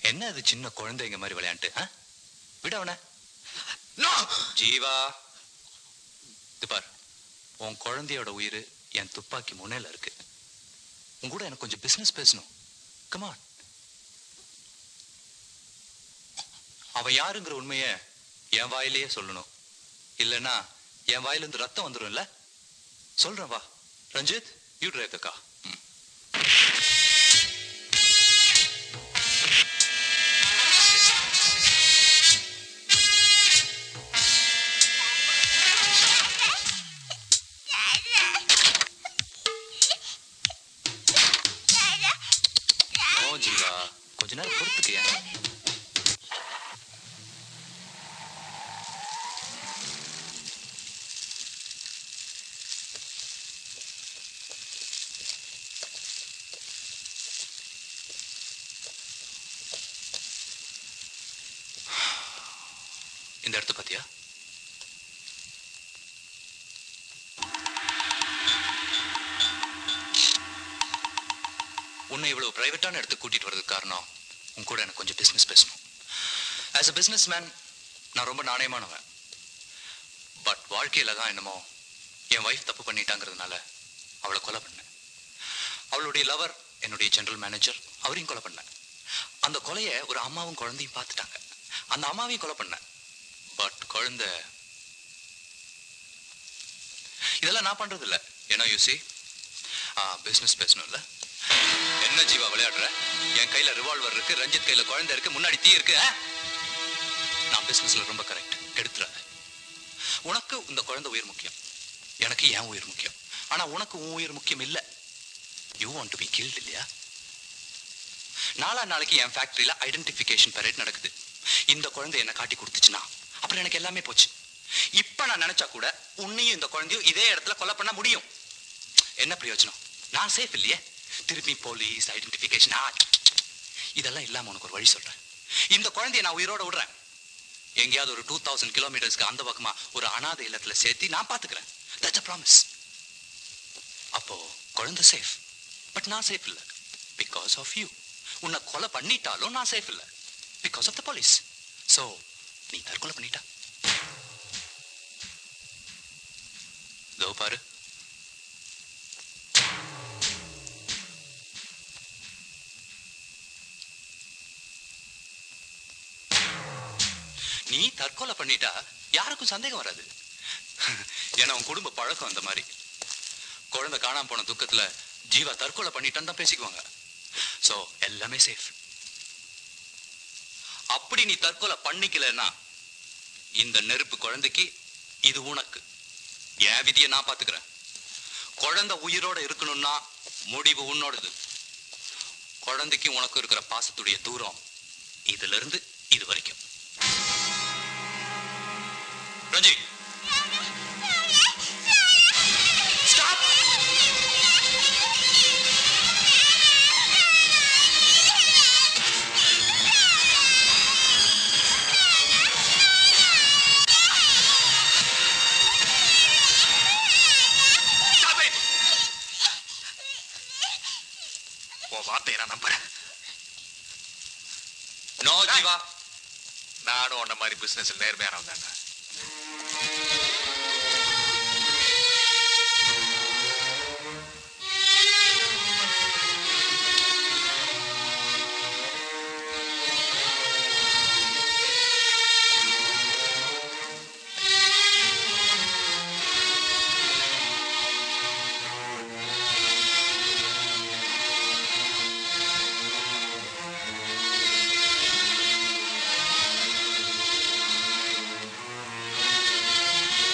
என்ன அது சின்ன குழந்தைங்க மாதிரி விளையாண்டு ஆ? விடு அவனை ஜீவா இது பார் உன் குழந்தையோட உயிர் என் துப்பாக்கி முனையில இருக்கு உன் கூட எனக்கு கொஞ்சம் பிசினஸ் பேசணும் கமான் அவன் யாருங்கிற உண்மைய என் வாயிலேயே சொல்லணும் இல்லைன்னா என் வாயிலிருந்து ரத்தம் வந்துரும்ல சொல்றேன் வா ரஞ்சித் யூ டிரைவ் த கா ஓ ஜீவா கொஞ்ச நேரம் பொறுத்துக்கிய இந்த இடத்த பாத்தியா உன்னை இவ்வளவு பிரைவேட்டான இடத்துக்கு கூட்டிட்டு வர்றதுக்கு காரணம் உன் கூட எனக்கு கொஞ்சம் பிசினஸ் பேசணும் ஆஸ் அ பிசினஸ் மேன் நான் ரொம்ப நாணயமானவன் பட் வாழ்க்கையில தான் என்னமோ என் ஒய்ஃப் தப்பு பண்ணிட்டாங்கிறதுனால அவளை கொலை பண்ணேன் அவளுடைய லவர் என்னுடைய ஜெனரல் மேனேஜர் அவரையும் கொலை பண்ணேன் அந்த கொலையை ஒரு அம்மாவும் குழந்தையும் பார்த்துட்டாங்க அந்த அம்மாவையும் கொலை பண்ணேன் பட் குழந்தை இதெல்லாம் நான் பண்றது இல்ல ஏன்னா யூசி பிசினஸ் பேசணும்ல என்ன ஜீவா விளையாடுற என் கையில ரிவால்வர் இருக்கு ரஞ்சித் கையில குழந்தை இருக்கு முன்னாடி தீ இருக்கு ஆ? நான் பிசினஸ்ல ரொம்ப கரெக்ட் கெடுத்துறாத உனக்கு இந்த குழந்தை உயிர் முக்கியம் எனக்கு என் உயிர் முக்கியம் ஆனா உனக்கு உன் உயிர் முக்கியம் இல்ல you want to be killed இல்லையா நாளா நாளைக்கு என் ஃபேக்டரியில ஐடென்டிஃபிகேஷன் பரேட் நடக்குது இந்த குழந்தை என்ன காட்டி கொடுத்துச்சுன்னா அப்புறம் எனக்கு எல்லாமே போச்சு இப்ப நான் நினைச்சா கூட உன்னையும் இந்த குழந்தையும் இதே இடத்துல கொலை பண்ண முடியும் என்ன பிரயோஜனம் நான் சேஃப் இல்லையே திருப்பி போலீஸ் ஐடென்டிஃபிகேஷன் இதெல்லாம் இல்லாம உனக்கு ஒரு வழி சொல்றேன் இந்த குழந்தைய நான் உயிரோட விடுறேன் எங்கேயாவது ஒரு டூ தௌசண்ட் கிலோமீட்டர்ஸ்க்கு அந்த பக்கமா ஒரு அனாதை இல்லத்துல சேர்த்து நான் பாத்துக்கிறேன் தட்ஸ் அ ப்ராமிஸ் அப்போ குழந்தை சேஃப் பட் நான் சேஃப் இல்ல பிகாஸ் ஆஃப் யூ உன்னை கொலை பண்ணிட்டாலும் நான் சேஃப் இல்ல because of the police so நீ தற்கொலை பண்ணிட்டா இதோ பாரு நீ தற்கொலை பண்ணிட்டா யாருக்கும் சந்தேகம் வராது ஏன்னா உன் குடும்ப பழக்கம் அந்த மாதிரி குழந்தை காணாம போன துக்கத்துல ஜீவா தற்கொலை பண்ணிட்டான்னு தான் பேசிக்குவாங்க சோ எல்லாமே சேஃப் அப்படி நீ தற்கொலை பண்ணிக்கலன்னா இந்த நெருப்பு குழந்தைக்கு இது உனக்கு என் விதியை நான் பாத்துக்கிறேன் குழந்தை உயிரோட இருக்கணும்னா முடிவு உன்னோடது குழந்தைக்கு உனக்கு இருக்கிற பாசத்துடைய தூரம் இதுல இருந்து இது வரைக்கும் ரஞ்சி ஸ்டாப் Stop it! உன் வார்த்தையை நான் நம்புறேன் நோ ஜீவா நானும் உன்ன மாதிரி பிசினஸ்ல நேர்மையானவன் தானே ஆ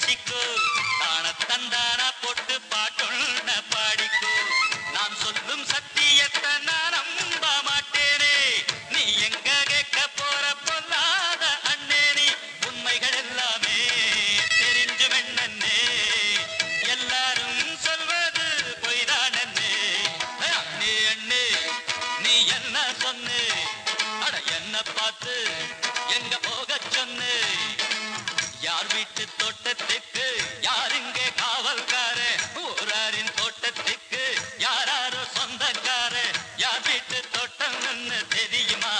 கட்டிக்கோ தான தந்தானா போட்டு பாட்டொன்ன பாடிக்கோ நான் சொல்லும் சத்தியத்தை நான் நம்ப மாட்டேனே நீ எங்க கேட்க போற பொல்லாத அண்ணே நீ உண்மைகள் எல்லாமே தெரிஞ்சு வெண்ணே எல்லாரும் சொல்வது பொய்தான் அண்ணே அண்ணே அண்ணே நீ என்ன சொன்னே அட என்ன பார்த்து எங்க போக சொன்னே யார் வீட்டு தோட்டத்துக்கு யாருங்க காவல்கார ஊராரின் தோட்டத்துக்கு யாராரோ சொந்தக்கார யார் வீட்டு தோட்டம் தெரியுமா